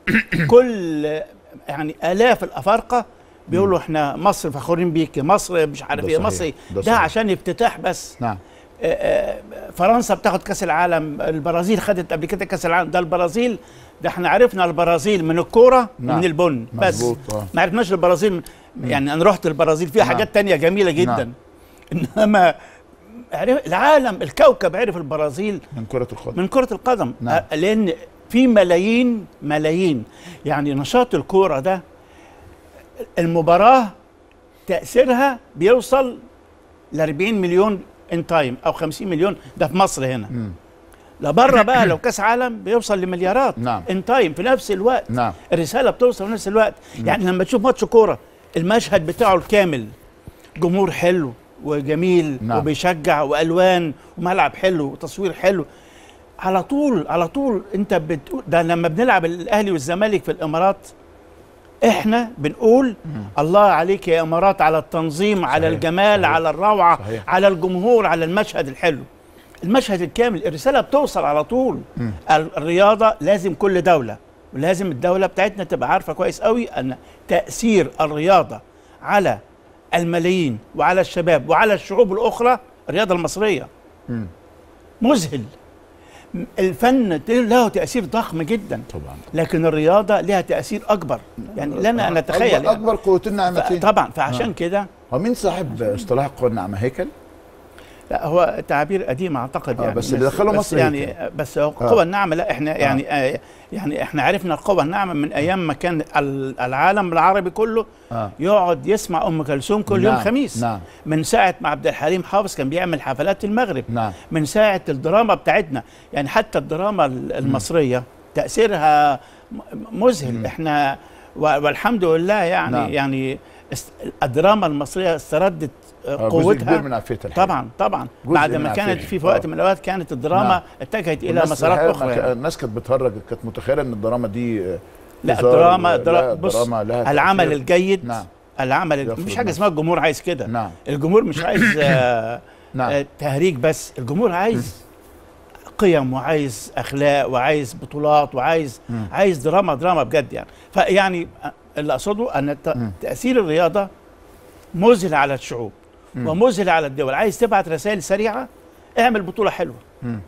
كل يعني الاف الافارقه بيقولوا احنا مصر فخورين بيك مصر مش عارف ده ايه صحيح. مصر إيه. ده ده صحيح. عشان افتتاح بس نعم آه، آه، فرنسا بتاخد كاس العالم البرازيل خدت قبل كده كاس العالم ده البرازيل ده احنا عرفنا البرازيل من الكوره نعم. ومن البن بس مظبوط، آه. ما عرفناش البرازيل من يعني انا رحت البرازيل فيها نعم. حاجات تانية جميله جدا نعم. انما عرف العالم الكوكب عرف البرازيل من كره القدم من كره القدم نعم. آه، لان في ملايين ملايين يعني نشاط الكوره ده المباراه تاثيرها بيوصل ل 40 مليون ان تايم او 50 مليون ده في مصر هنا مم. لا بره بقى لو كاس عالم بيوصل لمليارات نعم. ان تايم في نفس الوقت نعم الرساله بتوصل في نفس الوقت يعني لما تشوف ماتش كوره المشهد بتاعه الكامل جمهور حلو وجميل نعم. وبيشجع والوان وملعب حلو وتصوير حلو على طول على طول انت بتقول ده لما بنلعب الاهلي والزمالك في الامارات احنا بنقول الله عليك يا امارات على التنظيم على صحيح، الجمال صحيح. على الروعه صحيح. على الجمهور على المشهد الحلو المشهد الكامل الرساله بتوصل على طول مم. الرياضه لازم كل دوله ولازم الدوله بتاعتنا تبقى عارفه كويس قوي ان تاثير الرياضه على الملايين وعلى الشباب وعلى الشعوب الاخرى الرياضه المصريه مم. مذهل الفن له تاثير ضخم جدا طبعا لكن الرياضه لها تاثير اكبر يعني لنا ان نتخيل اكبر, أكبر قوتين نعمتين طبعا فعشان آه. كده هو مين صاحب اصطلاح القوى الناعمه هيكل؟ لا هو تعبير قديم اعتقد آه، يعني بس اللي دخله بس مصر يعني هيك. بس هو القوى الناعمه لا احنا يعني آه يعني احنا عرفنا القوى الناعمه من ايام ما كان ال- العالم العربي كله اه يقعد يسمع ام كلثوم كل يوم نعم، خميس نعم من ساعه ما عبد الحليم حافظ كان بيعمل حفلات المغرب نعم من ساعه الدراما بتاعتنا يعني حتى الدراما ال- المصريه تاثيرها م- مذهل مم. احنا و- والحمد لله يعني نعم. يعني است- الدراما المصريه استردت آه، آه، جزء كبير قوتها من عافيتها الحقيقة. طبعا طبعا جزء بعد من ما كانت عافيتها. في في وقت آه. من الاوقات كانت الدراما نعم. اتجهت الى والناس مسارات الحقيقة اخرى ما ك- يعني. الناس كانت بتهرج كانت متخيله ان الدراما دي آه، لا هزار الدراما و- درا... لا، بص الدراما لها العمل تأثير. الجيد نعم العمل يفرض مفيش حاجه نفسه. اسمها الجمهور عايز كده نعم الجمهور مش عايز آه، نعم آه، تهريج بس الجمهور عايز قيم وعايز اخلاق وعايز بطولات وعايز مم. عايز دراما دراما بجد يعني فيعني آه، اللي اقصده ان ت- مم. تاثير الرياضه مذهل على الشعوب مم. ومذهل على الدول عايز تبعت رسائل سريعه اعمل بطوله حلوه مم.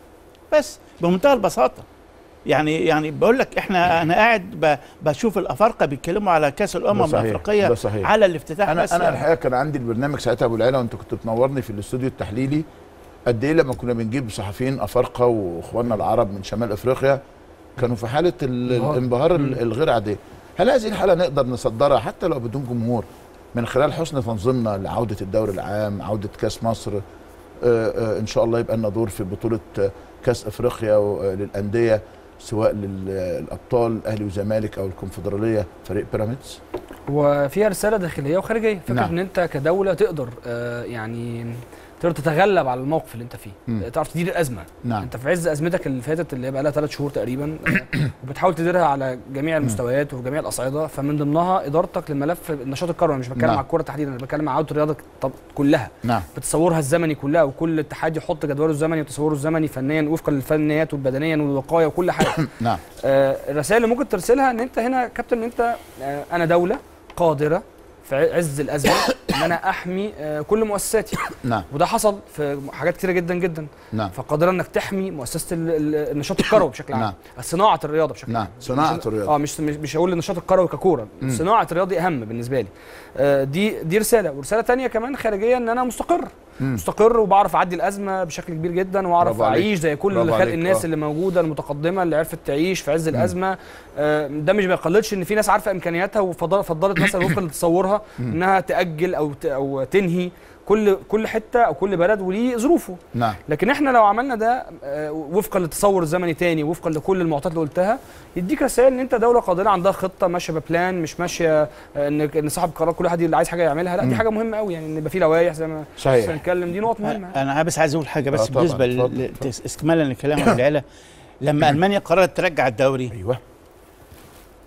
بس بمنتهى البساطه يعني يعني بقول لك احنا انا قاعد ب- بشوف الافارقه بيتكلموا على كاس الامم ده صحيح، الافريقيه ده صحيح. على الافتتاح انا بس انا يعني. الحقيقه كان عندي البرنامج ساعتها ابو العيله وانت كنت بتنورني في الاستوديو التحليلي قد ايه لما كنا بنجيب صحفيين افارقه واخواننا العرب من شمال افريقيا كانوا في حاله ال- انبهار. الانبهار ال- الغير عاديه هل هذه الحاله نقدر نصدرها حتى لو بدون جمهور من خلال حسن تنظيمنا لعوده الدوري العام عوده كاس مصر آه، آه، ان شاء الله يبقى لنا دور في بطوله آه، كاس افريقيا و- آه، للانديه سواء للابطال الاهلي والزمالك او الكونفدراليه فريق بيراميدز وفيها رساله داخليه وخارجيه فكره نعم. ان انت كدوله تقدر آه، يعني تقدر تتغلب على الموقف اللي انت فيه مم. آه، تعرف تدير الازمه نعم انت في عز ازمتك اللي فاتت اللي بقى لها ثلاث شهور تقريبا آه، وبتحاول تديرها على جميع المستويات وفي جميع الاصعده فمن ضمنها ادارتك للملف النشاط الكروي أنا مش بتكلم نعم. على الكوره تحديدا انا بتكلم على عوده الرياضه طب كلها نعم بتصورها الزمني كلها وكل اتحاد يحط جدوله الزمني وتصوره الزمني فنيا وفقا للفنيات والبدنيا والوقايه وكل حاجه نعم آه، الرسائل اللي ممكن ترسلها ان انت هنا كابتن ان انت آه، انا دوله قادره في عز الازمه ان انا احمي آه، كل مؤسساتي نعم وده حصل في حاجات كتيره جدا جدا نعم فقادره انك تحمي مؤسسه ال- ال- النشاط الكروي بشكل عام نعم. صناعه الرياضه بشكل نعم عام صناعه مش- الرياضه اه مش مش مش هقول النشاط الكروي ككوره مم. صناعه الرياضي اهم بالنسبه لي آه، دي دي رساله ورساله تانية كمان خارجيه ان انا مستقر مم. مستقر وبعرف اعدي الازمه بشكل كبير جدا واعرف برافو عليك. اعيش زي كل برافو خلق عليك، الناس آه. اللي موجوده المتقدمه اللي عرفت تعيش في عز الازمه آه، ده مش بيقللش ان في ناس عارفه امكانياتها وفضلت مثلا وفقا لتصورها انها تاجل او ت- او تنهي كل كل حته او كل بلد وليه ظروفه نعم لكن احنا لو عملنا ده آه، وفقا للتصور الزمني تاني وفقا لكل المعطيات اللي قلتها يديك رسائل ان انت دوله قادره عندها خطه ماشيه ببلان مش ماشيه آه، ان ان صاحب القرار كل واحد اللي عايز حاجه يعملها لا دي حاجه مهمه قوي يعني ان يبقى في لوائح زي ما صحيح. لسه هنتكلم دي نقط مهمه انا بس عايز اقول حاجه آه بس طبعاً، بالنسبه اتفضل، ل- اتفضل. لتس- استكمالا لكلام ابو العلا لما المانيا قررت ترجع الدوري ايوه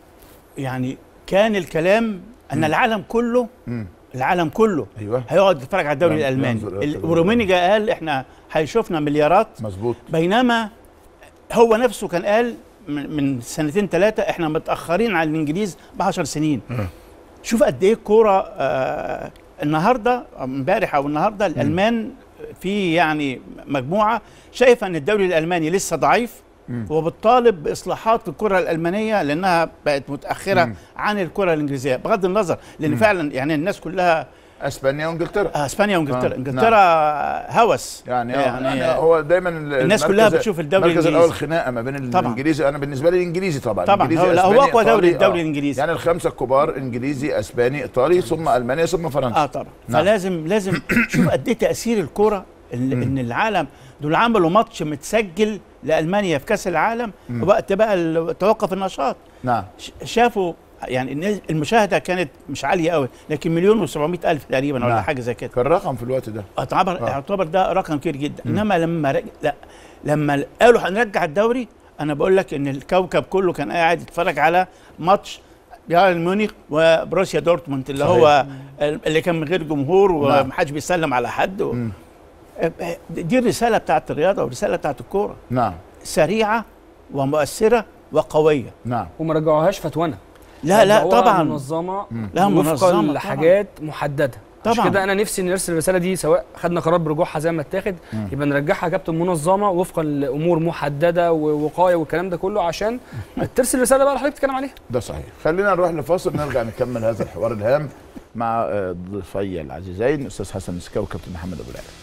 يعني كان الكلام ان العالم كله مم. العالم كله ايوه هيقعد يتفرج على الدوري ينظر- الالماني ينظر- ال- ورومينيجا قال احنا هيشوفنا مليارات مظبوط بينما هو نفسه كان قال من من سنتين ثلاثه احنا متاخرين عن الانجليز ب 10 سنين شوف قد ايه الكوره آه النهارده امبارح او النهارده الالمان في يعني مجموعه شايفه ان الدوري الالماني لسه ضعيف مم. وبتطالب باصلاحات في الكره الالمانيه لانها بقت متاخره مم. عن الكره الانجليزيه بغض النظر لان فعلا يعني الناس كلها اسبانيا وانجلترا آه، اسبانيا وانجلترا آه، انجلترا هوس يعني, يعني- يعني, يعني هو دايما الناس كلها المركز- بتشوف الدوري المركز الإنجليزي. الاول خناقه ما بين طبعاً. الانجليزي انا بالنسبه لي الانجليزي طبعا طبعاً. إنجليزي، هو- لا، هو أسباني، أقوى دوري إيطالي، الدوري آه. الإنجليزي. يعني الخمسه الكبار انجليزي اسباني ايطالي ثم المانيا ثم فرنسا اه طبعا نعم. فلازم لازم شوف قد ايه تاثير الكوره ان ان العالم دول عملوا ماتش متسجل لالمانيا في كاس العالم وقت بقى ال- توقف النشاط نعم ش- شافوا يعني الناس- المشاهده كانت مش عاليه قوي لكن مليون و700 الف تقريبا ولا نعم. حاجه زي كده كان رقم في الوقت ده اعتبر آه. اعتبر ده رقم كبير جدا انما لما رج... لا لما قالوا هنرجع الدوري انا بقول لك ان الكوكب كله كان قاعد يتفرج على ماتش بايرن ميونخ وبروسيا دورتموند اللي صحيح. هو اللي كان من غير جمهور نعم. ومحدش بيسلم على حد و... مم. دي الرساله بتاعت الرياضه والرساله بتاعت الكوره نعم سريعه ومؤثره وقويه نعم وما رجعوهاش فتونه لا لا رجعوها طبعا منظمه لا منظمة وفقا طبعاً. لحاجات محدده عشان طبعاً. كده انا نفسي نرسل الرساله دي سواء خدنا قرار برجوعها زي ما اتاخد يبقى نرجعها يا كابتن منظمه وفقا لامور محدده ووقايه والكلام ده كله عشان ترسل رساله بقى اللي حضرتك بتتكلم عليها ده صحيح خلينا نروح لفاصل نرجع نكمل هذا الحوار الهام مع آه، ضيفي العزيزين استاذ حسن مسكاوي وكابتن محمد ابو العلا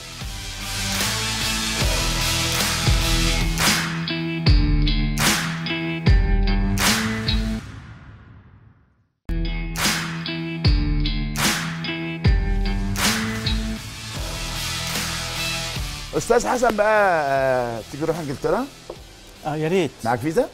استاذ حسن بقى آه، تيجي نروح انجلترا اه يا ريت معاك فيزا؟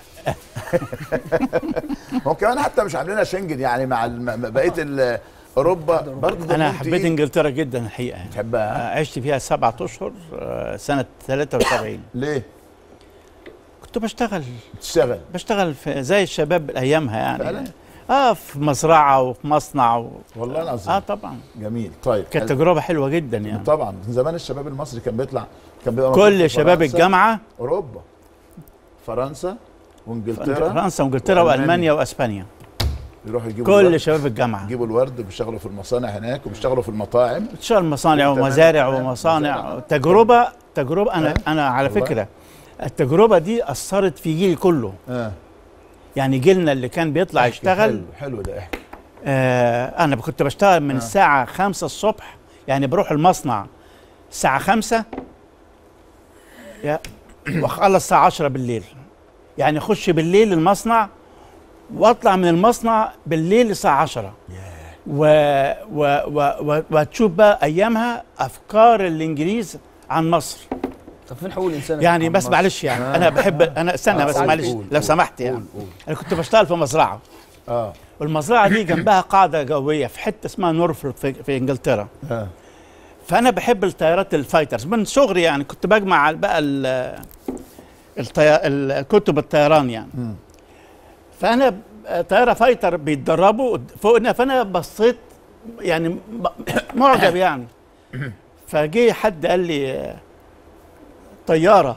هو كمان حتى مش عاملينها شنجن يعني مع الم- بقيه ال- اوروبا برضه انا ضمنت حبيت إيه؟ انجلترا جدا الحقيقه يعني. تحبها آه، عشت فيها سبعة اشهر آه، سنه 73 ليه؟ كنت بشتغل تشتغل بشتغل في زي الشباب ايامها يعني فعلا؟ اه في مزرعه وفي مصنع و... والله العظيم اه طبعا جميل طيب كانت تجربه حلوه جدا يعني طبعا من زمان الشباب المصري كان بيطلع كان بيبقى كل موجود في شباب فرنسا، الجامعه اوروبا فرنسا وانجلترا فرنسا وانجلترا وألمانيا. والمانيا واسبانيا يروحوا يجيبوا كل الورد شباب الجامعه يجيبوا الورد وبيشتغلوا في المصانع هناك وبيشتغلوا في المطاعم بتشتغل مصانع تمام، ومزارع تمام، ومصانع مزارع. تجربه تجربه انا آه، انا على والله. فكره التجربه دي اثرت في جيلي كله اه يعني جيلنا اللي كان بيطلع احكي، يشتغل حلو حلو ده احكي آه انا كنت بشتغل من آه. الساعه 5 الصبح يعني بروح المصنع الساعه 5 يا واخلص الساعه 10 بالليل يعني اخش بالليل المصنع واطلع من المصنع بالليل الساعه 10 و و و و وتشوف بقى ايامها افكار الانجليز عن مصر طب فين حقوق الانسان يعني بس معلش يعني انا بحب انا استنى آه، بس قول، معلش قول، لو قول، سمحت يعني قول، قول. انا كنت بشتغل في مزرعه اه والمزرعه دي جنبها قاعده جويه في حته اسمها نورفولك في, في انجلترا اه فانا بحب الطيارات الفايترز من صغري يعني كنت بجمع بقى ال- الطي... الكتب الطيران يعني مم. فانا ب- طياره فايتر بيتدربوا قد- فوقنا فانا بصيت يعني ب- معجب يعني فجه حد قال لي آه، طياره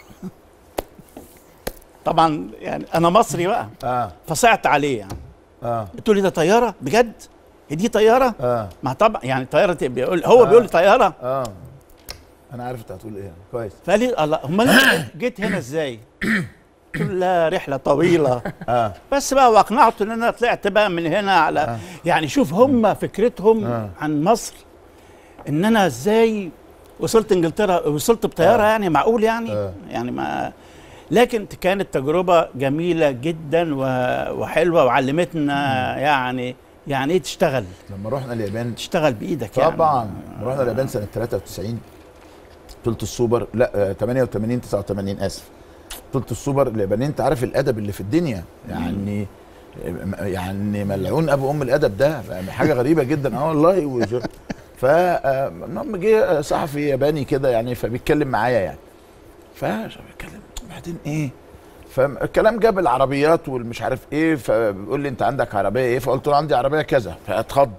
طبعا يعني انا مصري بقى اه فصعت عليه يعني اه قلت له ده طياره بجد هي دي طياره اه ما طبعا يعني طياره بيقول هو بيقول لي طياره اه انا عارف انت هتقول ايه كويس فقال لي الله امال أنت جيت هنا ازاي؟ قلت له لا رحله طويله اه بس بقى واقنعته ان انا طلعت بقى من هنا على آه. يعني شوف هم فكرتهم آه. عن مصر ان انا ازاي وصلت انجلترا وصلت بطياره آه. يعني معقول يعني آه. يعني ما لكن كانت تجربه جميله جدا و- وحلوه وعلمتنا يعني يعني ايه تشتغل لما رحنا اليابان تشتغل بايدك يعني طبعا لما رحنا اليابان سنه 93 بطوله السوبر لا آه، 88 89 اسف بطوله السوبر اليابانيين انت عارف الادب اللي في الدنيا يعني يعني ملعون ابو ام الادب ده حاجه غريبه جدا اه والله وج- ف آه، المهم جه صحفي ياباني كده يعني فبيتكلم معايا يعني فبيتكلم بعدين ايه فالكلام جاب العربيات والمش عارف ايه فبيقول لي انت عندك عربيه ايه فقلت له عندي عربيه كذا فاتخض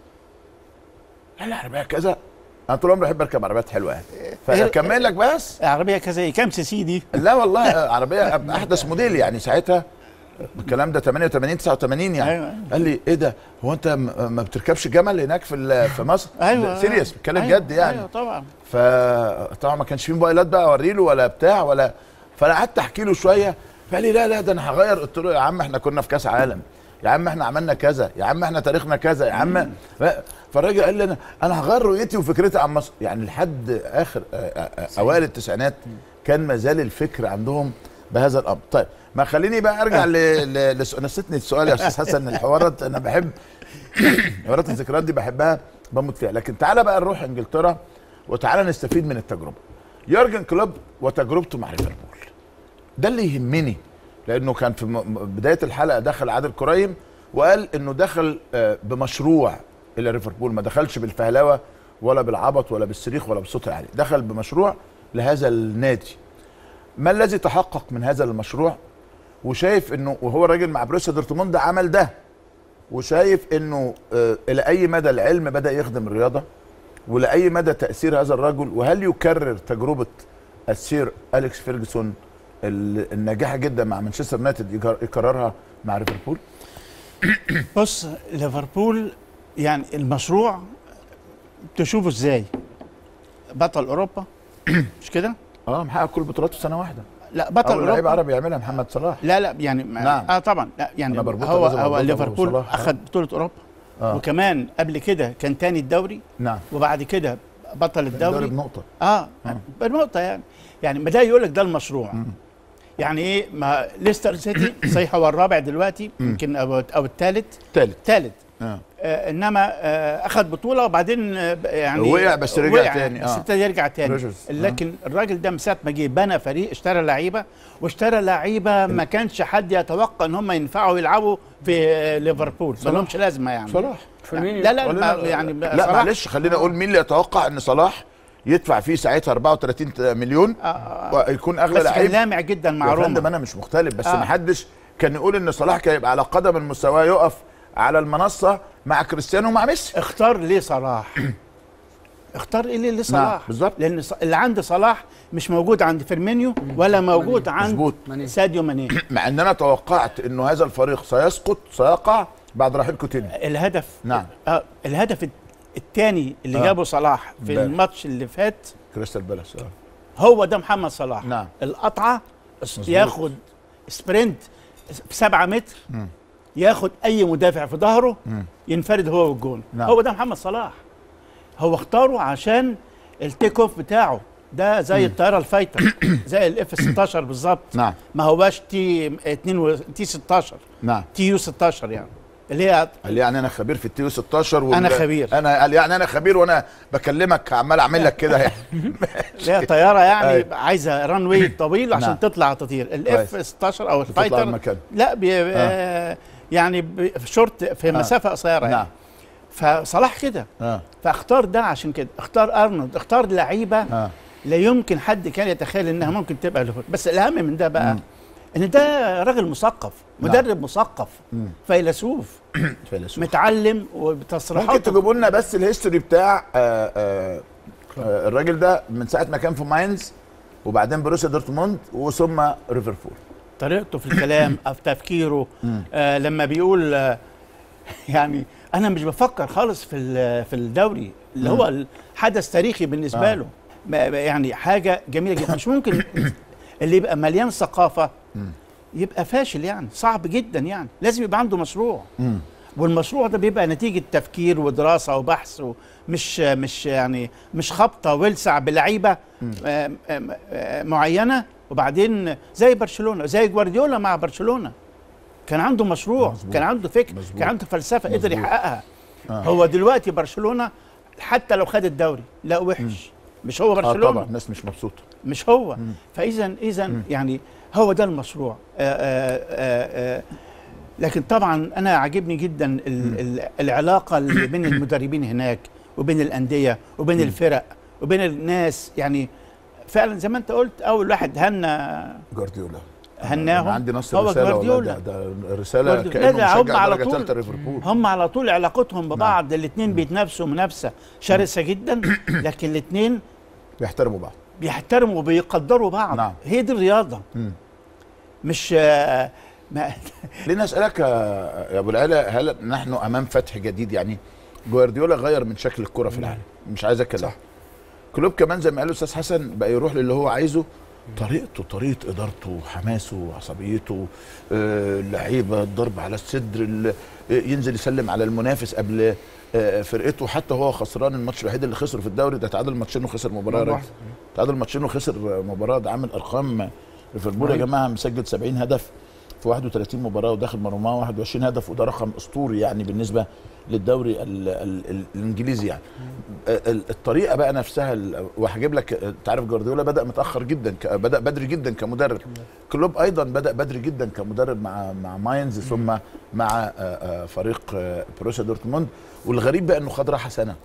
قال لي عربيه كذا انا طول عمري بحب اركب عربيات حلوه يعني فاكمل لك بس عربيه كذا إيه؟ كام سي سي دي لا والله عربيه احدث موديل يعني ساعتها الكلام ده 88 89 يعني أيوة. قال لي ايه ده هو انت م- ما بتركبش جمل هناك في ال- في مصر ايوه سيريس بتكلم أيوة. جد يعني ايوه طبعا فطبعا ما كانش في موبايلات بقى اوري له ولا بتاع ولا فانا قعدت احكي له شويه فقال لي لا لا ده انا هغير قلت له يا عم احنا كنا في كاس عالم يا عم احنا عملنا كذا يا عم احنا تاريخنا كذا يا عم ف- فالراجل قال لي انا انا هغير رؤيتي وفكرتي عن مصر يعني لحد اخر آه، آه، آه، اوائل التسعينات كان ما زال الفكر عندهم بهذا الامر طيب ما خليني بقى ارجع ل... ل... لس... نسيتني السؤال يا استاذ حسن الحوارات انا بحب حوارات الذكريات دي بحبها بموت فيها لكن تعالى بقى نروح انجلترا وتعالى نستفيد من التجربه يورجن كلوب وتجربته مع ليفربول ده اللي يهمني لانه كان في م- م- بدايه الحلقه دخل عادل كريم وقال انه دخل آه، بمشروع الى ليفربول ما دخلش بالفهلوه ولا بالعبط ولا بالصريخ ولا بالصوت العالي دخل بمشروع لهذا النادي ما الذي تحقق من هذا المشروع وشايف انه وهو الراجل مع بروسيا دورتموند عمل ده وشايف انه آه، الى اي مدى العلم بدا يخدم الرياضه ولاي مدى تاثير هذا الرجل وهل يكرر تجربه السير اليكس فيرجسون ال- الناجحه جدا مع مانشستر يونايتد يكر- يكررها مع ليفربول بص ليفربول يعني المشروع تشوفه ازاي بطل اوروبا مش كده اه محقق كل البطولات في سنه واحده لا بطل اول لعيب اوروبا عربي يعملها محمد صلاح لا لا يعني ما نعم. اه طبعا لا يعني أنا بربطها هو لازم هو أربطها ليفربول بصلاح. اخذ بطوله اوروبا آه. وكمان قبل كده كان تاني الدوري نعم وبعد كده بطل الدوري الدوري بنقطه اه بنقطه يعني يعني ما ده يقول لك ده المشروع يعني ايه ما ليستر سيتي صحيح هو الرابع دلوقتي يمكن او او الثالث ثالث ثالث آه. آه انما آه اخذ بطوله وبعدين آه يعني وقع بس رجع وقع تاني، بس آه. ابتدى يرجع تاني روجرز، آه. لكن الراجل ده من ساعه ما جه بنى فريق اشترى لعيبه واشترى لعيبه ما كانش حد يتوقع ان هم ينفعوا يلعبوا في آه، ليفربول ما صلاح. لهمش لازمه يعني صلاح فيرمينيو لا لا قول ما- لنا- يعني لا صلاح- معلش خلينا اقول مين اللي يتوقع ان صلاح يدفع فيه ساعتها 34 مليون آه. ويكون اغلى بس كان لعيب لامع جدا مع يا فندم روما انا مش مختلف بس آه. ما حدش كان يقول ان صلاح كان يبقى على قدم المستوى يقف على المنصه مع كريستيانو ومع ميسي اختار ليه صلاح اختار ايه ليه صلاح بالظبط. لان ص- اللي عند صلاح مش موجود عند فيرمينيو ولا موجود عند مظبوط. ماني. ساديو ماني مع ان انا توقعت انه هذا الفريق سيسقط سيقع بعد رحيل كوتينيو الهدف نعم. آه الهدف الثاني اللي آه. جابه صلاح في بقى. الماتش اللي فات كريستال بالاس آه. هو ده محمد صلاح نعم. القطعه ياخد سبرنت في سبعة متر ياخد اي مدافع في ظهره ينفرد هو والجون نعم. هو ده محمد صلاح هو اختاره عشان التيك اوف بتاعه ده زي الطياره الفايتر زي الاف 16 بالظبط نعم ما هواش تي 2 و... تي 16 نعم تي يو 16 يعني اللي هي قال يعني انا خبير في التيو 16 وال- أنا خبير. انا قال يعني انا خبير وانا بكلمك عمال اعمل لك كده يعني اللي هي طياره يعني أيوة. عايزه ران واي طويل عشان نعم. تطلع تطير الاف كويس. 16 او بتطلع الفايتر المكان. لا بي آه. يعني ب- في شورت في مسافه قصيره نعم يعني فصلاح كده اه فاختار ده عشان كده اختار ارنولد اختار لعيبه اه لا يمكن حد كان يتخيل انها ممكن تبقى ليفربول بس الاهم من ده بقى ان ده راجل مثقف مدرب مثقف مم. فيلسوف فيلسوف متعلم ممكن وبتصريحاته تجيبوا لنا بس الهيستوري بتاع آه آه آه الراجل ده من ساعه ما كان في ماينز وبعدين بروسيا دورتموند وثم ليفربول طريقته في الكلام أو في تفكيره آه لما بيقول آه يعني انا مش بفكر خالص في ال- في الدوري اللي هو الحدث تاريخي بالنسبه آه. له ما- ما- يعني حاجه جميله جدا مش ممكن اللي يبقى مليان ثقافه يبقى فاشل يعني صعب جدا يعني لازم يبقى عنده مشروع مم. والمشروع ده بيبقى نتيجه تفكير ودراسه وبحث مش مش يعني مش خبطه ولسع بلعيبه آه، آه، آه، معينه وبعدين زي برشلونه زي جوارديولا مع برشلونه كان عنده مشروع مظبوط. كان عنده فكر مظبوط. كان عنده فلسفه قدر مظبوط. يحققها آه. هو دلوقتي برشلونه حتى لو خد الدوري لا وحش مش هو اه برشلونه طبعا الناس مش مبسوطه مش هو فاذا اذا يعني هو ده المشروع آآ آآ آآ لكن طبعا انا عاجبني جدا ال ال العلاقه اللي بين المدربين هناك وبين الانديه وبين الفرق وبين الناس يعني فعلا زي ما انت قلت اول واحد هنا جوارديولا هناهم أنا عندي نص هو رساله والله جوارديولا. ده, ده رساله جوارديولا. كانه لا، هم مشجع على درجه طول- ثالثه ليفربول هم على طول علاقتهم ببعض الاثنين بيتنافسوا منافسه شرسه جدا لكن الاثنين بيحترموا بعض بيحترموا وبيقدروا بعض نعم. هي دي الرياضه مم. مش آه، ما ليه اسالك يا يا ابو العلا هل نحن امام فتح جديد يعني جوارديولا غير من شكل الكره في العالم مش عايز اتكلم كلوب كمان زي ما قال الاستاذ حسن بقى يروح للي هو عايزه طريقته طريقه ادارته حماسه عصبيته آه، اللعيبه الضرب على الصدر ال- آه، ينزل يسلم على المنافس قبل آه، فرقته حتى هو خسران الماتش الوحيد اللي خسره في الدوري ده تعادل ماتشين وخسر مباراه يا مرة راجل. تعادل ماتشين وخسر مباراه ده عامل ارقام ليفربول يا رهيب. جماعه مسجل 70 هدف في 31 مباراه وداخل مرماه 21 هدف وده رقم اسطوري يعني بالنسبه للدوري ال ال ال الانجليزي يعني ال- الطريقه بقى نفسها ال- وهجيب لك انت عارف جوارديولا بدا متاخر جدا ك- بدا بدري جدا كمدرب كلوب ايضا بدا بدري جدا كمدرب مع مع ماينز ثم مع آه، آه، فريق آه، بروسيا دورتموند والغريب بقى انه خد راحه سنه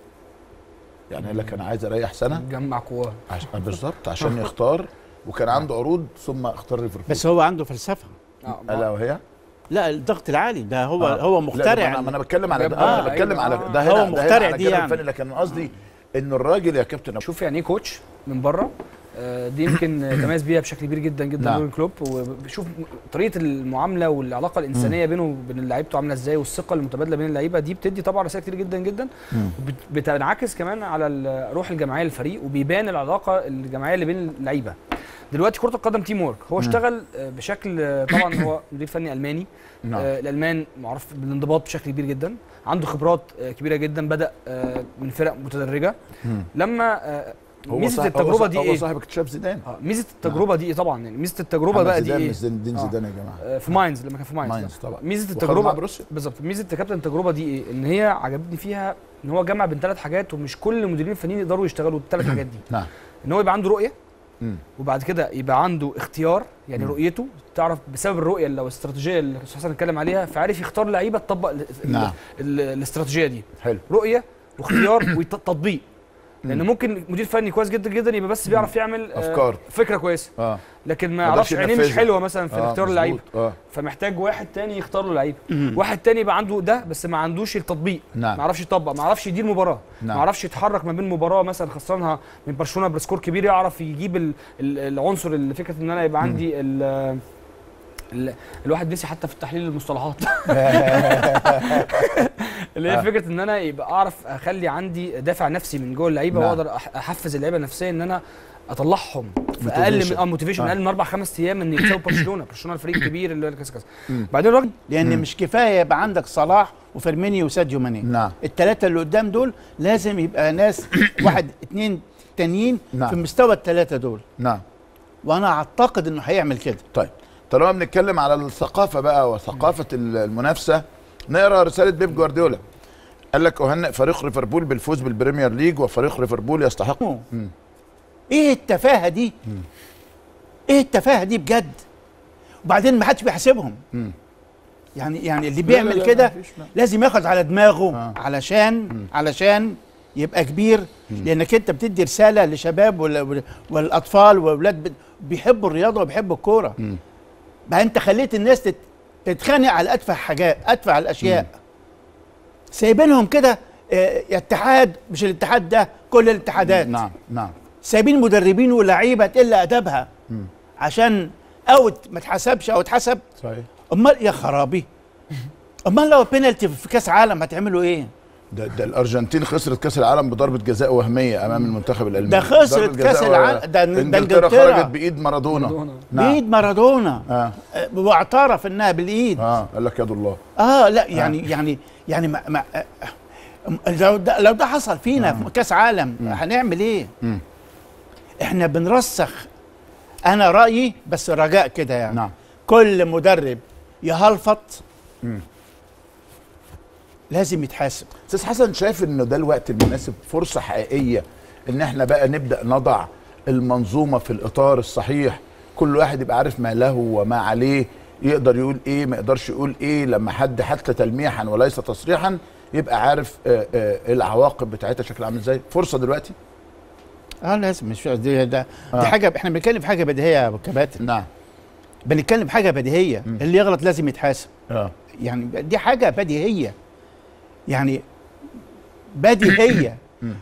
يعني قال لك انا عايز اريح سنه جمع قواه عش... بالظبط عشان يختار وكان عنده عروض ثم اختار ليفربول بس هو عنده فلسفه الا وهي لا الضغط العالي ده هو آه. هو لا، مخترع ما انا, ما أنا بتكلم على ده آه، انا بتكلم أيوة، على آه. ده هنا هو ده هنا مخترع على دي الجانب يعني. الفني لكن قصدي انه الراجل يا كابتن شوف يعني ايه كوتش من بره آه، دي يمكن آه، تميز بيها بشكل كبير جدا جدا نعم. يورجن كلوب وبشوف طريقه المعامله والعلاقه الانسانيه بينه وبين لعيبته عامله ازاي والثقه المتبادله بين اللعيبه دي بتدي طبعا رسائل كتير جدا جدا وبت- بتنعكس كمان على الروح الجماعيه للفريق وبيبان العلاقه الجماعيه اللي بين اللعيبه دلوقتي كره القدم تيم وورك هو اشتغل آه، بشكل آه، طبعا هو مدير فني الماني نعم. آه، الالمان معروف بالانضباط بشكل كبير جدا عنده خبرات آه، كبيره جدا بدا آه، من فرق متدرجه لما آه، هو ميزه صاحب- التجربه هو دي صاحب- ايه هو صاحب اكتشاف زيدان اه ميزه التجربه دي ايه طبعا يعني ميزه التجربه محمد بقى دي زيدان ايه مش زين- دين آه. زيدان يا جماعه آه، في ماينز لما كان في ماينز, ماينز لا. طبعا ميزه وخرج مع التجربه بروسيا. بالظبط ميزه كابتن التجربه دي ايه ان هي عجبتني فيها ان هو جمع بين ثلاث حاجات ومش كل المديرين الفنيين يقدروا يشتغلوا الثلاث حاجات دي نعم ان هو يبقى عنده رؤيه مم. وبعد كده يبقى عنده اختيار يعني مم. رؤيته تعرف بسبب الرؤيه اللي- او الاستراتيجيه اللي الاستاذ حسن اتكلم عليها فعرف يختار لعيبه تطبق ال- ال- نعم. ال- الاستراتيجيه دي حلو رؤيه واختيار وتطبيق لان ممكن مدير فني كويس جدا جدا يبقى بس بيعرف يعمل آه، أفكار. فكره كويسه اه لكن ما ما يقدرش يعرفش عينيه مش ينفذها. حلوه مثلا في آه، اختيار مظبوط. اللعيبه اه فمحتاج واحد تاني يختار له لعيبه واحد تاني يبقى عنده ده بس ما عندوش التطبيق نعم. ما يعرفش يطبق ما يعرفش يدير مباراه نعم. ما يعرفش يتحرك ما بين مباراه مثلا خسرانها من برشلونه بسكور كبير يعرف يجيب ال ال العنصر اللي فكره ان انا يبقى عندي ال ال الواحد نسي حتى في التحليل المصطلحات اللي هي آه. فكره ان انا يبقى اعرف اخلي عندي دافع نفسي من جوه اللعيبه نعم. واقدر أح- احفز اللعيبه نفسيا ان انا اطلعهم في اقل من Motivation. اه موتيفيشن آه. اقل من اربع خمس ايام ان يكسبوا برشلونه برشلونه الفريق الكبير اللي هو كذا كذا مم. بعدين الراجل لان مم. مش كفايه يبقى عندك صلاح وفيرمينيو وساديو ماني نعم الثلاثه اللي قدام دول لازم يبقى ناس واحد اتنين تانيين نعم. في مستوى الثلاثه دول نعم وانا اعتقد انه هيعمل كده طيب طالما بنتكلم على الثقافه بقى وثقافه المنافسه نقرا رساله بيب جوارديولا قال لك اهنئ فريق ليفربول بالفوز بالبريمير ليج وفريق ليفربول يستحق مم. ايه التفاهه دي ايه التفاهه دي بجد وبعدين ما حدش بيحاسبهم مم. يعني يعني اللي لا، لا، بيعمل لا، كده مفيش، لا. لازم ياخد على دماغه آه. علشان علشان يبقى كبير لانك انت بتدي رساله لشباب وال- وال- والاطفال واولاد بت- بيحبوا الرياضه وبيحبوا الكوره مم. بقى انت خليت الناس تت- تتخانق على اتفه حاجات اتفه الاشياء سايبينهم كده آه، اتحاد مش الاتحاد ده كل الاتحادات نعم نعم سايبين مدربين ولاعيبه تقل ادبها مم. عشان اوت ما اتحسبش او اتحسب صحيح امال يا خرابي امال لو بينالتي في كاس عالم هتعملوا ايه ده, ده الارجنتين خسرت كاس العالم بضربه جزاء وهميه امام المنتخب الالماني ده خسرت ضربة كأس جزاء العالم- و- ده- ده انجلترا إنجلترا. خرجت بايد مارادونا مارادونا. نعم بايد مارادونا اه آه، واعترف انها بالايد اه قال لك يد الله اه لا يعني يعني يعني ما ما آه، آه، لو ده لو ده حصل فينا في كاس عالم هنعمل ايه؟ مم. احنا بنرسخ انا رايي بس رجاء كده يعني نعم كل مدرب يهلفط مم. لازم يتحاسب استاذ حسن شايف انه ده الوقت المناسب فرصه حقيقيه ان احنا بقى نبدا نضع المنظومه في الاطار الصحيح كل واحد يبقى عارف ما له وما عليه يقدر يقول ايه ما يقدرش يقول ايه لما حد حتى تلميحا وليس تصريحا يبقى عارف آه، آه، العواقب بتاعتها شكلها عامل ازاي فرصه دلوقتي اه لازم مش دي ده آه. دي حاجه احنا بنتكلم في حاجه بديهيه يا ابو كباتن نعم بنتكلم حاجه بديهيه اللي يغلط لازم يتحاسب اه يعني دي حاجه بديهيه يعني بديهيه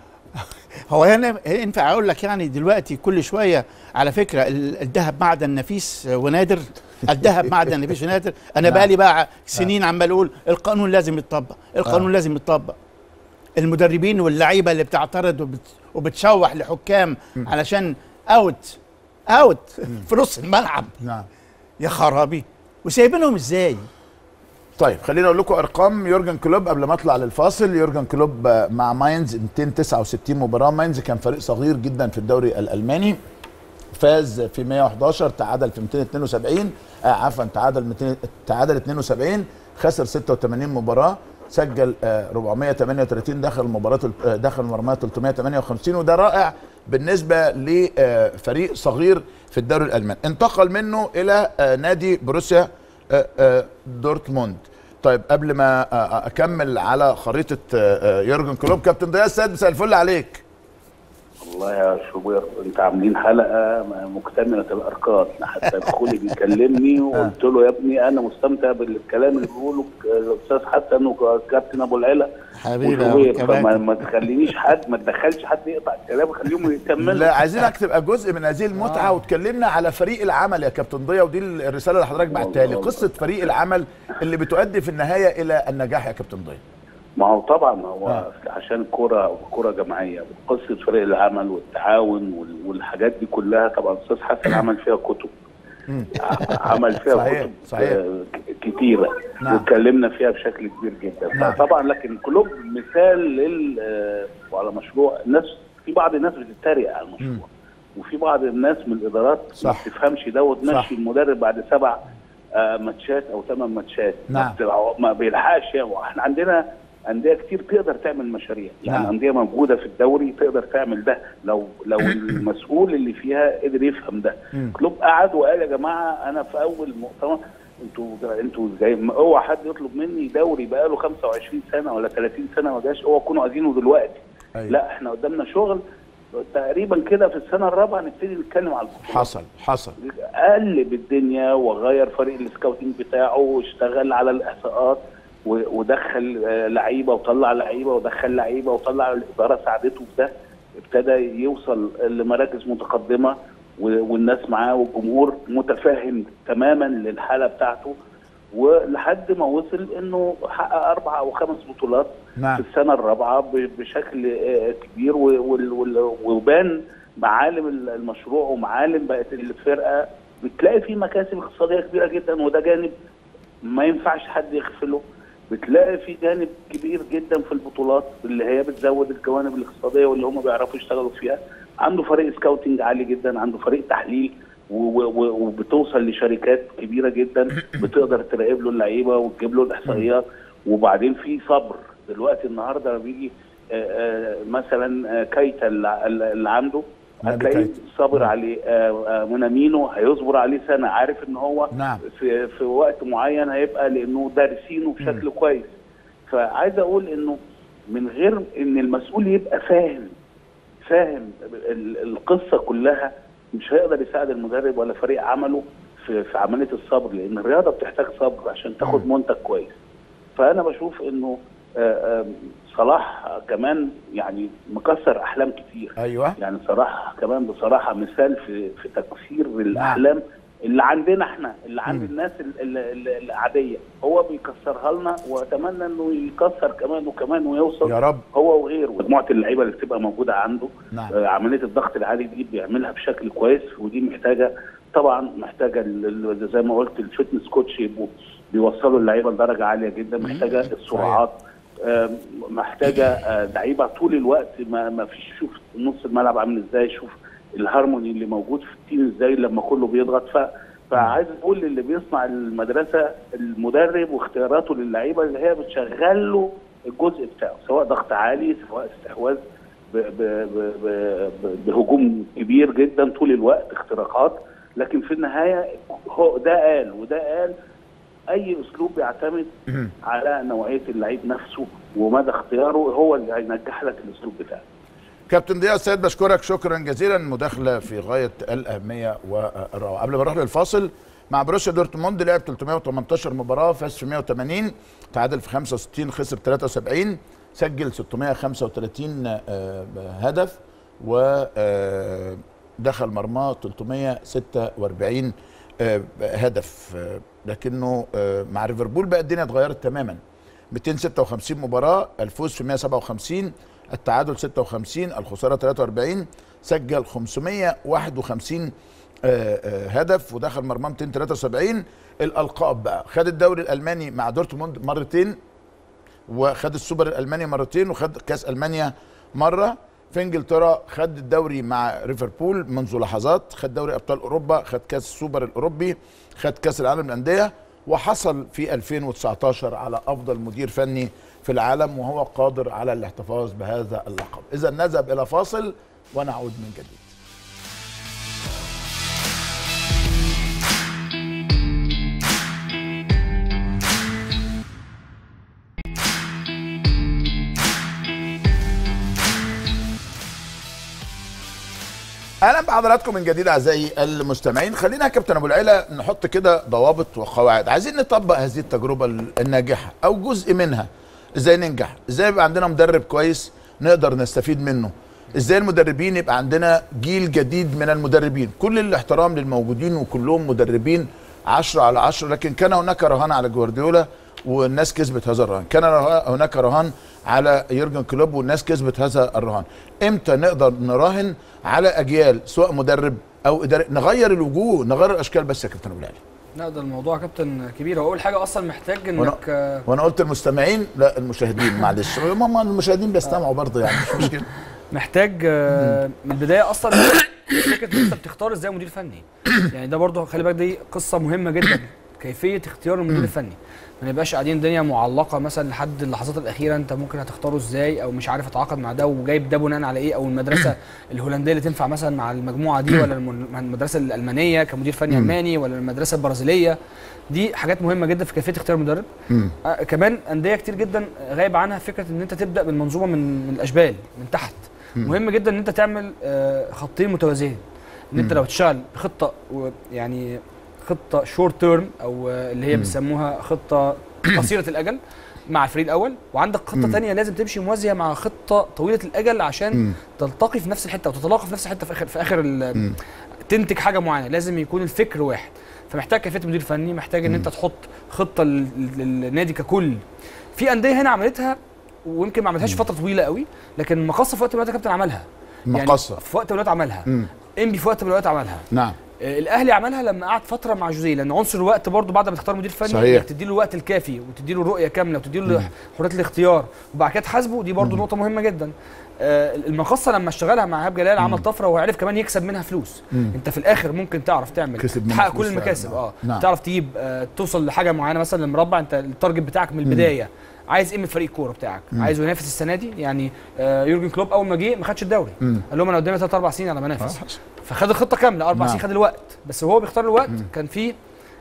هو انا ينفع اقول لك يعني دلوقتي كل شويه على فكره ال- الذهب معدن نفيس ونادر الذهب معدن نفيس ونادر انا نعم. بقى لي بقى سنين عمال اقول القانون لازم يتطبق القانون آه. لازم يتطبق المدربين واللعيبه اللي بتعترض وبت وبتشوح لحكام علشان اوت اوت في نص الملعب نعم يا خرابي وسايبينهم ازاي طيب خليني اقول لكم ارقام يورجن كلوب قبل ما اطلع للفاصل يورجن كلوب آه، مع ماينز 269 مباراه ماينز كان فريق صغير جدا في الدوري الالماني فاز في 111 تعادل في 272 آه عفوا تعادل 200 تعادل 72 خسر 86 مباراه سجل آه 438 دخل مباراه آه دخل مرمى 358 وده رائع بالنسبه لفريق صغير في الدوري الالماني انتقل منه الى آه نادي بروسيا آه، آه، دورتموند طيب قبل ما آه، آه، اكمل على خريطه آه، آه، يورجن كلوب كابتن ضياء السيد مساء الفل عليك والله يا شوبير انت عاملين حلقه مكتمله الاركان حتى دخولي بيكلمني وقلت له يا ابني انا مستمتع بالكلام اللي بيقوله الاستاذ حسن وكابتن ابو العلا حبيبي يا وشوبير كباتن. فما ما تخلينيش حد ما تدخلش حد يقطع الكلام خليهم يكملوا لا عايزينك تبقى جزء من هذه المتعه آه. وتكلمنا على فريق العمل يا كابتن ضياء ودي الرساله اللي حضرتك بعتها لي قصه فريق العمل اللي بتؤدي في النهايه الى النجاح يا كابتن ضياء ما هو طبعا هو آه. عشان كرة كرة جماعية قصة فريق العمل والتعاون وال- والحاجات دي كلها طبعا أستاذ حسن عمل فيها كتب ع- عمل فيها صحيح، كتب صحيح. آه، ك- كتيرة نعم. واتكلمنا فيها بشكل كبير جدا نعم. طبعا لكن كلوب مثال لل آه، وعلى مشروع الناس في بعض الناس بتتريق على المشروع وفي بعض الناس من الادارات ما صح. بتفهمش ده وتمشي صح. المدرب بعد سبع آه، ماتشات او ثمان ماتشات نعم. ما بتلع- ما بيلحقش يعني احنا عندنا انديه كتير تقدر تعمل مشاريع يعني نعم. انديه موجوده في الدوري تقدر تعمل ده لو لو المسؤول اللي فيها قدر يفهم ده مم. كلوب قعد وقال يا جماعه انا في اول مؤتمر انتوا انتوا زي ما اوعى حد يطلب مني دوري بقاله 25 سنه ولا 30 سنه ما جاش اوعى تكونوا عايزينه دلوقتي أيوة. لا احنا قدامنا شغل تقريبا كده في السنه الرابعه نبتدي نتكلم على البطولات حصل حصل قلب الدنيا وغير فريق السكاوتنج بتاعه واشتغل على الاحصاءات و- ودخل آه، لعيبه وطلع لعيبه ودخل لعيبه وطلع الاداره ساعدته في ده ابتدى يوصل لمراكز متقدمه و- والناس معاه والجمهور متفاهم تماما للحاله بتاعته ولحد ما وصل انه حقق اربع او خمس بطولات نعم. في السنه الرابعه ب- بشكل آه، كبير و- وال- وال- وبان معالم المشروع ومعالم بقت الفرقه بتلاقي في مكاسب اقتصاديه كبيره جدا وده جانب ما ينفعش حد يغفله بتلاقي في جانب كبير جدا في البطولات اللي هي بتزود الجوانب الاقتصاديه واللي هم بيعرفوا يشتغلوا فيها عنده فريق سكاوتنج عالي جدا عنده فريق تحليل و- و- وبتوصل لشركات كبيره جدا بتقدر تراقب له اللعيبه وتجيب له الاحصائيات وبعدين في صبر دلوقتي النهارده لما بيجي آه، آه، مثلا آه، كايتا اللي اللي عنده نبي هتلاقيه كايتا. صابر عليه آه، آه، منامينو هيصبر عليه سنه عارف ان هو نعم. في في وقت معين هيبقى لانه دارسينه بشكل كويس فعايز اقول انه من غير ان المسؤول يبقى فاهم فاهم ال- القصه كلها مش هيقدر يساعد المدرب ولا فريق عمله في في عمليه الصبر لان الرياضه بتحتاج صبر عشان تاخد منتج كويس فانا بشوف انه آه، آه، صلاح كمان يعني مكسر احلام كتير ايوه يعني صلاح كمان بصراحه مثال في في تكسير الاحلام اللي عندنا احنا اللي عند مم. الناس ال- ال- ال- العاديه هو بيكسرها لنا واتمنى انه يكسر كمان وكمان ويوصل يا رب. هو وغيره مجموعه اللعيبه اللي بتبقى موجوده عنده نعم. آه، عمليه الضغط العالي دي بيعملها بشكل كويس ودي محتاجه طبعا محتاجه ال- ال- زي ما قلت الفتنس كوتش يبقوا بيوصلوا اللعيبه لدرجه عاليه جدا محتاجه السرعات آه، محتاجه آه، لعيبه طول الوقت ما ما فيش شوف نص الملعب عامل ازاي شوف الهارموني اللي موجود في التيم ازاي لما كله بيضغط ف فعايز اقول اللي بيصنع المدرسه المدرب واختياراته للعيبه اللي هي بتشغل له الجزء بتاعه سواء ضغط عالي سواء استحواذ ب- ب- ب- ب- ب- بهجوم كبير جدا طول الوقت اختراقات لكن في النهايه هو ده قال وده قال اي اسلوب بيعتمد على نوعيه اللعيب نفسه ومدى اختياره هو اللي هينجح لك الاسلوب بتاعك كابتن ضياء السيد بشكرك شكرا جزيلا مداخله في غايه الاهميه والروعه قبل ما نروح للفاصل مع بروسيا دورتموند لعب 318 مباراه فاز في 180 تعادل في 65 خسر 73 سجل 635 آه، هدف ودخل مرماه 346 آه، هدف آه، لكنه آه، مع ليفربول بقى الدنيا اتغيرت تماما 256 مباراه الفوز في 157 التعادل 56 الخساره 43 سجل 551 آه، آه، هدف ودخل مرمى 273 الالقاب بقى خد الدوري الالماني مع دورتموند مرتين وخد السوبر الالماني مرتين وخد كاس المانيا مره في انجلترا خد الدوري مع ليفربول منذ لحظات خد دوري ابطال اوروبا خد كاس السوبر الاوروبي خد كاس العالم للانديه وحصل في 2019 على افضل مدير فني في العالم وهو قادر على الاحتفاظ بهذا اللقب اذا نذهب الى فاصل ونعود من جديد اهلا بحضراتكم من جديد اعزائي المستمعين خلينا يا كابتن ابو العلا نحط كده ضوابط وقواعد عايزين نطبق هذه التجربه الناجحه او جزء منها ازاي ننجح ازاي يبقى عندنا مدرب كويس نقدر نستفيد منه ازاي المدربين يبقى عندنا جيل جديد من المدربين كل الاحترام للموجودين وكلهم مدربين عشرة على عشرة لكن كان هناك رهان على جوارديولا والناس كسبت هذا الرهان كان ره- هناك رهان على يورجن كلوب والناس كسبت هذا الرهان امتى نقدر نراهن على اجيال سواء مدرب او اداري نغير الوجوه نغير الاشكال بس يا كابتن ابو العلا لا ده الموضوع يا كابتن كبير هو اول حاجه اصلا محتاج انك آه، وانا قلت المستمعين لا المشاهدين معلش ماما المشاهدين بيستمعوا برضه يعني مش مشكله محتاج آه، من البدايه اصلا فكره ان انت بتختار ازاي مدير فني يعني ده برضه خلي بالك دي قصه مهمه جدا كيفيه اختيار المدير الفني ما نبقاش قاعدين الدنيا معلقه مثلا لحد اللحظات الاخيره انت ممكن هتختاره ازاي او مش عارف اتعاقد مع ده وجايب ده بناء على ايه او المدرسه الهولنديه اللي تنفع مثلا مع المجموعه دي ولا الم- المدرسه الالمانيه كمدير فني الماني ولا المدرسه البرازيليه دي حاجات مهمه جدا في كيفيه اختيار المدرب آه كمان انديه كتير جدا غايب عنها فكره ان انت تبدا بالمنظومه من من الاشبال من تحت مهم جدا ان انت تعمل آه، خطين متوازيين ان انت لو تشتغل بخطه و- يعني خطه شورت تيرم او آه، اللي هي بيسموها خطه قصيره الاجل مع الفريق الاول وعندك خطه تانية لازم تمشي موازيه مع خطه طويله الاجل عشان تلتقي في نفس الحته وتتلاقى في نفس الحته في اخر في اخر ال- تنتج حاجه معينه لازم يكون الفكر واحد فمحتاج كيفيه مدير فني محتاج ان انت تحط خطه لل- للنادي ككل في انديه هنا عملتها ويمكن ما عملتهاش فتره طويله قوي لكن مقصه في وقت من الوقت يا كابتن عملها مقصة. يعني في وقت من الوقت عملها مم. انبي في وقت من الوقت عملها نعم آه، الاهلي عملها لما قعد فتره مع جوزيه لان عنصر الوقت برضه بعد ما تختار مدير فني صحيح. انك تديله الوقت الكافي وتديله الرؤيه كامله وتديله حريه الاختيار وبعد كده تحاسبه دي برضه نقطه مهمه جدا آه، المقصه لما اشتغلها مع ايهاب جلال عمل طفره وعرف كمان يكسب منها فلوس انت في الاخر ممكن تعرف تعمل كسب منها تحقق فلوس كل فعلا. المكاسب اه نعم. تعرف تجيب آه، توصل لحاجه معينه مثلا المربع انت التارجت بتاعك من البدايه عايز ايه من فريق الكوره بتاعك عايزه ينافس السنه دي يعني آه، يورجن كلوب اول ما جه ما خدش الدوري مم. قال لهم انا قدامي ثلاث اربع سنين على ما انافس فخد الخطه كامله اربع نعم. سنين خد الوقت بس وهو بيختار الوقت كان في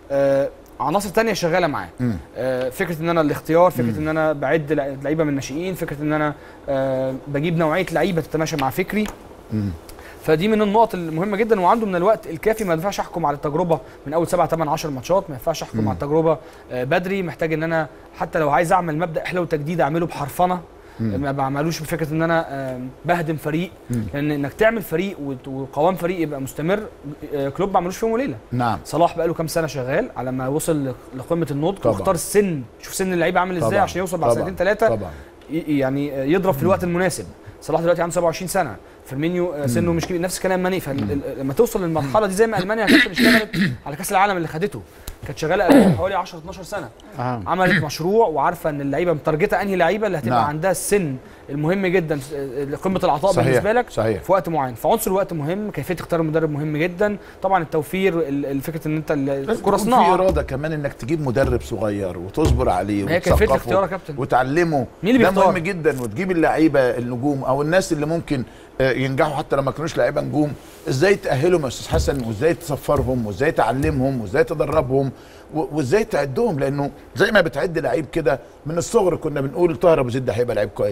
آه عناصر تانية شغاله معاه مم. آه فكره ان انا الاختيار فكره ان انا بعد لع- لعيبه من الناشئين فكره ان انا آه بجيب نوعيه لعيبه تتماشى مع فكري مم. فدي من النقط المهمه جدا وعنده من الوقت الكافي ما ينفعش احكم على التجربه من اول 7 8 10 ماتشات ما ينفعش احكم على التجربه آه، بدري محتاج ان انا حتى لو عايز اعمل مبدا احلى وتجديد اعمله بحرفنه ما بعملوش بفكره ان انا آه، بهدم فريق لان انك تعمل فريق وت- وقوام فريق يبقى مستمر آه، كلوب ما عملوش في يوم وليله نعم صلاح بقى له كام سنه شغال على ما وصل ل- لقمه النضج طبعاً. واختار السن شوف سن اللعيبه عامل ازاي طبعاً. عشان يوصل بعد طبعاً. سنتين ثلاثه طبعا ي- يعني يضرب في الوقت المناسب صلاح دلوقتي عنده 27 سنه فيرمينيو آه، سنه مش كبير نفس الكلام ماني فلما توصل للمرحله دي زي ما المانيا كانت اشتغلت على كاس العالم اللي خدته كانت شغاله قبل حوالي 10 12 سنه آه. عملت مشروع وعارفه ان اللعيبه متارجته انهي لعيبه اللي هتبقى نعم. عندها السن المهم جدا آه، لقمه العطاء صحيح، بالنسبه لك صحيح. في وقت معين فعنصر الوقت مهم كيفيه اختيار المدرب مهم جدا طبعا التوفير ال- الفكره ان انت ال- لازم الكره يكون في صناعه اراده كمان انك تجيب مدرب صغير وتصبر عليه ما هي كيفية وتثقفه الاختيار يا كابتن. وتعلمه مين اللي ده بيختار؟ مهم جدا وتجيب اللعيبه النجوم او الناس اللي ممكن آه، ينجحوا حتى لما كانوش لعيبه نجوم ازاي تاهلهم يا استاذ حسن وازاي تسفرهم وازاي تعلمهم وازاي تدربهم و- وازاي تعدهم لانه زي ما بتعد لعيب كده من الصغر كنا بنقول طاهر ابو زيد ده هيبقى لعيب كويس علاء ميهوب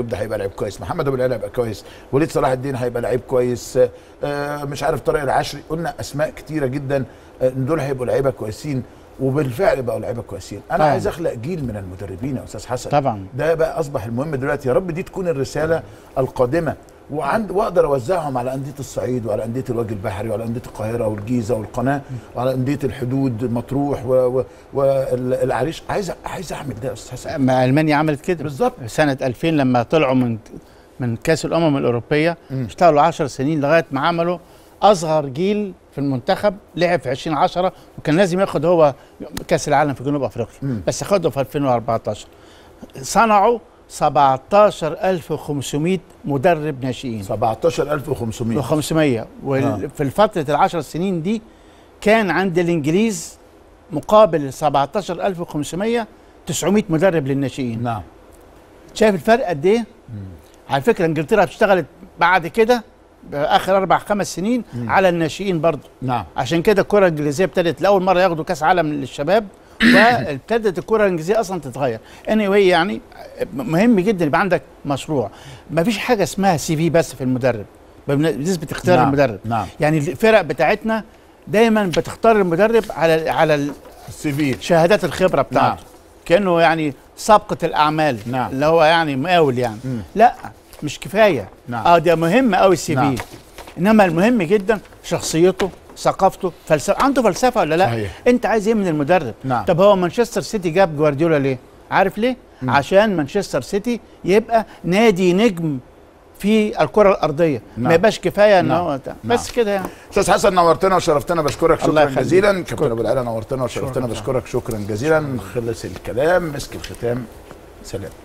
ايوب ده هيبقى لعيب كويس محمد ابو العلا هيبقى كويس وليد صلاح الدين هيبقى لعيب كويس آه، مش عارف طارق العشري قلنا اسماء كتيره جدا آه، ان دول هيبقوا لعيبه كويسين وبالفعل بقوا لعيبه كويسين انا طبعاً. عايز اخلق جيل من المدربين يا استاذ حسن طبعا ده بقى اصبح المهم دلوقتي يا رب دي تكون الرساله القادمه وعند واقدر اوزعهم على انديه الصعيد وعلى انديه الوجه البحري وعلى انديه القاهره والجيزه والقناه وعلى انديه الحدود مطروح والعريش عايز عايز اعمل ده يا استاذ حسن ما المانيا عملت كده بالظبط سنه 2000 لما طلعوا من من كاس الامم الاوروبيه اشتغلوا 10 سنين لغايه ما عملوا اصغر جيل في المنتخب لعب في 2010 وكان لازم ياخد هو كاس العالم في جنوب افريقيا مم. بس خده في 2014 صنعوا 17500 مدرب ناشئين 17500 500 آه. وفي فتره العشر سنين دي كان عند الانجليز مقابل 17500 900 مدرب للناشئين نعم شايف الفرق قد ايه؟ على فكره انجلترا اشتغلت بعد كده اخر اربع خمس سنين مم. على الناشئين برضه نعم عشان كده الكره الانجليزيه ابتدت لاول مره ياخدوا كاس عالم للشباب وابتدت الكره الانجليزيه اصلا تتغير اني anyway يعني مهم جدا يبقى عندك مشروع ما فيش حاجه اسمها سي في بس في المدرب بنسبه اختيار نعم. المدرب نعم يعني الفرق بتاعتنا دايما بتختار المدرب على على السي في شهادات الخبره بتاعته نعم. كانه يعني سابقه الاعمال نعم. اللي هو يعني مقاول يعني مم. لا مش كفايه نعم. اه ده مهم قوي السي نعم. في انما المهم جدا شخصيته ثقافته فلسفه عنده فلسفه ولا لا صحيح. انت عايز ايه من المدرب نعم. طب هو مانشستر سيتي جاب جوارديولا ليه عارف ليه مم. عشان مانشستر سيتي يبقى نادي نجم في الكره الارضيه نعم. ما يبقاش كفايه ان نعم. هو بس كده يعني استاذ حسن نورتنا وشرفتنا بشكرك الله شكرا يخليك. جزيلا كابتن شكرا. ابو العلا نورتنا وشرفتنا بشكرك شكرا جزيلا خلص الكلام مسك الختام سلام